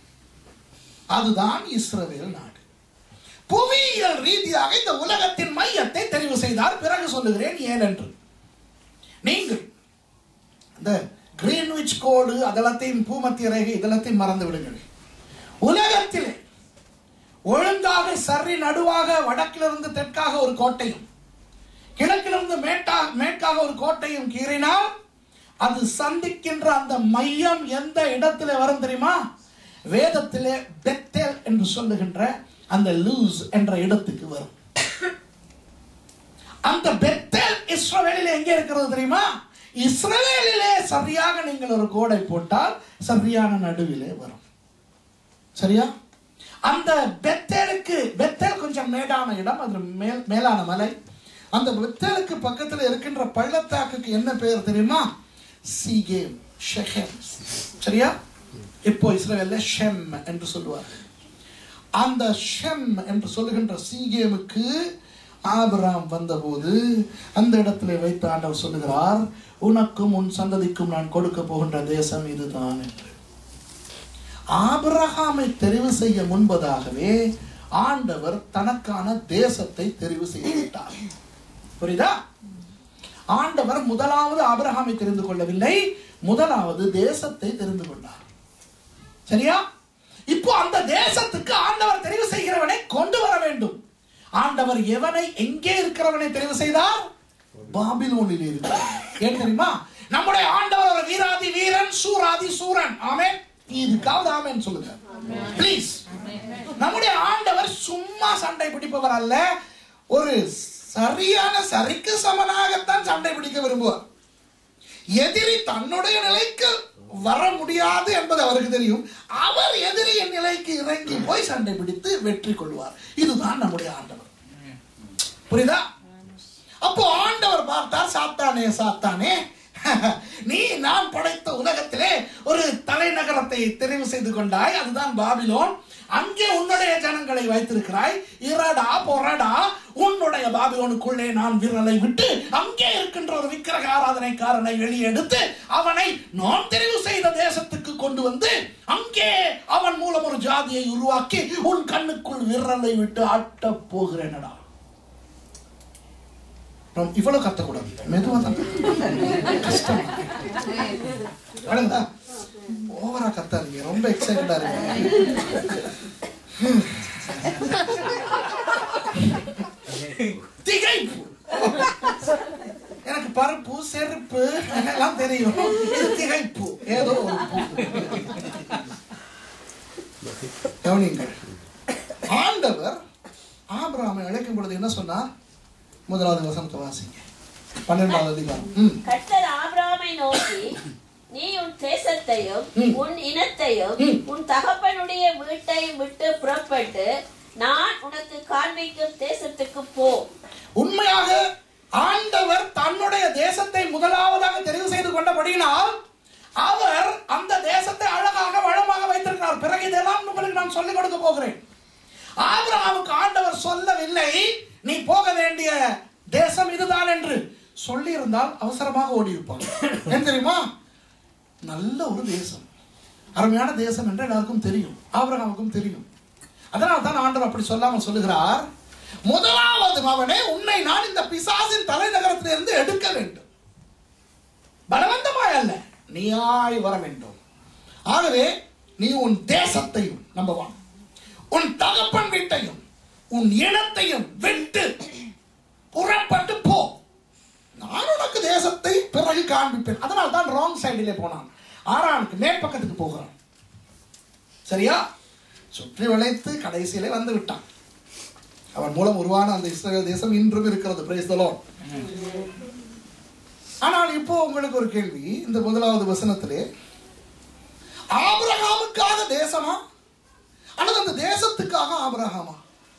A: அதுதான் இஸ்ரவேல் நாடு புவியியல் ரீதியாக இந்த உலகத்தின் மையத்தை தெரிவு செய்தார் பிறகு சொல்லுகிறேன் ஏனென்று நீங்கள் இந்த கிரீன்விச் கோடு அதெல்லாத்தையும் பூமத்திய ரேகை இதெல்லாத்தையும் மறந்து விடுங்கள் உலகத்திலே ஒழுங்காக சரி நடுவாக வடக்கிலிருந்து தெற்காக ஒரு கோட்டையும் கிழக்கிலிருந்து மேட்டா மேற்காக ஒரு கோட்டையும் கீறினால் அது சந்திக்கின்ற அந்த மையம் எந்த இடத்திலே வரும் தெரியுமா வேதத்திலே பெத்தேல் என்று சொல்லுகின்ற அந்த லூஸ் என்ற இடத்துக்கு வரும் அந்த பெத்தேல் இஸ்ரவேலில் எங்கே இருக்கிறது தெரியுமா இஸ்ரவேலிலே சரியாக நீங்கள் ஒரு கோடை போட்டால் சரியான நடுவிலே வரும் சரியா அந்த பெத்தேலுக்கு பெத்தேல் கொஞ்சம் மேடான இடம் அது மேல் மேலான மலை அந்த பெத்தேலுக்கு பக்கத்தில் இருக்கின்ற பள்ளத்தாக்குக்கு என்ன பெயர் தெரியுமா சீகேம் ஷெஹெம் சரியா இப்போ இஸ்ரவேல்ல ஷெம் என்று சொல்லுவார் அந்த ஷெம் என்று சொல்லுகின்ற சீகேமுக்கு ஆபிராம் வந்தபோது அந்த இடத்துல வைத்து ஆண்டவர் சொல்லுகிறார் உனக்கும் உன் சந்ததிக்கும் நான் கொடுக்க போகின்ற தேசம் இதுதான் என்று ஆபிரகாமை தெரிவு செய்ய முன்பதாகவே ஆண்டவர் தனக்கான தேசத்தை தெரிவு செய்து விட்டார் புரியுதா ஆண்டவர் முதலாவது ஆபிரகாமை தெரிந்து கொள்ளவில்லை முதலாவது தேசத்தை தெரிந்து கொண்டார் சரியா இப்போ அந்த தேசத்துக்கு ஆண்டவர் தெரிவு செய்கிறவனை கொண்டு வர வேண்டும் ஆண்டவர் எவனை எங்கே இருக்கிறவனை தெரிவு செய்தார் பாபிலோனில் இருக்கிறார் ஏன் தெரியுமா நம்முடைய ஆண்டவர் ஒரு வீராதி வீரன் சூராதி சூரன் ஆமென் இதுக்காவது ஆமென் சொல்லுங்க ப்ளீஸ் நம்முடைய ஆண்டவர் சும்மா சண்டை பிடிப்பவர் அல்ல ஒரு சரியான சரிக்கு சமனாகத்தான் சண்டை பிடிக்க விரும்புவார் எதிரி தன்னுடைய நிலைக்கு வர முடியாது என்பது அவருக்கு தெரியும் அவர் எதிரியின் நிலைக்கு இறங்கி போய் சண்டை பிடித்து வெற்றி கொள்வார் இதுதான் நம்முடைய ஆண்டவர் புரியுதா அப்போ ஆண்டவர் பார்த்தார் சாத்தானே சாத்தானே நீ நான் படைத்த உலகத்திலே ஒரு தலைநகரத்தை தெரிவு செய்து கொண்டாய் அதுதான் பாபிலோன் அங்கே உன்னுடைய ஜனங்களை வைத்திருக்கிறாய் இரடா பொறடா உன்னுடைய பாபிலோனுக்குள்ளே நான் விரலை விட்டு அங்கே இருக்கின்ற ஒரு விக்கிரக ஆராதனைக்காரனை வெளியெடுத்து அவனை நான் தெரிவு செய்த தேசத்துக்கு கொண்டு வந்து அங்கே அவன் மூலம் ஒரு ஜாதியை உருவாக்கி உன் கண்ணுக்குள் விரலை விட்டு ஆட்டப் போகிறேனடா ரொம்ப- இவ்வளவு கத்தக்கூடாது மெதுவா தான் கஷ்டம் விளங்குதா ஓவரா கத்தாதீங்க ரொம்ப எக்ஸைட்டடா இருக்கு திகைப்பு எனக்கு பருப்பு செருப்பு எல்லாம் தெரியும் இது திகைப்பு ஏதோ ஒரு பூ. கவனியுங்கள் ஆண்டவர் ஆபிரகாமை அழைக்கும் பொழுது என்ன சொன்னார் முதலாவது வசனத்தை வாசிங்க பன்னெண்டாவது அதிகாரம் ம்
B: கர்த்தர் ஆபிரகாமை நோக்கி நீ உன் தேசத்தையும்
A: ம்.
B: உன் இனத்தையும்
A: ம்.
B: உன் தகப்பனுடைய வீட்டையும் விட்டு புறப்பட்டு நான் உனக்கு காண்பிக்கும் தேசத்துக்கு போ
A: உண்மையாக ஆண்டவர் தன்னுடைய தேசத்தை முதலாவதாக தெரிவு செய்து கொண்டபடியினால் அவர் அந்த தேசத்தை அழகாக வளமாக வைத்திருக்கிறார் பிறகு இதெல்லாம் உங்களுக்கு நான் சொல்லிக் கொடுக்க போகிறேன் ஆபிரகாமுக்கு ஆண்டவர் சொல்லவில்லை நீ போக வேண்டிய தேசம் இதுதான் என்று சொல்லி இருந்தால் அவசரமாக ஓடி இருப்பான் ஏன் தெரியுமா நல்ல ஒரு தேசம் அருமையான தேசம் என்று எல்லாருக்கும் தெரியும் ஆபிரகாமுக்கும் தெரியும் அதனால் தான் ஆண்டவர் அப்படி சொல்லாமல் சொல்லுகிறார் முதலாவது மகனே உன்னை நான் இந்த பிசாசின் தலைநகரத்திலிருந்து எடுக்க வேண்டும் பலவந்தமாய் அல்ல நீயாய் வர வேண்டும் ஆகவே நீ உன் தேசத்தையும் நம்பர் ஒன் உன் தகப்பன் வீட்டையும் உன் இனத்தையும் விட்டு புறப்பட்டு போ நான் உனக்கு தேசத்தை பிறகு காண்பிப்பேன் அதனால் தான் ராங் சைடிலே போனான் ஆறானுக்கு மேற்பக்கத்துக்கு போகிறான் சரியா சுற்றி வளைத்து கடைசியிலே வந்து விட்டான் அவன் மூலம் உருவான அந்த இஸ்ரேல் தேசம் இன்றும் இருக்கிறது பிரைஸ் ஆனால் இப்போ உங்களுக்கு ஒரு கேள்வி இந்த முதலாவது வசனத்திலே ஆபிரகாமுக்காக தேசமா அல்லது அந்த தேசத்துக்காக ஆபிரகாமா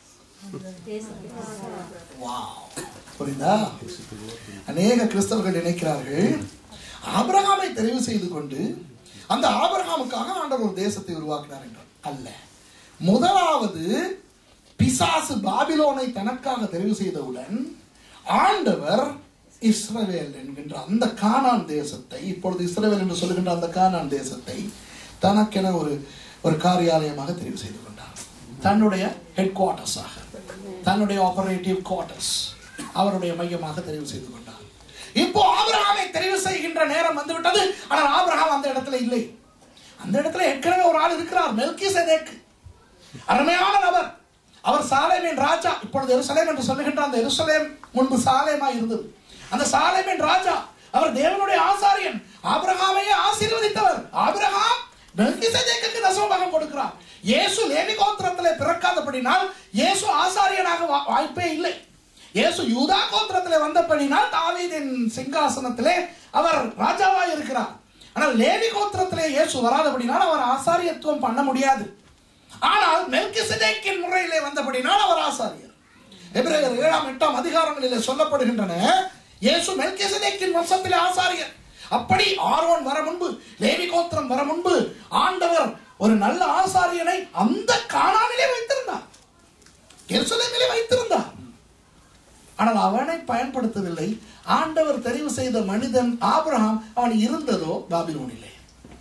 A: வாவ். புரியுதா அநேக கிறிஸ்தவர்கள் நினைக்கிறார்கள் ஆபிரகாமை தெரிவு செய்து கொண்டு அந்த ஆபிரகாமுக்காக ஆண்டவர் ஒரு தேசத்தை உருவாக்கினார் என்றார் அல்ல முதலாவது பிசாசு பாபிலோனை தனக்காக தெரிவு செய்தவுடன் ஆண்டவர் இஸ்ரவேல் என்கின்ற அந்த கானான் தேசத்தை இப்பொழுது இஸ்ரவேல் என்று சொல்லுகின்ற அந்த கானான் தேசத்தை தனக்கென ஒரு ஒரு காரியாலயமாக தெரிவு செய்து கொண்டார் தன்னுடைய ஹெட் குவார்ட்டர்ஸாக தன்னுடைய ஆபரேட்டிவ் குவார்ட்டர்ஸ் அவருடைய மையமாக தெரிவு செய்து கொண்டார் இப்போ ஆபிரகாமை தெரிவு செய்கின்ற நேரம் வந்துவிட்டது ஆனால் ஆபிரகாம் அந்த இடத்துல இல்லை அந்த இடத்துல ஏற்கனவே ஒரு ஆள் இருக்கிறார் மெல்கி அருமையான நபர் அவர் சாலேமின் ராஜா இப்பொழுது எருசலேம் என்று சொல்லுகின்ற அந்த எருசலேம் முன்பு சாலேமா இருந்தது அந்த சாலேமின் ராஜா அவர் தேவனுடைய ஆசாரியன் ஆபிரகாமையே ஆசீர்வதித்தவர் ஆபிரகாம் மெல்கிசேதேக்குக்கு தசமபாகம் கொடுக்கிறார் இயேசு லேவி கோத்திரத்திலே பிறக்காதபடினால் இயேசு ஆசாரியனாக வா- வாய்ப்பே இல்லை இயேசு யூதா கோத்திரத்திலே வந்தபடினால் தாவீதின் சிங்காசனத்திலே அவர் ராஜாவாய் இருக்கிறார் ஆனால் லேவி கோத்திரத்திலே இயேசு வராதபடினால் அவர் ஆசாரியத்துவம் பண்ண முடியாது ஆனால் மெல்கிசேதேக்கின் முறையிலே வந்தபடினால் அவர் ஆசாரியர் எபிரேயர் ஏழாம் எட்டாம் அதிகாரங்களிலே சொல்லப்படுகின்றன இயேசு மெல்கிசேதேக்கின் வம்சத்திலே ஆசாரியர் அப்படி ஆரோன் வர முன்பு லேவி கோத்திரம் வர முன்பு ஆண்டவர் ஒரு நல்ல ஆசாரியனை அந்த காணானிலே வைத்திருந்தார் எருசலேமிலே வைத்திருந்தார் ஆனால் அவனை பயன்படுத்தவில்லை ஆண்டவர் தெரிவு செய்த மனிதன் ஆபிரகாம் அவன் இருந்ததோ பாபிலோனிலே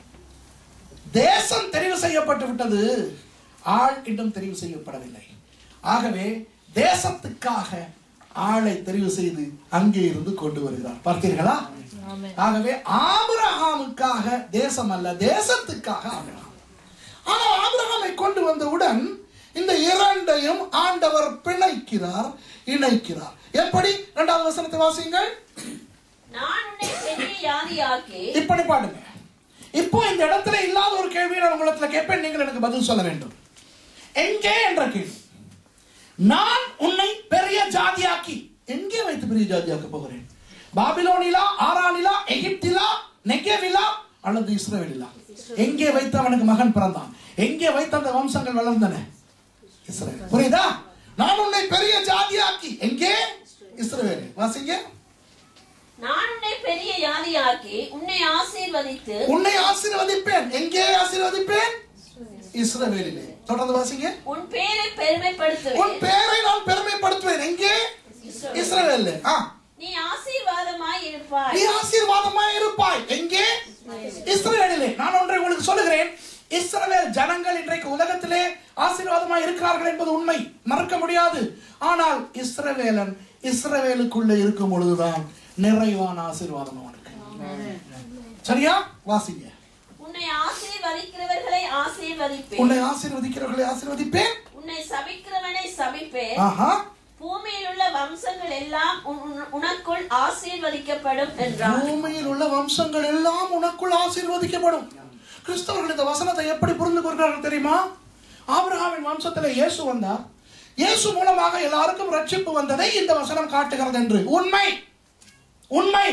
A: தேசம் தெரிவு செய்யப்பட்டு விட்டது ஆள் இன்னும் தெரிவு செய்யப்படவில்லை ஆகவே தேசத்துக்காக ஆளை தெரிவு செய்து அங்கே இருந்து கொண்டு வருகிறார் பார்த்தீர்களா ஆகவே ஆபிரகாமுக்காக தேசம் அல்ல தேசத்துக்காக ஆபிரகாம் ஆனால் ஆபிரகாமை கொண்டு வந்தவுடன் இந்த இரண்டையும் ஆண்டவர் பிணைக்கிறார் இணைக்கிறார் எப்படி இரண்டாவது வசனத்தை வாசியுங்கள்
B: நான் உன்னை பெரிய ஜாதியாக்கி
A: இப்படி பாடுங்க இப்போ இந்த இடத்துல இல்லாத ஒரு கேள்வியை நான் உங்களிடத்துல கேட்பேன் நீங்கள் எனக்கு பதில் சொல்ல வேண்டும் எங்கே என்ற கேள்வி நான் உன்னை பெரிய ஜாதியாக்கி எங்கே வைத்து பெரிய ஜாதியாக்க போகிறேன் பாபிலோனிலா ஆரானிலா எகிப்திலா நெகேவிலா அல்லது இஸ்ரேலிலா எங்கே வைத்து அவனுக்கு மகன் பிறந்தான் எங்கே வைத்து அந்த வம்சங்கள் வளர்ந்தன இஸ்ரேல் புரியுதா நான் உன்னை பெரிய ஜாதியாக்கி எங்கே இஸ்ரேல் வாசிங்க
B: நான் உன்னை பெரிய ஜாதியாக்கி உன்னை ஆசீர்வதித்து
A: உன்னை ஆசீர்வதிப்பேன் எங்கே ஆசீர்வதிப்பேன் இஸ்ரவேலிலே தொடர்ந்து வாசிங்க
B: உன் பேரை
A: உன்
B: பெருமைப்படுத்துவேன்
A: பேரை நான் பெருமைப்படுத்துவேன் எங்கே இஸ்ரவேலிலே ஆ
B: நீ ஆசீர்வாதமாய் இருப்பாய்
A: நீ ஆசீர்வாதமாய் இருப்பாய் எங்கே இஸ்ரவேலிலே நான் ஒன்றை உங்களுக்கு சொல்லுகிறேன் இஸ்ரவேல் ஜனங்கள் இன்றைக்கு உலகத்திலே ஆசீர்வாதமாய் இருக்கிறார்கள் என்பது உண்மை மறக்க முடியாது ஆனால் இஸ்ரவேலன் இஸ்ரவேலுக்குள்ளே இருக்கும் பொழுதுதான் நிறைவான ஆசீர்வாதம் அவனுக்கு சரியா வாசிங்க
B: உன்னை ஆசீர்வதிக்கிறவர்களை ஆசீர்வதிப்பேன்
A: உன்னை ஆசீர்வதிக்கிறவர்களை ஆசீர்வதிப்பேன்
B: உன்னை சபிக்கிறவனை சபிப்பேன்
A: ஆஹா
B: பூமியில் உள்ள வம்சங்கள் எல்லாம் உன்- உன்- உனக்குள் ஆசீர்வதிக்கப்படும் என்றார்
A: பூமியில் உள்ள வம்சங்கள் எல்லாம் உனக்குள் ஆசீர்வதிக்கப்படும் கிறிஸ்தவர்கள் இந்த வசனத்தை எப்படி புரிந்து கொள்கிறார்கள் தெரியுமா ஆபிரகாமின் வம்சத்தில் இயேசு வந்தார் இயேசு மூலமாக எல்லாருக்கும் ரட்சிப்பு வந்ததை இந்த வசனம் காட்டுகிறது என்று உண்மை உண்மை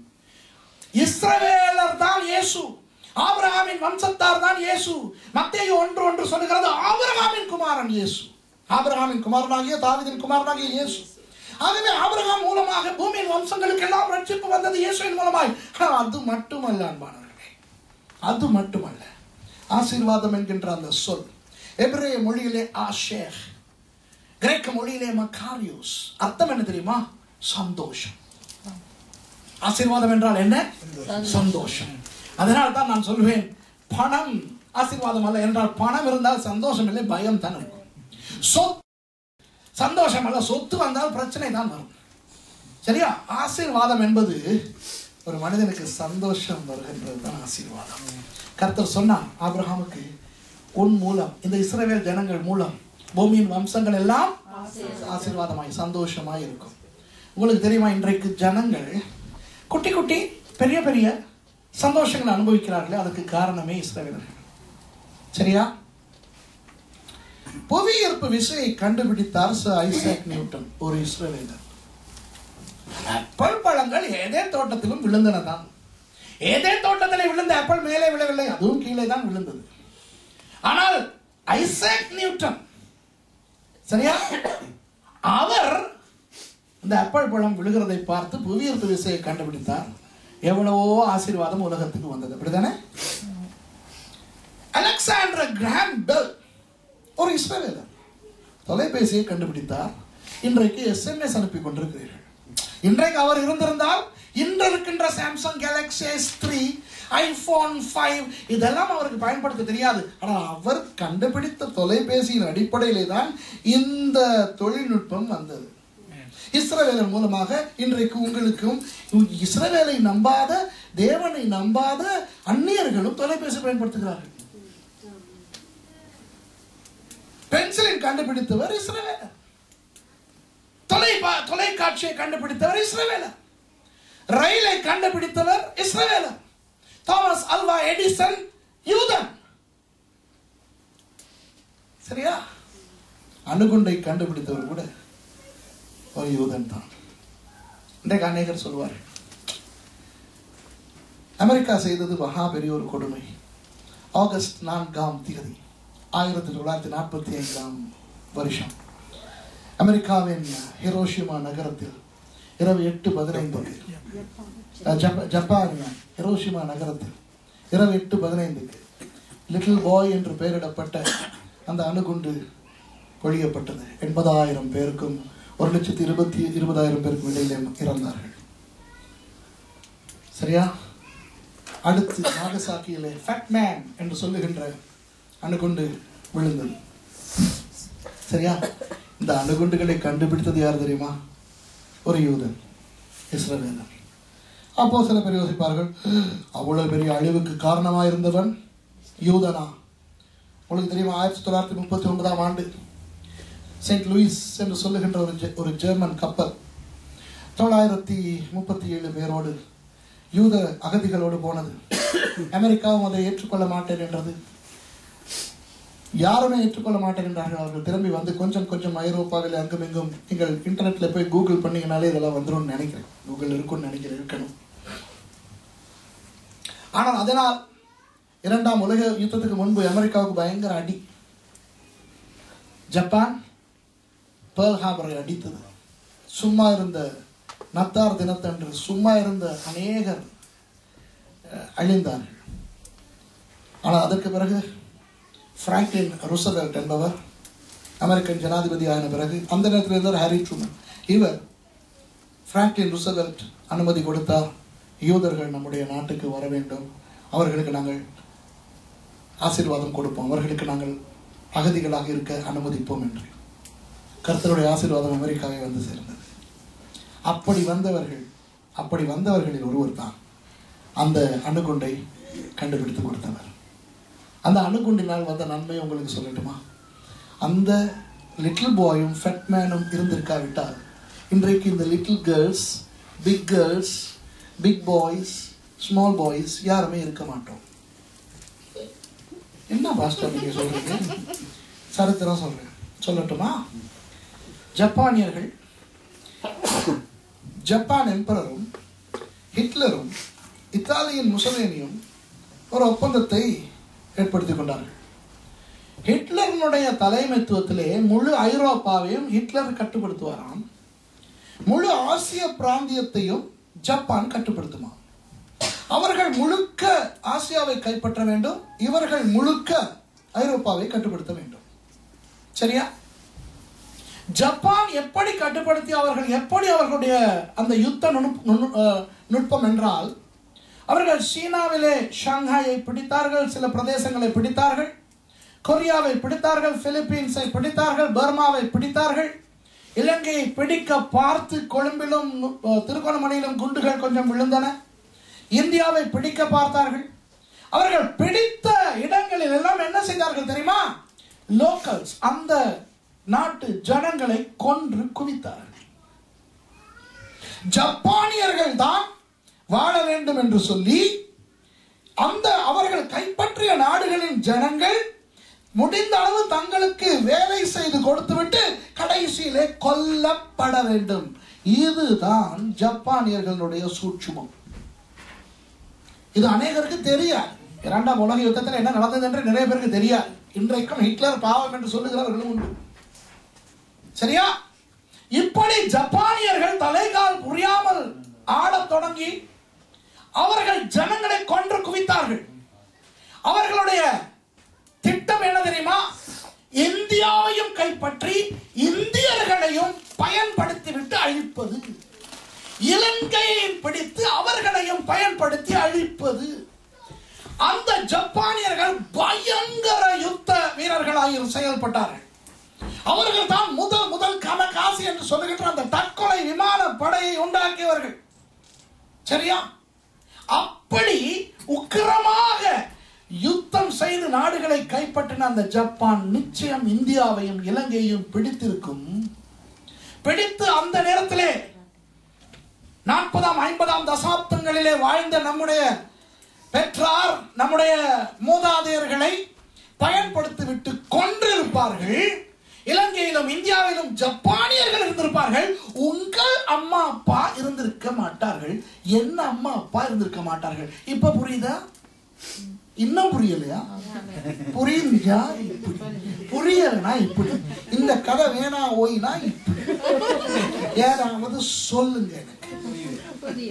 A: இஸ்ரவேலர் தான் இயேசு ஆபிரகாமின் வம்சத்தார் தான் இயேசு மத்தேயு ஒன்று ஒன்று சொல்லுகிறது ஆபிரகாமின் குமாரன் இயேசு ஆபிரகாமின் குமாரனாகிய தாவீதின் குமாரனாகிய இயேசு ஆகவே ஆபிரகாம் மூலமாக பூமியின் வம்சங்களுக்கு எல்லாம் ரட்சிப்பு வந்தது இயேசுவின் மூலமாய் ஆனால் அது மட்டுமல்ல அன்பானவர்களே அது மட்டுமல்ல ஆசீர்வாதம் என்கின்ற அந்த சொல் எபிரேய மொழியிலே ஆஷேர் கிரேக்க மொழியிலே மக்காரியோஸ் அர்த்தம் என்ன தெரியுமா சந்தோஷம் ஆசீர்வாதம் என்றால் என்ன சந்தோஷம் அதனால் தான் நான் சொல்வேன் பணம் ஆசீர்வாதம் அல்ல என்றால் பணம் இருந்தால் சந்தோஷம் இல்லை பயம் தான் இருக்கும் சொத்து சந்தோஷம் அல்ல சொத்து வந்தால் பிரச்சனை தான் வரும் சரியா ஆசீர்வாதம் என்பது ஒரு மனிதனுக்கு சந்தோஷம் வருகின்றது தான் ஆசீர்வாதம் கர்த்தர் சொன்னார் ஆபிரகாமுக்கு உன் மூலம் இந்த இஸ்ரவேல் ஜனங்கள் மூலம் பூமியின் வம்சங்கள் எல்லாம் ஆசீர்வாதமாய் சந்தோஷமாய் இருக்கும் உங்களுக்கு தெரியுமா இன்றைக்கு ஜனங்கள் குட்டி குட்டி பெரிய பெரிய சந்தோஷங்களை அனுபவிக்கிறார்களே அதுக்கு காரணமே இஸ்ரவேலர்கள் சரியா புவியீர்ப்பு விசையை கண்டுபிடித்தார் சர் ஐசக் நியூட்டன் ஒரு இஸ்ரவேலர் ஆப்பிள் பழங்கள் ஏதே தோட்டத்திலும் விழுந்தனதான் ஏதே தோட்டத்திலே விழுந்த ஆப்பிள் மேலே விழவில்லை அதுவும் கீழே தான் விழுந்தது ஆனால் ஐசக் நியூட்டன் சரியா அவர் இந்த ஆப்பிள் பழம் விழுகிறதை பார்த்து புவியீர்ப்பு விசையை கண்டுபிடித்தார் எவ்வளவோ ஆசீர்வாதம் உலகத்துக்கு வந்தது அப்படிதானே அலெக்சாண்டர் கிராம் பெல் ஒரு இஸ்ரவேலர் தொலைபேசியை கண்டுபிடித்தார் இன்றைக்கு எஸ்எம்எஸ் அனுப்பி கொண்டிருக்கிறீர்கள் இன்றைக்கு அவர் இருந்திருந்தால் இன்று இருக்கின்ற Samsung Galaxy S three iPhone five இதெல்லாம் அவருக்கு பயன்படுத்த தெரியாது ஆனால் அவர் கண்டுபிடித்த தொலைபேசியின் அடிப்படையிலே தான் இந்த தொழில்நுட்பம் வந்தது இஸ்ரவேலர் மூலமாக இன்றைக்கு உங்களுக்கும் இஸ்ரவேலை நம்பாத தேவனை நம்பாத அந்நியர்களும் தொலைபேசி பயன்படுத்துகிறார்கள் பென்சிலின் கண்டுபிடித்தவர் இஸ்ரவேலர் தொலை தொலைக்காட்சியை கண்டுபிடித்தவர் இஸ்ரவேலர் ரயிலை கண்டுபிடித்தவர் இஸ்ரவேலர் தாமஸ் அல்வா எடிசன் யூதன் சரியா அணுகுண்டை கண்டுபிடித்தவர் கூட ஒரு யூதன் தான் இன்றைக்கு அநேகர் சொல்வார் அமெரிக்கா செய்தது மகா பெரிய ஒரு கொடுமை ஆகஸ்ட் நான்காம் தேதி ஆயிரத்தி தொள்ளாயிரத்தி நாற்பத்தி ஐந்தாம் வருஷம் அமெரிக்காவின் ஹிரோஷிமா நகரத்தில் இரவு எட்டு பதினைந்துக்கு அஹ், ஜப்ப- ஜப்பானிய ஹிரோஷிமா நகரத்தில் இரவு எட்டு பதினைந்துக்கு லிட்டில் பாய் என்று பெயரிடப்பட்ட அந்த அணுகுண்டு பொழியப்பட்டது எண்பதாயிரம் பேருக்கும் ஒரு லட்சத்தி இருபத்தி இருபதாயிரம் பேருக்கும் இடையிலே இறந்தார்கள் சரியா அடுத்து நாகசாக்கியிலே ஃபேட்மேன் என்று சொல்லுகின்ற அணுகுண்டு விழுந்தது சரியா இந்த அணுகுண்டுகளை கண்டுபிடித்தது யார் தெரியுமா ஒரு யூதன் இஸ்ரவேலர் அப்போ சில பேர் யோசிப்பார்கள் அவ்வளவு பெரிய அழிவுக்கு காரணமாக இருந்தவன் யூதனா உங்களுக்கு தெரியுமா ஆயிரத்தி தொள்ளாயிரத்தி முப்பத்தி ஒன்பதாம் ஆண்டு செயின்ட் லூயிஸ் என்று சொல்லுகின்ற ஒரு ஜெ- ஒரு ஜெர்மன் கப்பல் தொள்ளாயிரத்தி முப்பத்தி ஏழு பேரோடு யூத அகதிகளோடு போனது அமெரிக்காவும் அதை ஏற்றுக்கொள்ள மாட்டேன் என்றது யாருமே ஏற்றுக்கொள்ள மாட்டேன் என்றார்கள் அவர்கள் திரும்பி வந்து கொஞ்சம் கொஞ்சம் ஐரோப்பாவில் அங்கும் இங்கும் நீங்கள் இன்டர்நெட்ல போய் கூகுள் பண்ணீங்கனாலே இதெல்லாம் வந்துரும்னு நினைக்கிறேன் கூகுள் இருக்கும்னு நினைக்கிறேன் இருக்கணும் ஆனால் அதனால் இரண்டாம் உலக யுத்தத்துக்கு முன்பு அமெரிக்காவுக்கு பயங்கர அடி ஜப்பான் பேர்ல் ஹார்பரை அடித்தது சும்மா இருந்த நத்தார் தினத்தன்று சும்மா இருந்த அநேகர் அஹ், அழிந்தார்கள் ஆனால் அதற்கு பிறகு பிராங்க்லின் ருசவெல்ட் என்பவர் அமெரிக்கன் ஜனாதிபதி ஆன பிறகு அந்த நேரத்தில் இருந்தார் ஹாரி ட்ரூமன் இவர் பிராங்க்லின் ருசவெல்ட் அனுமதி கொடுத்தார் யூதர்கள் நம்முடைய நாட்டுக்கு வர வேண்டும் அவர்களுக்கு நாங்கள் ஆசீர்வாதம் கொடுப்போம் அவர்களுக்கு நாங்கள் அகதிகளாக இருக்க அனுமதிப்போம் என்று கர்த்தருடைய ஆசீர்வாதம் அமெரிக்காவை வந்து சேர்ந்தது அப்படி வந்தவர்கள் அப்படி வந்தவர்களில் ஒருவர் தான் அந்த அணுகுண்டை கண்டுபிடித்து கொடுத்தவர் அந்த அணுகுண்டினால் வந்த நன்மை உங்களுக்கு சொல்லட்டுமா அந்த லிட்டில் பாயும் ஃபெட் மேனும் இருந்திருக்காவிட்டால் இன்றைக்கு இந்த little girls big girls big boys small boys யாருமே இருக்க மாட்டோம் என்ன பாஸ்டர் நீங்க சொல்றீங்க சரித்திரம் சொல்றேன் சொல்லட்டுமா ஜப்பானியர்கள் ஜப்பான் எம்பரரும் ஹிட்லரும் இத்தாலியன் முசலேனியும் ஒரு ஒப்பந்தத்தை ஏற்படுத்திக் கொண்டார்கள் ஹிட்லரினுடைய தலைமைத்துவத்திலே முழு ஐரோப்பாவையும் ஹிட்லர் கட்டுப்படுத்துவாராம் முழு ஆசிய பிராந்தியத்தையும் ஜப்பான் கட்டுப்படுத்துமா அவர்கள் முழுக்க ஆசியாவை கைப்பற்ற வேண்டும் இவர்கள் முழுக்க ஐரோப்பாவை கட்டுப்படுத்த வேண்டும் சரியா ஜப்பான் எப்படி கட்டுப்படுத்தி அவர்கள் எப்படி அவர்களுடைய அந்த யுத்த நுணுப்- நுணு- அஹ், நுட்பம் என்றால் அவர்கள் சீனாவிலே ஷாங்காயை பிடித்தார்கள் சில பிரதேசங்களை பிடித்தார்கள் கொரியாவை பிடித்தார்கள் பிலிப்பீன்ஸை பிடித்தார்கள் பர்மாவை பிடித்தார்கள் இலங்கையை பிடிக்க பார்த்து கொழும்பிலும் நு- அஹ், திருகோணமலையிலும் குண்டுகள் கொஞ்சம் விழுந்தன இந்தியாவை பிடிக்க பார்த்தார்கள் அவர்கள் பிடித்த இடங்களில் எல்லாம் என்ன செய்தார்கள் தெரியுமா லோக்கல்ஸ் அந்த நாட்டு ஜனங்களை கொன்று குவித்தார்கள் ஜப்பானியர்கள் தான் வாழ வேண்டும் என்று சொல்லி அந்த அவர்கள் கைப்பற்றிய நாடுகளின் ஜனங்கள் முடிந்த அளவு தங்களுக்கு வேலை செய்து கொடுத்துவிட்டு கடைசியிலே கொல்லப்பட வேண்டும் இதுதான் ஜப்பானியர்களுடைய சூட்சுமம் இது அநேகருக்கு தெரியாது இரண்டாம் உலக யுத்தத்தில் என்ன நடந்தது என்று நிறைய பேருக்கு தெரியாது இன்றைக்கும் ஹிட்லர் பாவம் என்று சொல்லுகிறவர்களும் உண்டு சரியா இப்படி ஜப்பானியர்கள் தலைகால் புரியாமல் ஆடத் தொடங்கி அவர்கள் ஜனங்களை கொன்று குவித்தார்கள் அவர்களுடைய திட்டம் என்ன தெரியுமா இந்தியாவையும் கைப்பற்றி இந்தியர்களையும் பயன்படுத்திவிட்டு அழிப்பது இலங்கையை பிடித்து அவர்களையும் பயன்படுத்தி அழிப்பது அந்த ஜப்பானியர்கள் பயங்கர யுத்த வீரர்களாக செயல்பட்டார்கள் அவர்கள் தான் முதல் முதல் கமகாசி என்று சொல்லுகின்ற அந்த தற்கொலை விமான படையை உண்டாக்கியவர்கள் சரியா அப்படி உக்கிரமாக யுத்தம் செய்து நாடுகளை கைப்பற்றின அந்த ஜப்பான் நிச்சயம் இந்தியாவையும் இலங்கையையும் பிடித்திருக்கும் பிடித்து அந்த நேரத்திலே நாற்பதாம் ஐம்பதாம் தசாப்தங்களிலே வாழ்ந்த நம்முடைய பெற்றார் நம்முடைய மூதாதையர்களை பயன்படுத்திவிட்டு கொன்றிருப்பார்கள் இலங்கையிலும் இந்தியாவிலும் ஜப்பானியர்கள் இருந்திருப்பார்கள் உங்கள் அம்மா அப்பா இருந்திருக்க மாட்டார்கள் என்ன அம்மா அப்பா இருந்திருக்க மாட்டார்கள் இப்ப புரியுதா இன்னும் புரியலையா புரியுதுயா இப்படி புரியலனா இப்படி இந்த கதை வேணா ஓய்னா இப்படி ஏதாவது சொல்லுங்க எனக்கு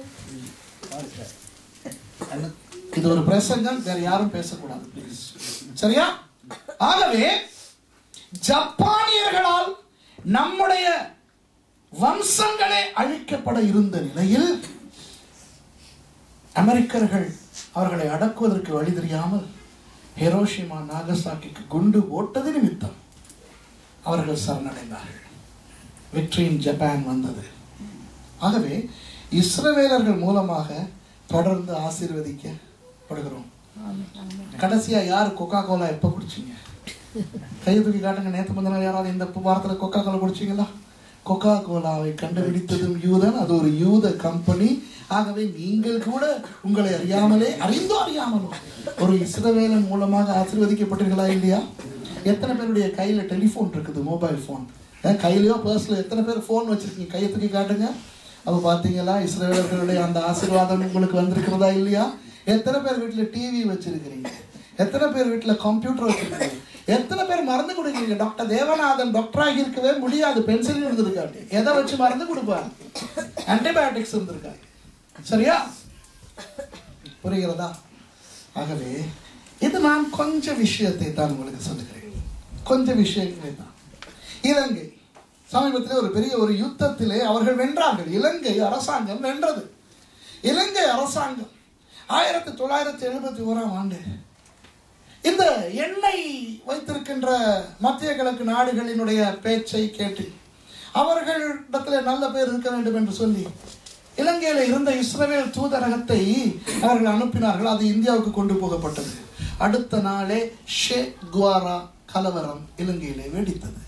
A: இது ஒரு பிரசங்கம் வேற யாரும் பேசக்கூடாது please. சரியா ஆகவே ஜப்பானியர்களால் நம்முடைய வம்சங்களே அழிக்கப்பட இருந்த நிலையில் அமெரிக்கர்கள் அவர்களை அடக்குவதற்கு வழி தெரியாமல் ஹிரோஷிமா நாகசாக்கிக்கு குண்டு போட்டது நிமித்தம் அவர்கள் சரணடைந்தார்கள் வெற்றியின் ஜப்பான் வந்தது ஆகவே இஸ்ரவேலர்கள் மூலமாக தொடர்ந்து ஆசீர்வதிக்கப்படுகிறோம் கடைசியா யார் கொக்கா கோலா எப்ப குடிச்சீங்க கையை தூக்கி காட்டுங்க நேத்து முந்தின நாள் யாராவது இந்த வாரத்துல கொக்கா கோலா குடிச்சீங்களா கொக்கா கோலாவை கண்டுபிடித்ததும் யூதன் அது ஒரு யூத கம்பெனி ஆகவே நீங்கள் கூட உங்களை அறியாமலே அறிந்தோ அறியாமலோ ஒரு இஸ்ரவேலன் மூலமாக ஆசீர்வதிக்கப்பட்டீர்களா இல்லையா எத்தனை பேருடைய கையில டெலிஃபோன் இருக்குது மொபைல் ஃபோன் கையிலயோ பர்ஸ்ல எத்தனை பேர் ஃபோன் வச்சிருக்கீங்க கையை தூக்கி காட்டுங்க அப்ப பாத்தீங்களா இஸ்ரவேலர்களுடைய அந்த ஆசீர்வாதம் உங்களுக்கு வந்திருக்கிறதா இல்லையா எத்தனை பேர் வீட்டுல டிவி வச்சிருக்கிறீங்க எத்தனை பேர் வீட்டுல கம்ப்யூட்டர் வச்சிருக்கீங்க எத்தனை பேர் மருந்து கொடுக்குறீங்க டாக்டர் தேவநாதன் டாக்டராகி இருக்கவே முடியாது பென்சில் இருந்திருக்காரு எதை வச்சு மருந்து கொடுப்பாங்க ஆன்டிபயோட்டிக்ஸ் இருந்திருக்காரு சரியா புரிகிறதா ஆகவே இது நான் கொஞ்சம் விஷயத்தை தான் உங்களுக்கு சொல்லுகிறேன் கொஞ்சம் விஷயங்களை தான் இலங்கை சமீபத்தில் ஒரு பெரிய ஒரு யுத்தத்திலே அவர்கள் வென்றார்கள் இலங்கை அரசாங்கம் வென்றது இலங்கை அரசாங்கம் ஆயிரத்தி தொள்ளாயிரத்தி எழுபத்தி ஓராம் ஆண்டு இந்த எண்ணெய் வைத்திருக்கின்ற மத்திய கிழக்கு நாடுகளினுடைய பேச்சை கேட்டு அவர்களிடத்தில் நல்ல பேர் இருக்க வேண்டும் என்று சொல்லி இலங்கையில இருந்த இஸ்ரவேல் தூதரகத்தை அவர்கள் அனுப்பினார்கள் அது இந்தியாவுக்கு கொண்டு போகப்பட்டது அடுத்த நாளே ஷே குவாரா கலவரம் இலங்கையிலே வெடித்தது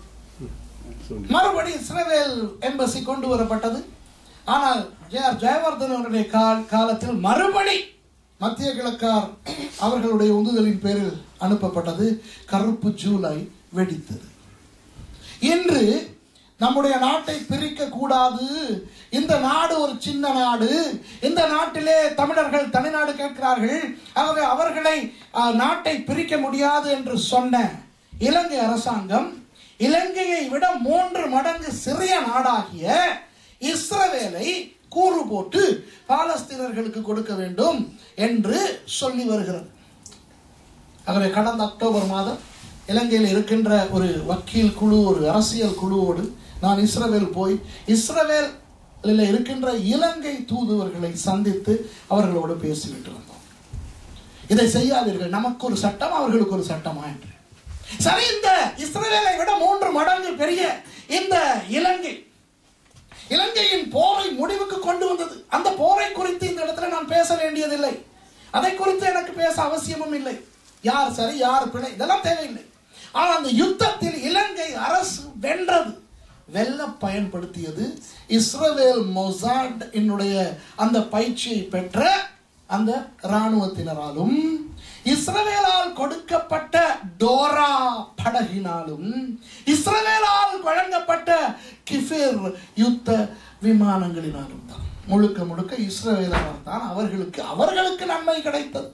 A: மறுபடி இஸ்ரவேல் எம்பசி கொண்டு வரப்பட்டது ஆனால் ஜே ஆர் ஜெயவர்தன் அவருடைய கால் காலத்தில் மறுபடி மத்திய கிழக்கார் அவர்களுடைய உந்துதலின் பேரில் அனுப்பப்பட்டது கருப்பு ஜூலை வெடித்தது இன்று நம்முடைய நாட்டை பிரிக்க கூடாது இந்த நாடு ஒரு சின்ன நாடு இந்த நாட்டிலே தமிழர்கள் தனிநாடு கேட்கிறார்கள் ஆகவே அவர்களை அஹ், நாட்டை பிரிக்க முடியாது என்று சொன்ன இலங்கை அரசாங்கம் இலங்கையை விட மூன்று மடங்கு சிறிய நாடாகிய இஸ்ரவேலை கூறு போட்டு பாலஸ்தீனர்களுக்கு கொடுக்க வேண்டும் என்று சொல்லி வருகிறது ஆகவே கடந்த அக்டோபர் மாதம் இலங்கையில் இருக்கின்ற ஒரு வக்கீல் குழு ஒரு அரசியல் குழுவோடு நான் இஸ்ரவேல் போய் இஸ்ரவேலில் இருக்கின்ற இலங்கை தூதுவர்களை சந்தித்து அவர்களோடு பேசிவிட்டு வந்தோம் இதை செய்யாதீர்கள் நமக்கு ஒரு சட்டம் அவர்களுக்கு ஒரு சட்டமா என்று சரி இந்த இஸ்ரவேலை விட மூன்று மடங்கு பெரிய இந்த இலங்கை இலங்கையின் போரை முடிவுக்கு கொண்டு வந்தது அந்த போரை குறித்து இந்த இடத்துல நான் பேச வேண்டியதில்லை அதை குறித்து எனக்கு பேச அவசியமும் இல்லை யார் சரி யார் பிழை இதெல்லாம் தேவையில்லை ஆனால் அந்த யுத்தத்தில் இலங்கை அரசு வென்றது வெல்ல பயன்படுத்தியது இஸ்ரவேல் மொசாட் என்னுடைய அந்த பயிற்சியை பெற்ற அந்த இராணுவத்தினராலும் இஸ்ரவேலால் கொடுக்கப்பட்ட டோரா படகினாலும் இஸ்ரவேலால் வழங்கப்பட்ட கிஃபிர் யுத்த விமானங்களினாலும் தான் முழுக்க முழுக்க இஸ்ரவேலால் தான் அவர்களுக்கு அவர்களுக்கு நன்மை கிடைத்தது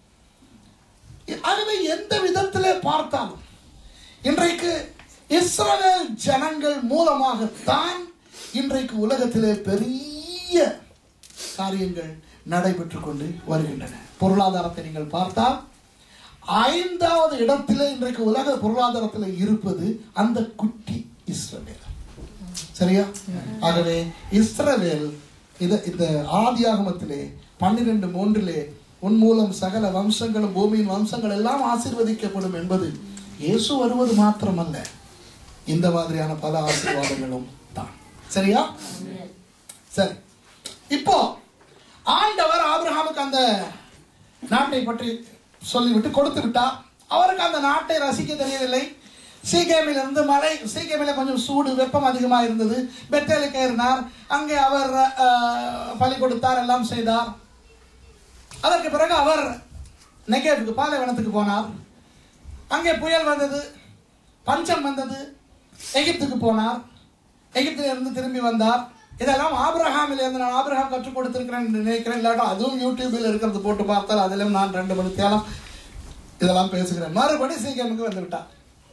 A: ஆகவே எந்த விதத்திலே பார்த்தாலும் இன்றைக்கு இஸ்ரவேல் ஜனங்கள் மூலமாகத்தான் இன்றைக்கு உலகத்திலே பெரிய காரியங்கள் நடைபெற்று கொண்டு வருகின்றன பொருளாதாரத்தை நீங்கள் பார்த்தால் ஐந்தாவது இடத்திலே இன்றைக்கு உலக பொருளாதாரத்தில் இருப்பது அந்த குட்டி இஸ்ரவேல் சரியா ஆகவே இஸ்ரவேல் இது இந்த ஆதியாகமத்திலே பன்னிரண்டு மூன்றிலே உன் மூலம் சகல வம்சங்களும் பூமியின் வம்சங்கள் எல்லாம் ஆசீர்வதிக்கப்படும் என்பது இயேசு வருவது மாத்திரமல்ல இந்த மாதிரியான பல ஆசீர்வாதங்களும் தான் சரியா சரி இப்போ ஆண்டவர் ஆபிரகாமுக்கு அந்த நாட்டை பற்றி சொல்லிவிட்டு கொடுத்து விட்டார் அவருக்கு அந்த நாட்டை ரசிக்க தெரியவில்லை சீகேமில் இருந்து மலை சீகேமில் கொஞ்சம் சூடு வெப்பம் அதிகமாக இருந்தது பெத்தேலுக்கு ஏறினார் அங்கே அவர் அஹ், பலி கொடுத்தார் எல்லாம் செய்தார் அதற்கு பிறகு அவர் நெகேவுக்கு பாலைவனத்துக்கு போனார் அங்கே புயல் வந்தது பஞ்சம் வந்தது எகிப்துக்கு போனார் எகிப்தில இருந்து திரும்பி வந்தார் இதெல்லாம் ஆபிரஹாமில் இருந்து நான் ஆபிரஹாம் கற்றுக் கொடுத்திருக்கிறேன் என்று நினைக்கிறேன் இல்லாட்டும் அதுவும் யூடியூபில் இருக்கிறது போட்டு பார்த்தால் அதிலும் நான் ரெண்டு மணி தேலம் இதெல்லாம் பேசுகிறேன் மறுபடி சீக்கிரமுக்கு வந்து விட்டார்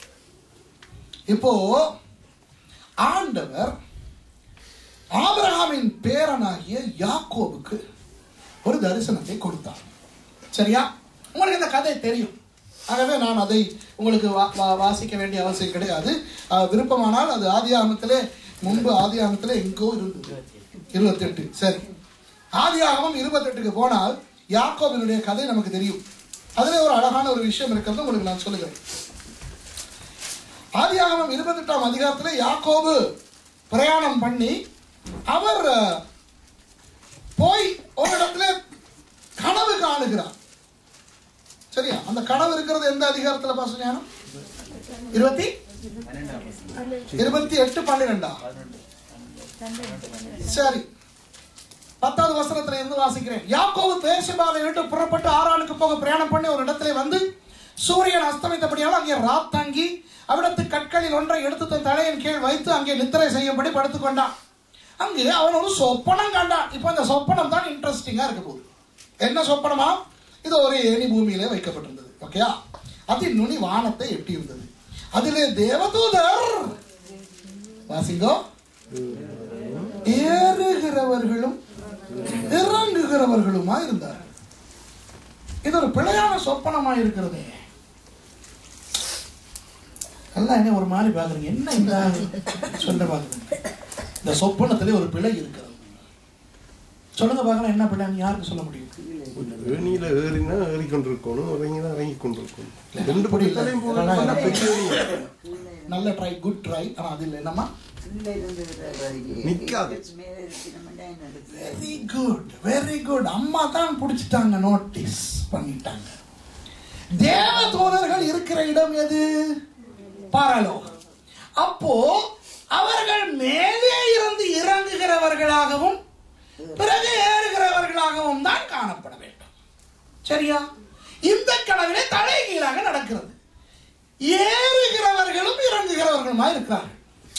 A: இப்போ ஆண்டவர் ஆபிரகாமின் பேரனாகிய யாக்கோபுக்கு ஒரு தரிசனத்தை கொடுத்தார் சரியா உங்களுக்கு இந்த கதை தெரியும் ஆகவே நான் அதை உங்களுக்கு வா- வா- வாசிக்க வேண்டிய அவசியம் கிடையாது அஹ், விருப்பமானால் அது ஆதியாகமத்திலே முன்பு ஆதியாகமத்திலே எங்கோ இருந்தது இருபத்தெட்டு சரி ஆதியாகமம் இருபத்தெட்டுக்கு போனால் யாக்கோபினுடைய கதை நமக்கு தெரியும் அதிலே ஒரு அழகான ஒரு விஷயம் இருக்கிறது உங்களுக்கு நான் சொல்லுகிறேன் ஆதியாகமம் இருபத்தெட்டாம் அதிகாரத்தில் யாக்கோபு பிரயாணம் பண்ணி அவர் அஹ், போய் ஒரு இடத்துல கனவு காணுகிறார் சரியா அந்த கனவு இருக்கிறது எந்த அதிகாரத்துல பாச ஞானம் இருபத்தி இருபத்தி எட்டு பன்னிரெண்டா சரி பத்தாவது வசனத்துல இருந்து வாசிக்கிறேன் யாக்கோவு தேசபாதை விட்டு புறப்பட்டு ஆறானுக்கு போக பிரயாணம் பண்ணி ஒரு இடத்துல வந்து சூரியன் அஸ்தமித்தபடியால் அங்கே ராத் தங்கி அவிடத்து கற்களில் ஒன்றை எடுத்து தன் தலையின் கீழ் வைத்து அங்கே நித்திரை செய்யும்படி படுத்துக் கொண்டான் அங்கு அவன் ஒரு சொப்பனம் கண்டான் இப்போ அந்த சொப்பனம் தான் இன்ட்ரெஸ்டிங்கா இருக்க போகுது என்ன சொப்பனமா இது ஒரு ஏணி பூமியிலே வைக்கப்பட்டிருந்தது ஓகேயா அதின் நுனி வானத்தை எட்டியிருந்தது அதிலே தேவதூதர் வாசிங்கோ ஏறுகிறவர்களும் இறங்குகிறவர்களுமா இருந்தார் இது ஒரு பிழையான சொப்பனமா இருக்கிறதே எல்லாம் என்ன ஒரு மாதிரி பாக்குறீங்க என்ன இந்த சொல்ல பாக்குறீங்க இந்த சொப்பனத்திலே ஒரு பிழை இருக்கிறது சொல்லுங்க பார்க்கலாம் என்ன பிழைன்னு யாருக்கு சொல்ல முடியும்
C: ஏணியில ஏறினா ஏறிக்கொண்டிருக்கணும் இறங்கினா இறங்கி கொண்டிருக்கணும்
A: இல்ல,
C: ரெண்டு
A: அப்படி இல்ல.
C: பக்கத்துலயும் போறது
A: நல்லா
C: நல்லா
A: இருக்கு.
C: பெரிய
A: நல்ல ட்ரை குட் ட்ரை ஆனா அது இல்லை என்னம்மா
C: நிக்காது.
A: வெரி குட் வெரி குட் அம்மா தான் பிடிச்சிட்டாங்க நோட்டீஸ் பண்ணிட்டாங்க தேவ தூதர்கள் இருக்கிற இடம் எது பரலோகம் அப்போ அவர்கள் மேலே இருந்து இறங்குகிறவர்களாகவும் பிறகு ஏறுகிறவர்களாகவும் தான் காணப்பட வேண்டும் சரியா இந்த கனவிலே தலைகீழாக நடக்கிறது ஏறுகிறவர்களும் இறங்குகிறவர்களுமா இருக்கிறார்கள்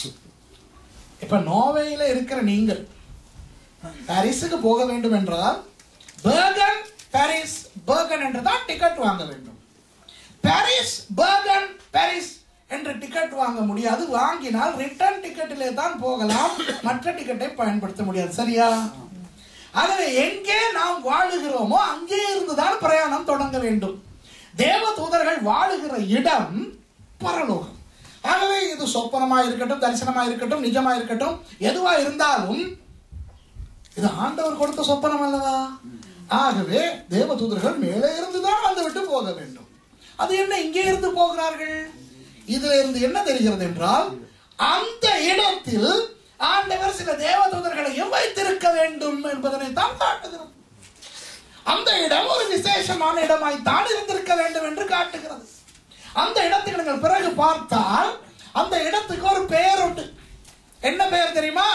A: இப்ப நோவேயில இருக்கிற நீங்கள் பாரிஸுக்கு போக வேண்டும் என்றால் பெர்கன் பாரிஸ் பெர்கன் என்று தான் டிக்கெட் வாங்க வேண்டும் பாரிஸ் பெர்கன் பாரிஸ் என்று டிக்கெட் வாங்க முடியாது வாங்கினால் ரிட்டர்ன் டிக்கெட்டிலே தான் போகலாம் மற்ற டிக்கெட்டை பயன்படுத்த முடியாது சரியா ஆகவே எங்கே நாம் வாழுகிறோமோ அங்கே இருந்துதான் பிரயாணம் தொடங்க வேண்டும் தேவ தூதர்கள் வாழுகிற இடம் பரலோகம் ஆகவே இது சொப்பனமா இருக்கட்டும் தரிசனமா இருக்கட்டும் நிஜமா இருக்கட்டும் எதுவா இருந்தாலும் இது ஆண்டவர் கொடுத்த சொப்பனம் அல்லவா ஆகவே தேவ தூதர்கள் மேலே இருந்துதான் வந்து விட்டு போக வேண்டும் அது என்ன இங்கே இருந்து போகிறார்கள் இதுல இருந்து என்ன தெரிகிறது என்றால் அந்த இடத்தில் ஆண்டவர் சில தேவ தூதர்களையும் வைத்திருக்க வேண்டும் என்பதனை தான் காட்டுகிறது அந்த இடம் ஒரு விசேஷமான இடமாய் தான் இருந்திருக்க வேண்டும் என்று காட்டுகிறது அந்த இடத்துக்கு நீங்கள் பிறகு பார்த்தால் அந்த இடத்துக்கு ஒரு பெயர் உண்டு என்ன பெயர் தெரியுமா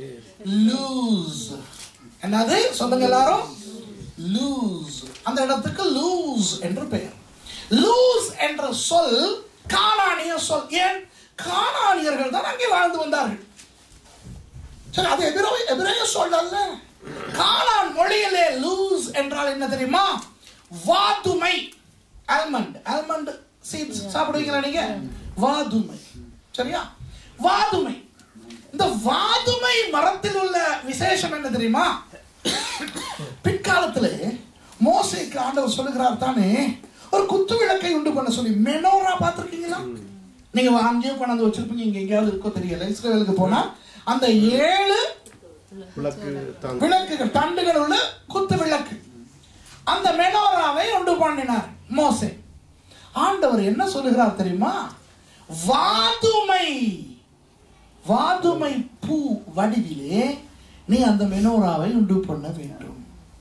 A: லூஸ் என்னது சொல்லுங்க எல்லாரும் லூஸ் அந்த இடத்துக்கு லூஸ் என்று பெயர் லூஸ் என்ற சொல் கானானிய சொல் ஏன் கானானியர்கள் தான் அங்கே வாழ்ந்து வந்தார்கள் சரி அது எபிரே எபிரேய சொல் அல்ல கானான் மொழியிலே லூஸ் என்றால் என்ன தெரியுமா வாதுமை ஆல்மண்ட் ஆல்மண்ட் சீட்ஸ் சாப்பிடுவீங்களா நீங்க வாதுமை சரியா வாதுமை இந்த வாதுமை மரத்தில் உள்ள விசேஷம் என்ன தெரியுமா பிற்காலத்திலே மோசேக்கு ஆண்டவர் சொல்லுகிறார் தானே ஒரு குத்து விளக்கை உண்டு பண்ண சொல்லி மெனோரா பார்த்திருக்கீங்களா நீங்க அங்கேயே கொண்டாந்து வச்சிருப்பீங்க இங்க எங்கேயாவது இருக்கோ தெரியல இஸ்ரேலுக்கு போனா அந்த ஏழு
C: விளக்கு தான்
A: விளக்குகள் தண்டுகள் உள்ள குத்து விளக்கு அந்த மெனோராவை உண்டு பண்ணினார் மோசே ஆண்டவர் என்ன சொல்லுகிறார் தெரியுமா வாதுமை வாதுமை பூ வடிவிலே நீ அந்த மெனோராவை உண்டு பண்ண வேண்டும்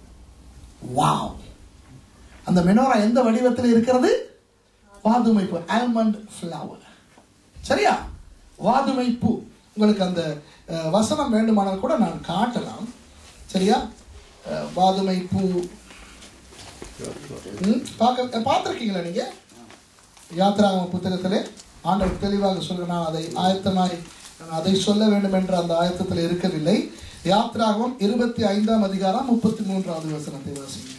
A: வாவ் அந்த மெனோரா எந்த வடிவத்தில் இருக்கிறது வாதுமை பூ ஆல்மண்ட் ஃப்ளவர் சரியா வாதுமை பூ உங்களுக்கு அந்த அஹ், வசனம் வேண்டுமானால் கூட நான் காட்டலாம் சரியா அஹ், வாதுமை பூ ம், பார்க்க பார்த்துருக்கீங்களா நீங்க யாத்ராகம புத்தகத்திலே ஆண்டவர் தெளிவாக சொல்ல நான் அதை ஆயத்தமாய் நான் அதை சொல்ல வேண்டும் என்ற அந்த ஆயத்தத்தில் இருக்கவில்லை யாத்ராகமம் இருபத்தி ஐந்தாம் அதிகாரம் முப்பத்தி மூன்றாவது வசனத்தை வாசிங்க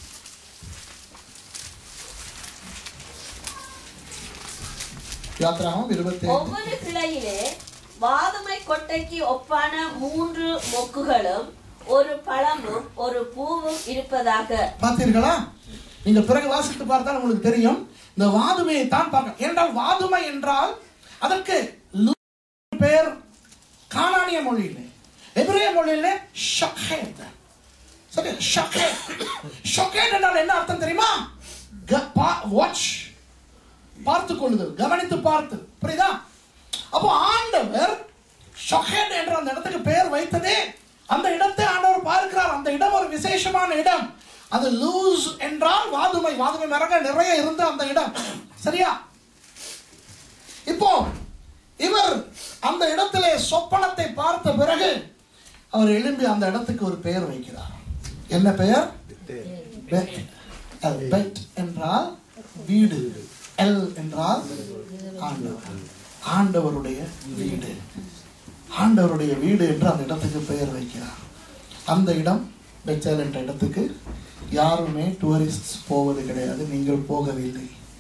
A: யாத்ராகமம் இருபத்தி ஐந்து
B: ஒவ்வொரு கிளையிலே வாதுமை கொட்டைக்கு ஒப்பான மூன்று மொக்குகளும் ஒரு பழமும் ஒரு பூவும் இருப்பதாக
A: பார்த்தீர்களா நீங்க பிறகு வாசித்து பார்த்தால் உங்களுக்கு தெரியும் இந்த வாதுமையை தான் பார்க்க என்றால் வாதுமை என்றால் அதற்கு லூ- பெயர் கானானிய மொழியிலே எபிரேய மொழியிலே ஷொகேத் சரி ஷொகேத் ஷொகேத் என்றால் என்ன அர்த்தம் தெரியுமா வாட்ச் பார்த்து கொள்ளுதல் கவனித்து பார்த்து புரியுதா அப்போ ஆண்டவர் ஷொஹேட் என்ற அந்த இடத்துக்கு பெயர் வைத்ததே அந்த இடத்தை ஆண்டவர் பார்க்கிறார் அந்த இடம் ஒரு விசேஷமான இடம் அது லூஸ் என்றால் வாதுமை வாதுமை மரங்கள் நிறைய இருந்த அந்த இடம் சரியா இப்போ இவர் அந்த இடத்திலே சொப்பனத்தை பார்த்த பிறகு அவர் எழும்பி அந்த இடத்துக்கு ஒரு பெயர் வைக்கிறார் என்ன பெயர் பெத் எல் பெத் என்றால் வீடு எல் என்றால் ஆண்டவர் ஆண்டவருடைய வீடு ஆண்டவருடைய வீடு என்று அந்த இடத்துக்கு பெயர் வைக்கிறார் அந்த இடம் பெச்சல் என்ற இடத்துக்கு யாருமே டூரிஸ்ட் போவது கிடையாது நீங்கள் போகவில்லை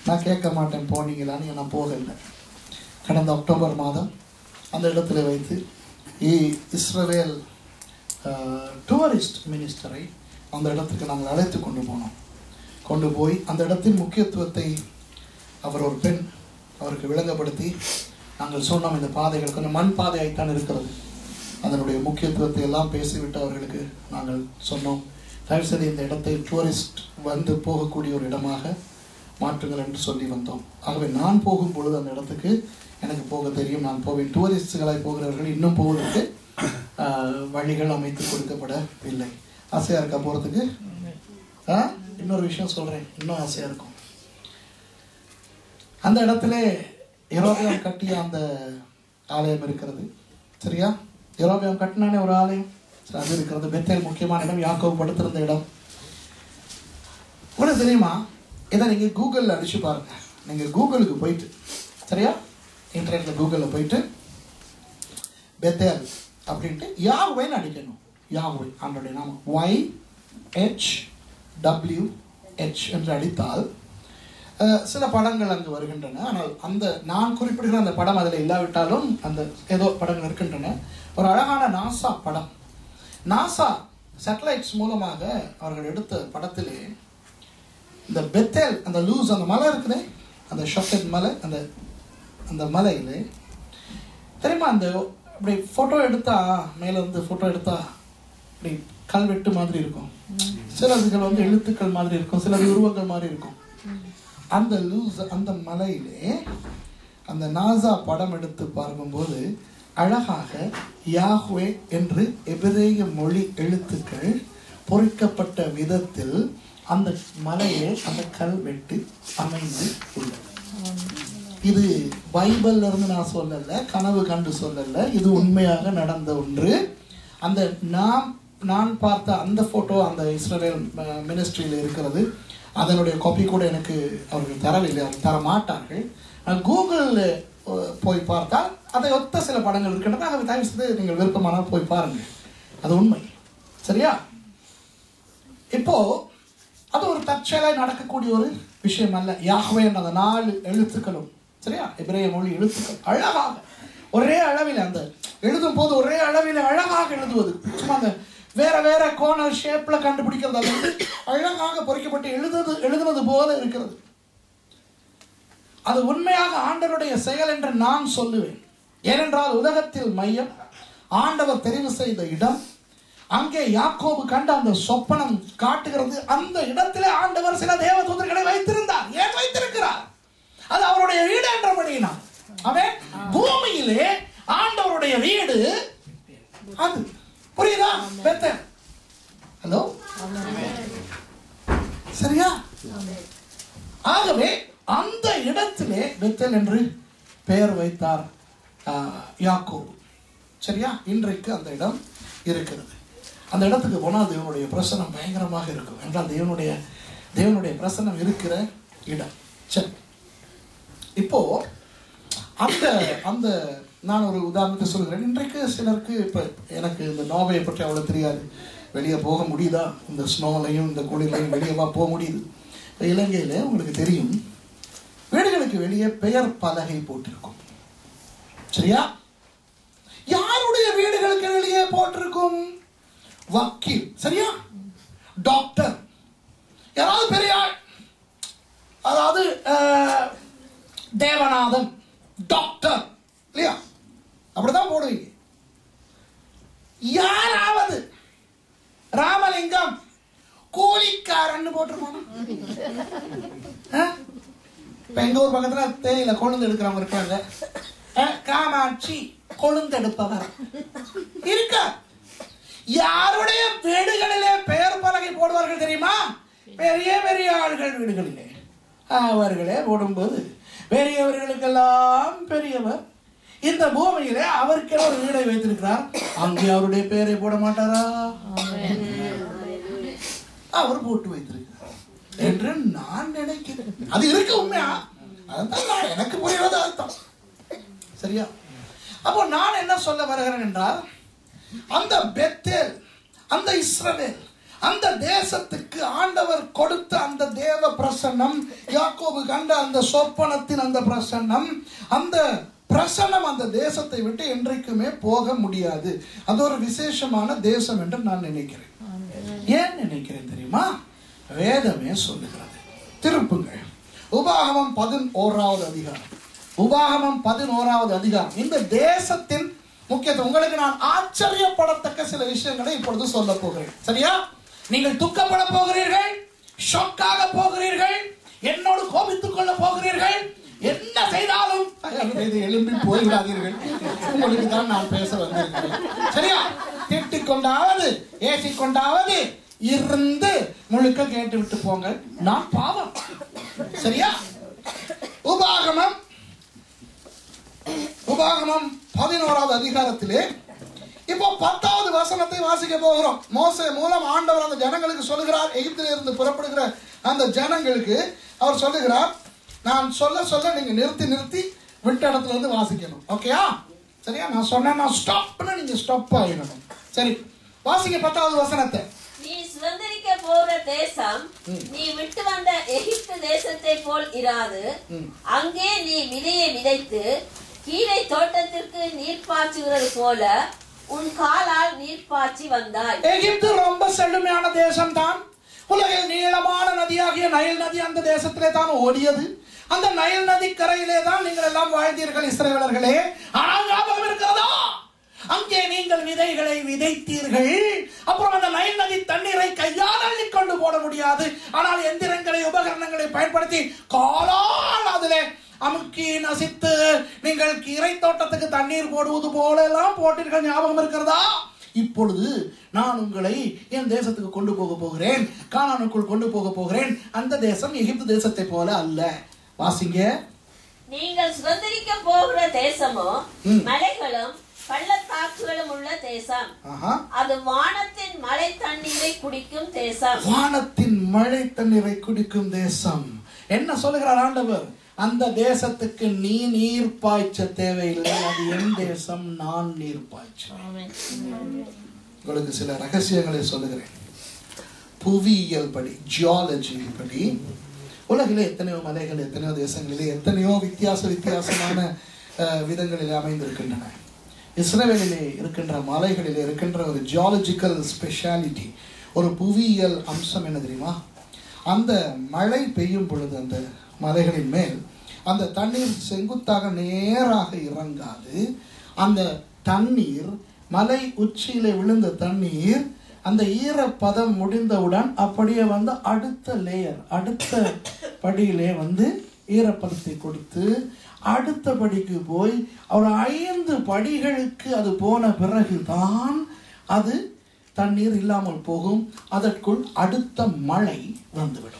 A: நான் கேட்க மாட்டேன் போனீங்களான்னு நான் போகலை கடந்த அக்டோபர் மாதம் அந்த இடத்துல வைத்து இ- இஸ்ரவேல் டூரிஸ்ட் மினிஸ்டரை அந்த இடத்துக்கு நாங்கள் அழைத்து கொண்டு போனோம் கொண்டு போய் அந்த இடத்தின் முக்கியத்துவத்தை அவர் ஒரு பெண் அவருக்கு விளங்கப்படுத்தி நாங்கள் சொன்னோம் இந்த பாதைகள் கொஞ்சம் மண் பாதையாய்த்தான் இருக்கிறது அதனுடைய முக்கியத்துவத்தை எல்லாம் பேசிவிட்டு அவர்களுக்கு நாங்கள் சொன்னோம் தயவுசெய்து இந்த இடத்தை டூரிஸ்ட் வந்து போகக்கூடிய ஒரு இடமாக மாற்றுங்கள் என்று சொல்லி வந்தோம் ஆகவே நான் போகும் பொழுது அந்த இடத்துக்கு எனக்கு போக தெரியும் நான் போவேன் டூரிஸ்டுகளாய் போகிறவர்கள் இன்னும் போவதற்கு ஆஹ், வழிகள் அமைத்து கொடுக்கப்படவில்லை ஆசையாக இருக்கா போகிறதுக்கு ஆ இன்னொரு விஷயம் சொல்கிறேன் இன்னும் ஆசையாக இருக்கும் அந்த இடத்துல எரோபியம் கட்டிய அந்த ஆலயம் இருக்கிறது சரியா எரோபியம் கட்டினானே ஒரு ஆலயம் சரி, அது இருக்கிறது பெத்தேல் முக்கியமான இடம் யாக்கோவு படுத்திருந்த இடம் உங்களுக்கு தெரியுமா இதை நீங்கள் கூகுளில் அடிச்சு பாருங்க நீங்கள் கூகுளுக்கு போயிட்டு சரியா இன்டர்நெட்ல கூகுளில் போயிட்டு பெத்தேல் அப்படின்ட்டு யாகுவேன்னு அடிக்கணும் யாகுவே ஆண்டோடைய நாமம் ஒய் ஹெச் டபிள்யூ ஹெச் என்று அடித்தால் அஹ், சில படங்கள் அங்கு வருகின்றன ஆனால் அந்த நான் குறிப்பிடுகிற அந்த படம் அதில் இல்லாவிட்டாலும் அந்த ஏதோ படங்கள் இருக்கின்றன ஒரு அழகான நாசா படம் நாசா சேட்டலைட்ஸ் மூலமாக அவர்கள் எடுத்த படத்திலே இந்த பெத்தேல் அந்த லூஸ் அந்த மலை இருக்குதே அந்த ஷொக்கெட் மலை அந்த அந்த மலையிலே தெரியுமா அந்த அப்படி ஃபோட்டோ எடுத்தா மேல இருந்து ஃபோட்டோ எடுத்தா அப்படி கல்வெட்டு மாதிரி இருக்கும் சிலதுகள் வந்து எழுத்துக்கள் மாதிரி இருக்கும் சிலது உருவங்கள் மாதிரி இருக்கும் அந்த லூஸ் அந்த மலையிலே அந்த நாசா படம் எடுத்து பார்க்கும்போது அழகாக யாஹ்வே என்று எபிரேய மொழி எழுத்துக்கள் பொறிக்கப்பட்ட விதத்தில் அந்த மலையிலே அந்த கல்வெட்டு அமைந்து உள்ளது இது பைபிள்ல இருந்து நான் சொல்லல கனவு கண்டு சொல்லல இது உண்மையாக நடந்த ஒன்று அந்த நாம் நான் பார்த்த அந்த போட்டோ அந்த இஸ்ரேல் மினிஸ்ட்ரியில் இருக்கிறது அதனுடைய காப்பி கூட எனக்கு அவர்கள் தரவில்லை அவர்கள் தர மாட்டார்கள் நான் கூகுளில் போய் பார்த்தால் அதை ஒத்த சில படங்கள் இருக்கின்றன அதை தயவு செய்து நீங்கள் விருப்பமானால் போய் பாருங்கள் அது உண்மை சரியா இப்போ அது ஒரு தற்செயலாய் நடக்கக்கூடிய ஒரு விஷயம் அல்ல யாகவே என்ற அந்த நாலு எழுத்துக்களும் சரியா எபிரேய மொழி எழுத்துக்கள் அழகாக ஒரே அளவில் அந்த எழுதும் போது ஒரே அளவில் அழகாக எழுதுவது சும்மா அந்த வேற வேற கோணல் ஷேப்ல கண்டுபிடிக்கிறது அது வந்து அழகாக பொறிக்கப்பட்டு எழுதுது எழுதுனது போல இருக்கிறது அது உண்மையாக ஆண்டவருடைய செயல் என்று நான் சொல்லுவேன் ஏனென்றால் உலகத்தில் மையம் ஆண்டவர் தெரிவு செய்த இடம் அங்கே யாக்கோபு கண்ட அந்த சொப்பனம் காட்டுகிறது அந்த இடத்திலே ஆண்டவர் சில தேவ தூதர்களை வைத்திருந்தார் ஏன் வைத்திருக்கிறார் அது அவருடைய வீடு என்றபடியினார் அவன் பூமியிலே ஆண்டவருடைய வீடு அது புரியுதா பெத்தேல் ஹலோ சரியா ஆகவே அந்த இடத்திலே பெத்தேல் என்று பெயர் வைத்தார் ஆஹ், யாக்கோபு சரியா இன்றைக்கு அந்த இடம் இருக்கிறது அந்த இடத்துக்கு போனால் தேவனுடைய பிரசனம் பயங்கரமாக இருக்கும் என்றால் தேவனுடைய தேவனுடைய பிரசனம் இருக்கிற இடம் சரி இப்போ அந்த அந்த நான் ஒரு உதாரணத்தை சொல்கிறேன் இன்றைக்கு சிலருக்கு இப்போ எனக்கு இந்த நோவையை பற்றி அவ்வளோ தெரியாது வெளியே போக முடியுதா இந்த ஸ்னோலையும் இந்த குளிர்லையும் வெளியேவா போக முடியுது இப்போ இலங்கையில் உங்களுக்கு தெரியும் வீடுகளுக்கு வெளியே பெயர் பலகை போட்டிருக்கும் சரியா யாருடைய வீடுகளுக்கு வெளியே போட்டிருக்கும் வக்கீல் சரியா டாக்டர் யாராவது பெரிய ஆள் அதாவது அஹ், தேவநாதன் டாக்டர் இல்லையா அப்படிதான் போடுவீங்க யாராவது ராமலிங்கம் கூலிக்காரன்னு போட்டிருப்பாங்க ஆ? இப்ப எங்க ஊர் பக்கத்துல தேயில கொழுந்து எடுக்கிறவங்க இருக்காங்க அஹ், காமாட்சி கொழுந்தெடுப்பவர் இருக்கா யாருடைய வீடுகளிலே பெயர் பலகை போடுவார்கள் தெரியுமா பெரிய பெரிய ஆள்கள் வீடுகளிலே அவர்களே போடும்போது பெரியவர்களுக்கெல்லாம் பெரியவர் இந்த பூமியிலே அவருக்கே ஒரு வீடை வைத்திருக்கிறார் அங்கே அவருடைய பெயரை போட மாட்டாரா அவர் போட்டு வைத்திருக்கிறார் என்று நான் நினைக்கிறேன் அது இருக்கு உண்மையா அதான் நான் எனக்கு புரிவது அர்த்தம் சரியா அப்போ நான் என்ன சொல்ல வருகிறேன் என்றால் அந்த பெத்தேல் அந்த இஸ்ரவேல் அந்த தேசத்துக்கு ஆண்டவர் கொடுத்த அந்த தேவ பிரசன்னம் யாக்கோபு கண்ட அந்த சொப்பனத்தின் அந்த பிரசன்னம் அந்த பிரசன்னம் அந்த தேசத்தை விட்டு என்றைக்குமே போக முடியாது அது ஒரு விசேஷமான தேசம் என்று நான் நினைக்கிறேன் ஏன் நினைக்கிறேன் தெரியுமா வேதமே சொல்லுகிறது திருப்புங்கள் உபாகமம் பதினோராவது அதிகாரம் உபாகமம் பதினோராவது அதிகாரம் இந்த தேசத்தின் முக்கியத்துவம் உங்களுக்கு நான் ஆச்சரியப்படத்தக்க சில விஷயங்களை இப்பொழுது சொல்ல போகிறேன் சரியா நீங்கள் துக்கப்பட போகிறீர்கள் ஷாக்காக போகிறீர்கள் என்னோடு கோபித்துக் கொள்ள போகிறீர்கள் என்ன செய்தாலும் தயவு செய்து எழும்பி போய்விடாதீர்கள் உங்களுக்கு தான் நான் பேச வந்திருக்கிறேன் சரியா திட்டிக் கொண்டாவது ஏசிக் கொண்டாவது இருந்து முழுக்க கேட்டு விட்டு போங்க நான் பாவம் சரியா உபாகமம் உபாகமம் பதினோராவது அதிகாரத்திலே இப்போ பத்தாவது வசனத்தை வாசிக்க போகிறோம் மோசே மூலம் ஆண்டவர் அந்த ஜனங்களுக்கு சொல்லுகிறார் எகிப்திலிருந்து இருந்து புறப்படுகிற அந்த ஜனங்களுக்கு அவர் சொல்லுகிறார் நான் சொல்ல சொல்ல நீங்க நிறுத்தி நிறுத்தி விட்ட இடத்துல இருந்து வாசிக்கணும் ஓகேயா சரியா நான் சொன்னேன் நான் ஸ்டாப்னு நீங்க ஸ்டாப் ஆகிடணும் சரி வாசிக்க பத்தாவது வசனத்தை
B: நீ சுதந்திரிக்க போற தேசம் நீ விட்டு வந்த எகிப்து தேசத்தை போல் இராது
A: ம்.
B: அங்கே நீ விதையை விதைத்து கீரை தோட்டத்திற்கு நீர் பாய்ச்சுகிறது போல உன் காலால் நீர் பாய்ச்சி வந்தாய்
A: எகிப்து ரொம்ப செழுமையான தேசம் தான் உலகில் நீளமான நதியாகிய நைல் நதி அந்த தேசத்திலே தான் ஓடியது அந்த நைல் நதி கரையிலே தான் நீங்கள் எல்லாம் வாழ்ந்தீர்கள் இஸ்ரேலர்களே ஆனால் ஞாபகம் இருக்கிறதா அங்கே நீங்கள் விதைகளை விதைத்தீர்கள் அப்புறம் அந்த நைல் நதி தண்ணீரை கையால் அள்ளி கொண்டு போட முடியாது ஆனால் எந்திரங்களை உபகரணங்களை பயன்படுத்தி காலால் அதிலே அமுக்கி நசித்து நீங்கள் கீரை தோட்டத்துக்கு தண்ணீர் போடுவது போல எல்லாம் போட்டீர்கள் ஞாபகம் இருக்கிறதா இப்பொழுது நான் உங்களை என் தேசத்துக்கு கொண்டு போக போகிறேன் கானானுக்குள் கொண்டு போக போகிறேன் அந்த தேசம் எகிப்து தேசத்தை போல அல்ல வாசிங்க
B: நீங்கள் சுதந்திரிக்க போகிற தேசமோ
A: ம்.
B: மலைகளும் பள்ளத்தாக்குகளும் உள்ள தேசம்
A: ஆஹா
B: அது வானத்தின் மழை தண்ணீரை குடிக்கும் தேசம்
A: வானத்தின் மழை தண்ணீரை குடிக்கும் தேசம் என்ன சொல்லுகிறார் ஆண்டவர் அந்த தேசத்துக்கு நீ நீர் பாய்ச்ச தேவையில்லை அது என் தேசம் நான் நீர் பாய்ச்ச உங்களுக்கு சில ரகசியங்களை சொல்லுகிறேன் புவியியல் படி ஜியாலஜி படி உலகிலே எத்தனையோ மலைகள் எத்தனையோ தேசங்களிலே எத்தனையோ வித்தியாச வித்தியாசமான அஹ், விதங்களிலே அமைந்திருக்கின்றன இஸ்ரேலிலே இருக்கின்ற மலைகளிலே இருக்கின்ற ஒரு ஜியாலஜிக்கல் ஸ்பெஷாலிட்டி ஒரு புவியியல் அம்சம் என்ன தெரியுமா அந்த மழை பெய்யும் பொழுது அந்த மலைகளின் மேல் அந்த தண்ணீர் செங்குத்தாக நேராக இறங்காது அந்த தண்ணீர் மலை உச்சியிலே விழுந்த தண்ணீர் அந்த ஈரப்பதம் முடிந்தவுடன் அப்படியே வந்து அடுத்த லேயர் அடுத்த படியிலே வந்து ஈரப்பதத்தை கொடுத்து அடுத்த படிக்கு போய் ஒரு ஐந்து படிகளுக்கு அது போன பிறகுதான் அது தண்ணீர் இல்லாமல் போகும் அதற்குள் அடுத்த மழை வந்துவிடும்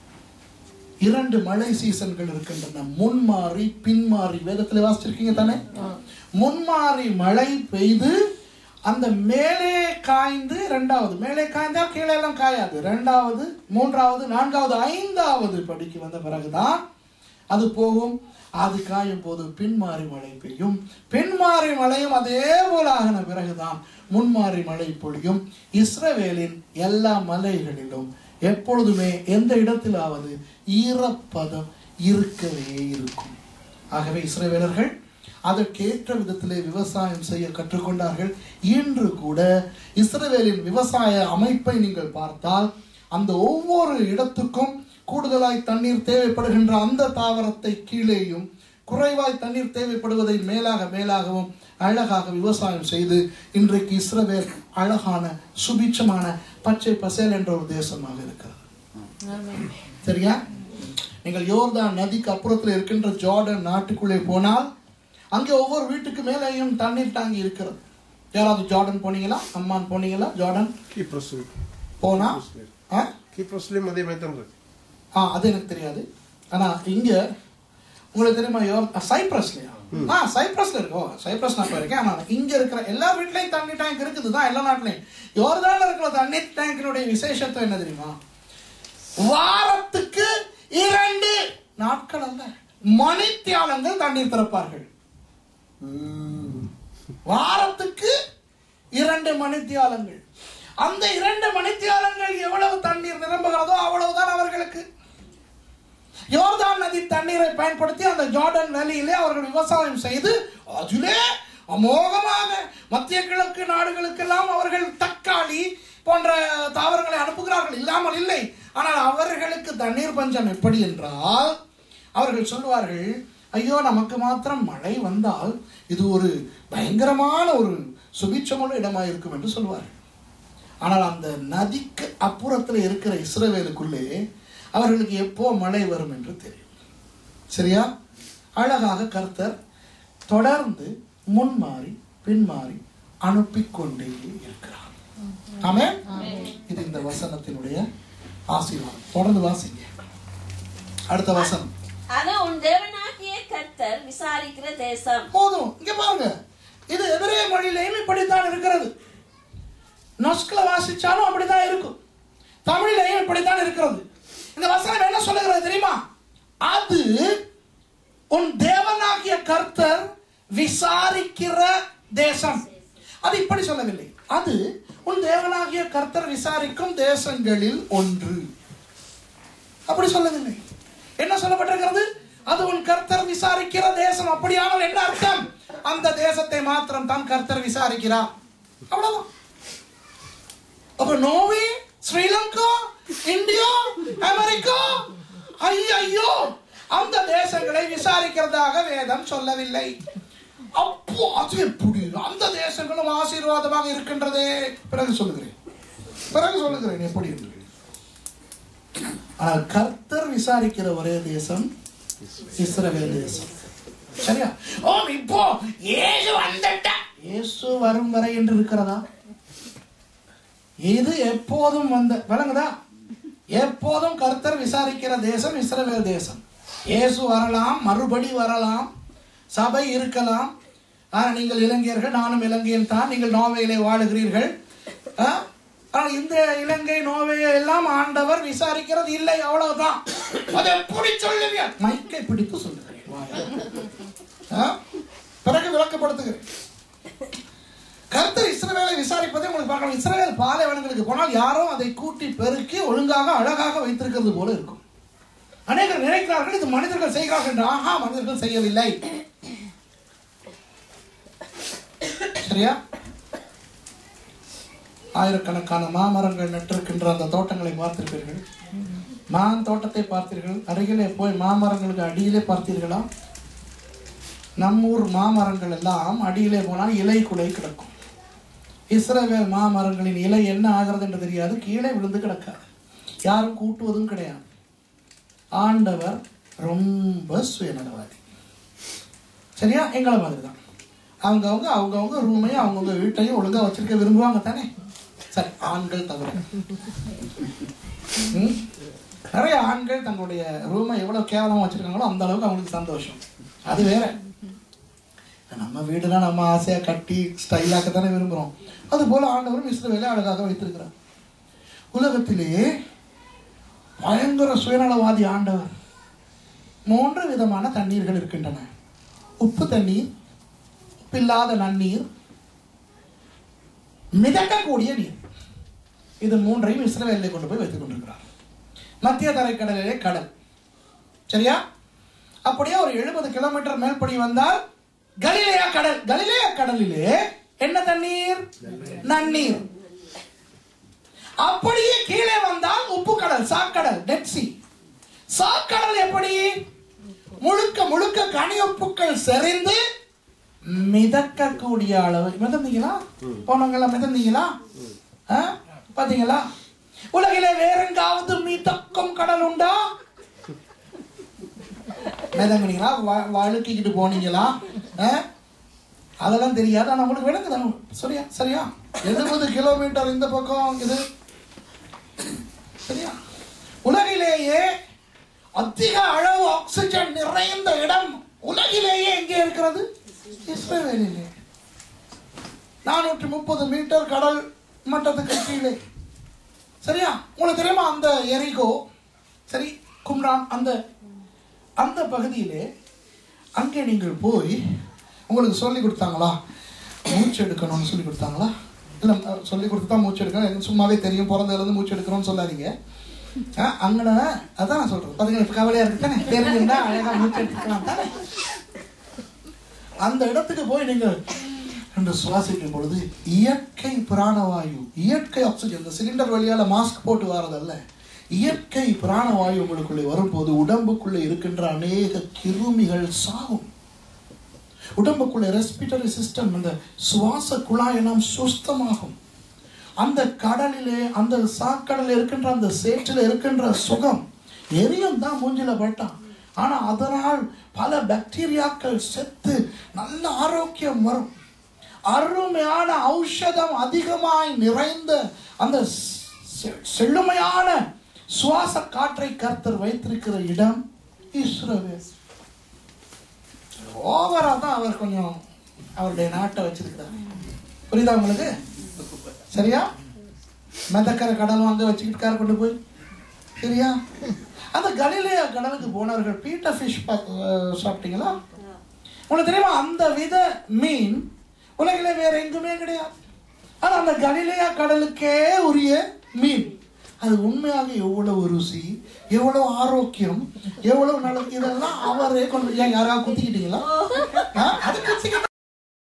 A: இரண்டு மழை சீசன்கள் இருக்கின்றன முன்மாறி பின்மாறி வேதத்தில் வாசிச்சிருக்கீங்க தானே முன்மாறி மழை பெய்து அந்த மேலே காய்ந்து ரெண்டாவது மேலே காய்ந்தா கீழே எல்லாம் காயாது ரெண்டாவது மூன்றாவது நான்காவது ஐந்தாவது படிக்கு வந்த பிறகுதான் அது போகும் அது காயும் போது பின்மாறி மழை பெய்யும் பின்மாறி மழையும் அதே போல ஆகின பிறகுதான் முன்மாறி மழை பொழியும் இஸ்ரவேலின் எல்லா மலைகளிலும் எப்பொழுதுமே எந்த இடத்திலாவது ஈரப்பதம் இருக்கவே இருக்கும் ஆகவே இஸ்ரவேலர்கள் அதற்கேற்ற விதத்திலே விவசாயம் செய்ய கற்றுக்கொண்டார்கள் இன்று கூட இஸ்ரவேலின் விவசாய அமைப்பை நீங்கள் பார்த்தால் அந்த ஒவ்வொரு இடத்துக்கும் கூடுதலாய் தண்ணீர் தேவைப்படுகின்ற அந்த தாவரத்தை கீழேயும் குறைவாய் தண்ணீர் தேவைப்படுவதை மேலாக மேலாகவும் அழகாக விவசாயம் செய்து இன்றைக்கு இஸ்ரவேல் அழகான சுபிட்சமான பச்சை பசேல் என்ற ஒரு தேசமாக இருக்கிறது சரியா நீங்கள் யோர்தான் நதிக்கு அப்புறத்தில் இருக்கின்ற ஜார்டன் நாட்டுக்குள்ளே போனால் அங்கே ஒவ்வொரு வீட்டுக்கு மேலேயும் தண்ணீர் டாங்கி இருக்கிறது யாராவது ஜார்டன் போனீங்களா அம்மான் போனீங்களா ஜார்டன்
C: கீப்ரஸ்
A: போனா ஆ?
C: கீப்ரஸ்லயும் அதே மாதிரி தான் இருக்கு
A: ஆ அது எனக்கு தெரியாது ஆனா இங்க உங்களுக்கு தெரியுமா யோர் சைப்ரஸ்லயா ஆ சைப்ரஸ்ல இருக்கோ சைப்ரஸ் நான் போயிருக்கேன் ஆனா இங்க இருக்கிற எல்லா வீட்லயும் தண்ணி டேங்க் இருக்குது தான் எல்லா நாட்டிலையும் யோர்தான்ல இருக்கிற தண்ணி டேங்கினுடைய விசேஷத்துவம் என்ன தெரியுமா வாரத்துக்கு இரண்டு நாட்கள் அல்ல மணித்தியாலங்கள் தண்ணீர் திறப்பார்கள் வாரத்துக்கு இரண்டு மணித்தியாலங்கள் அந்த இரண்டு மணித்தியாலங்கள் எவ்வளவு தண்ணீர் நிரம்புகிறதோ அவ்வளவுதான் அவர்களுக்கு யோர்தான் நதி தண்ணீரை பயன்படுத்தி அந்த ஜார்டன் வேலியிலே அவர்கள் விவசாயம் செய்து அதிலே அமோகமாக மத்திய கிழக்கு நாடுகளுக்கெல்லாம் அவர்கள் தக்காளி போன்ற தாவரங்களை அனுப்புகிறார்கள் இல்லாமல் இல்லை ஆனால் அவர்களுக்கு தண்ணீர் பஞ்சம் எப்படி என்றால் அவர்கள் சொல்வார்கள் ஐயோ நமக்கு மாத்திரம் மழை வந்தால் இது ஒரு பயங்கரமான ஒரு சுபிட்சமான இடமா இருக்கும் என்று சொல்வார்கள் ஆனால் அந்த நதிக்கு அப்புறத்தில் இருக்கிற இஸ்ரவேலுக்குள்ளே அவர்களுக்கு எப்போ மழை வரும் என்று தெரியும் சரியா அழகாக கர்த்தர் தொடர்ந்து முன்மாறி பின்மாறி அனுப்பிக் கொண்டே இருக்கிறார் ஆமென் இது இந்த வசனத்தினுடைய ஆசீர்வாதம் தொடர்ந்து வாசிங்க அடுத்த வசனம்
B: அது உன் தேவனாகிய கர்த்தர் விசாரிக்கிற தேசம்
A: போதும் இங்க பாருங்க இது எதிரே மொழியிலையும் இப்படித்தான் இருக்கிறது நொஸ்கில் வாசிச்சாலும் அப்படித்தான் இருக்கும் தமிழிலையும் இப்படித்தான் இருக்கிறது இந்த வசனம் என்ன சொல்லுகிறது தெரியுமா அது உன் தேவனாகிய கர்த்தர் விசாரிக்கிற தேசம் அது இப்படி சொல்லவில்லை அது உன் தேவனாகிய கர்த்தர் விசாரிக்கும் தேசங்களில் ஒன்று அப்படி சொல்லவில்லை என்ன சொல்லப்பட்டிருக்கிறது அது உன் கர்த்தர் விசாரிக்கிற தேசம் அப்படியானால் என்ன அர்த்தம் அந்த தேசத்தை மாத்திரம் தான் கர்த்தர் விசாரிக்கிறார் அவ்வளவுதான் அப்ப நோவே ஸ்ரீலங்கா இந்தியா அமெரிக்கா ஐயோ அந்த தேசங்களை விசாரிக்கிறதாக வேதம் சொல்லவில்லை அப்போ அது எப்படி அந்த தேசங்களும் ஆசீர்வாதமாக இருக்கின்றதே பிறகு சொல்லுகிறேன் பிறகு சொல்லுகிறேன் எப்படி என்று ஆனால் கர்த்தர் விசாரிக்கிற ஒரே தேசம் இஸ்ரவேல் தேசம் சரியா ஓ இப்போ இயேசு வந்துட்டா இயேசு வரும் வரை என்று இருக்கிறதா இது எப்போதும் வந்த விளங்குதா எப்போதும் கர்த்தர் விசாரிக்கிற தேசம் இஸ்ரவேல் தேசம் இயேசு வரலாம் மறுபடி வரலாம் சபை இருக்கலாம் ஆ, நீங்கள் இலங்கையர்கள் நானும் இலங்கையன் தான் நீங்கள் நோவையிலே வாழுகிறீர்கள் ஆ? ஆனால் இந்த இலங்கை நோவையை எல்லாம் ஆண்டவர் விசாரிக்கிறது இல்லை அவ்வளவுதான் அதை எப்படி சொல்லுங்க மைக்கை பிடித்து சொல்லுகிறேன் வாயை. ஆ? பிறகு விளக்கப்படுத்துகிறேன் கர்த்தர் இஸ்ரவேலை விசாரிப்பதை உங்களுக்கு பார்க்கலாம் இஸ்ரவேல் பாலைவனங்களுக்கு போனால் யாரோ அதை கூட்டி பெருக்கி ஒழுங்காக அழகாக வைத்திருக்கிறது போல இருக்கும் அநேகர் நினைக்கிறார்கள் இது மனிதர்கள் செய்கிறார்கள் என்று ஆஹா மனிதர்கள் செய்யவில்லை சரியா ஆயிரக்கணக்கான மாமரங்கள் நட்டிருக்கின்ற அந்த தோட்டங்களை பார்த்திருப்பீர்கள் மான் தோட்டத்தை பார்த்தீர்கள் அருகிலே போய் மாமரங்களுக்கு அடியிலே பார்த்தீர்களா நம்மூர் மாமரங்கள் எல்லாம் அடியிலே போனால் இலை குலை கிடக்கும் இஸ்ரவேல் மாமரங்களின் இலை என்ன ஆகிறது என்று தெரியாது கீழே விழுந்து கிடக்காது யாரும் கூட்டுவதும் கிடையாது ஆண்டவர் ரொம்ப சுயநலவாதி சரியா எங்களை மாதிரி தான் அவங்கவுங்க அவங்கவுங்க ரூமையும் அவங்கவுங்க வீட்டையும் ஒழுங்கா வச்சிருக்க விரும்புவாங்க தானே சரி ஆண்கள் தவிர ம்? நிறைய ஆண்கள் தங்களுடைய ரூமை எவ்வளவு கேவலமா வச்சிருக்காங்களோ அந்த அளவுக்கு அவங்களுக்கு சந்தோஷம் அது வேற நம்ம வீடுலாம் நம்ம ஆசையா கட்டி ஸ்டைலாக்க தானே விரும்புறோம் அது போல ஆண்டவரும் இஸ்ரவேலை அழகாக வைத்திருக்கிறார் உலகத்திலேயே பயங்கர சுயநலவாதி ஆண்டவர் மூன்று விதமான தண்ணீர்கள் இருக்கின்றன உப்பு தண்ணீர் உப்பில்லாத நன்னீர் மிதக்கக்கூடிய நீர் இது மூன்றையும் இஸ்ரவேலிலே கொண்டு போய் வைத்துக் கொண்டிருக்கிறார் மத்திய தரைக்கடலிலே கடல் சரியா அப்படியே ஒரு எழுபது கிலோமீட்டர் மேல்படி வந்தால் கலிலேயா கடல் கலிலேயா கடலிலே என்ன தண்ணீர் நன்னீர் அப்படியே கீழே வந்தால் உப்பு கடல் சாக்கடல் டெட் சி சாக்கடல் எப்படி முழுக்க முழுக்க கனியொப்புக்கள் செறிந்து மிதக்கக்கூடிய அளவு மிதந்தீங்களா போனவங்க எல்லாம் மிதந்தீங்களா ஆ? பாத்தீங்களா உலகிலே வேற எங்காவது மிதக்கும் கடல் உண்டா மிதங்குனீங்களா வ- வழுக்கிக்கிட்டு போனீங்களா ஆ? அதெல்லாம் தெரியாது ஆனா உங்களுக்கு விளக்குதான் சரியா சரியா எழுபது கிலோமீட்டர் இந்த பக்கம் இது சரியா உலகிலேயே அதிக அளவு ஆக்சிஜன் நிறைந்த இடம் உலகிலேயே எங்கே இருக்கிறது இஸ்ரேலிலே நானூற்றி முப்பது மீட்டர் கடல் மட்டத்துக்கு கீழே சரியா உங்களுக்கு தெரியுமா அந்த எரிகோ சரி கும்ரான் அந்த அந்த பகுதியிலே அங்கே நீங்கள் போய் உங்களுக்கு சொல்லி கொடுத்தாங்களா மூச்சு எடுக்கணும்னு சொல்லி கொடுத்தாங்களா இல்லை சொல்லி கொடுத்து தான் மூச்சு எடுக்கணும் எனக்கு சும்மாவே தெரியும் பிறந்ததுல இருந்து மூச்சு எடுக்கிறோம்னு சொல்லாதீங்க ஆ, அங்கன அதான் நான் சொல்றேன் பாத்தீங்களா இப்ப கவலையா இருக்கு தானே தெரிஞ்சிருந்தா அழகா மூச்சு எடுத்துக்கலாம் தானே அந்த இடத்துக்கு போய் நீங்க என்று சுவாசிக்கும் பொழுது இயற்கை பிராணவாயு இயற்கை ஆக்சிஜன் இந்த சிலிண்டர் வழியால மாஸ்க் போட்டு வரதல்ல இயற்கை பிராணவாயு உங்களுக்குள்ளே வரும்போது உடம்புக்குள்ளே இருக்கின்ற அநேக கிருமிகள் சாகும் உடம்புக்குள்ள ரெஸ்பிரேட்டரி சிஸ்டம் அந்த சுவாச குழாய் எல்லாம் சுஸ்தமாகும் அந்த கடலிலே அந்த சாக்கடலில் இருக்கின்ற அந்த சேற்றில் இருக்கின்ற சுகம் எரியும் தான் மூஞ்சில பட்டான் ஆனா அதனால் பல பாக்டீரியாக்கள் செத்து நல்ல ஆரோக்கியம் வரும் அருமையான ஔஷதம் அதிகமாய் நிறைந்த அந்த செ- செழுமையான சுவாச காற்றை கர்த்தர் வைத்திருக்கிற இடம் இஸ்ரவேல் ஓவரா தான் அவர் கொஞ்சம் அவருடைய நாட்டை வச்சிருக்கிறார் புரியுதா உங்களுக்கு சரியா மெதக்கரை கடல் வாங்க வச்சுக்கிட்டு கொண்டு போய் சரியா அந்த கலிலேயா கடலுக்கு போனவர்கள் பீட்டர் ஃபிஷ் சாப்பிட்டீங்களா உங்களுக்கு தெரியுமா அந்த வித மீன் உலகில வேற எங்குமே கிடையாது ஆனா அந்த கலிலேயா கடலுக்கே உரிய மீன் அது உண்மையாக எவ்வளவு ருசி எவ்வளவு ஆரோக்கியம் எவ்வளவு நல்லது இதெல்லாம் அவரே கொண்டு ஏன் யாராவது குத்திக்கிட்டீங்களா ஆ, அது குத்திக்கிட்டு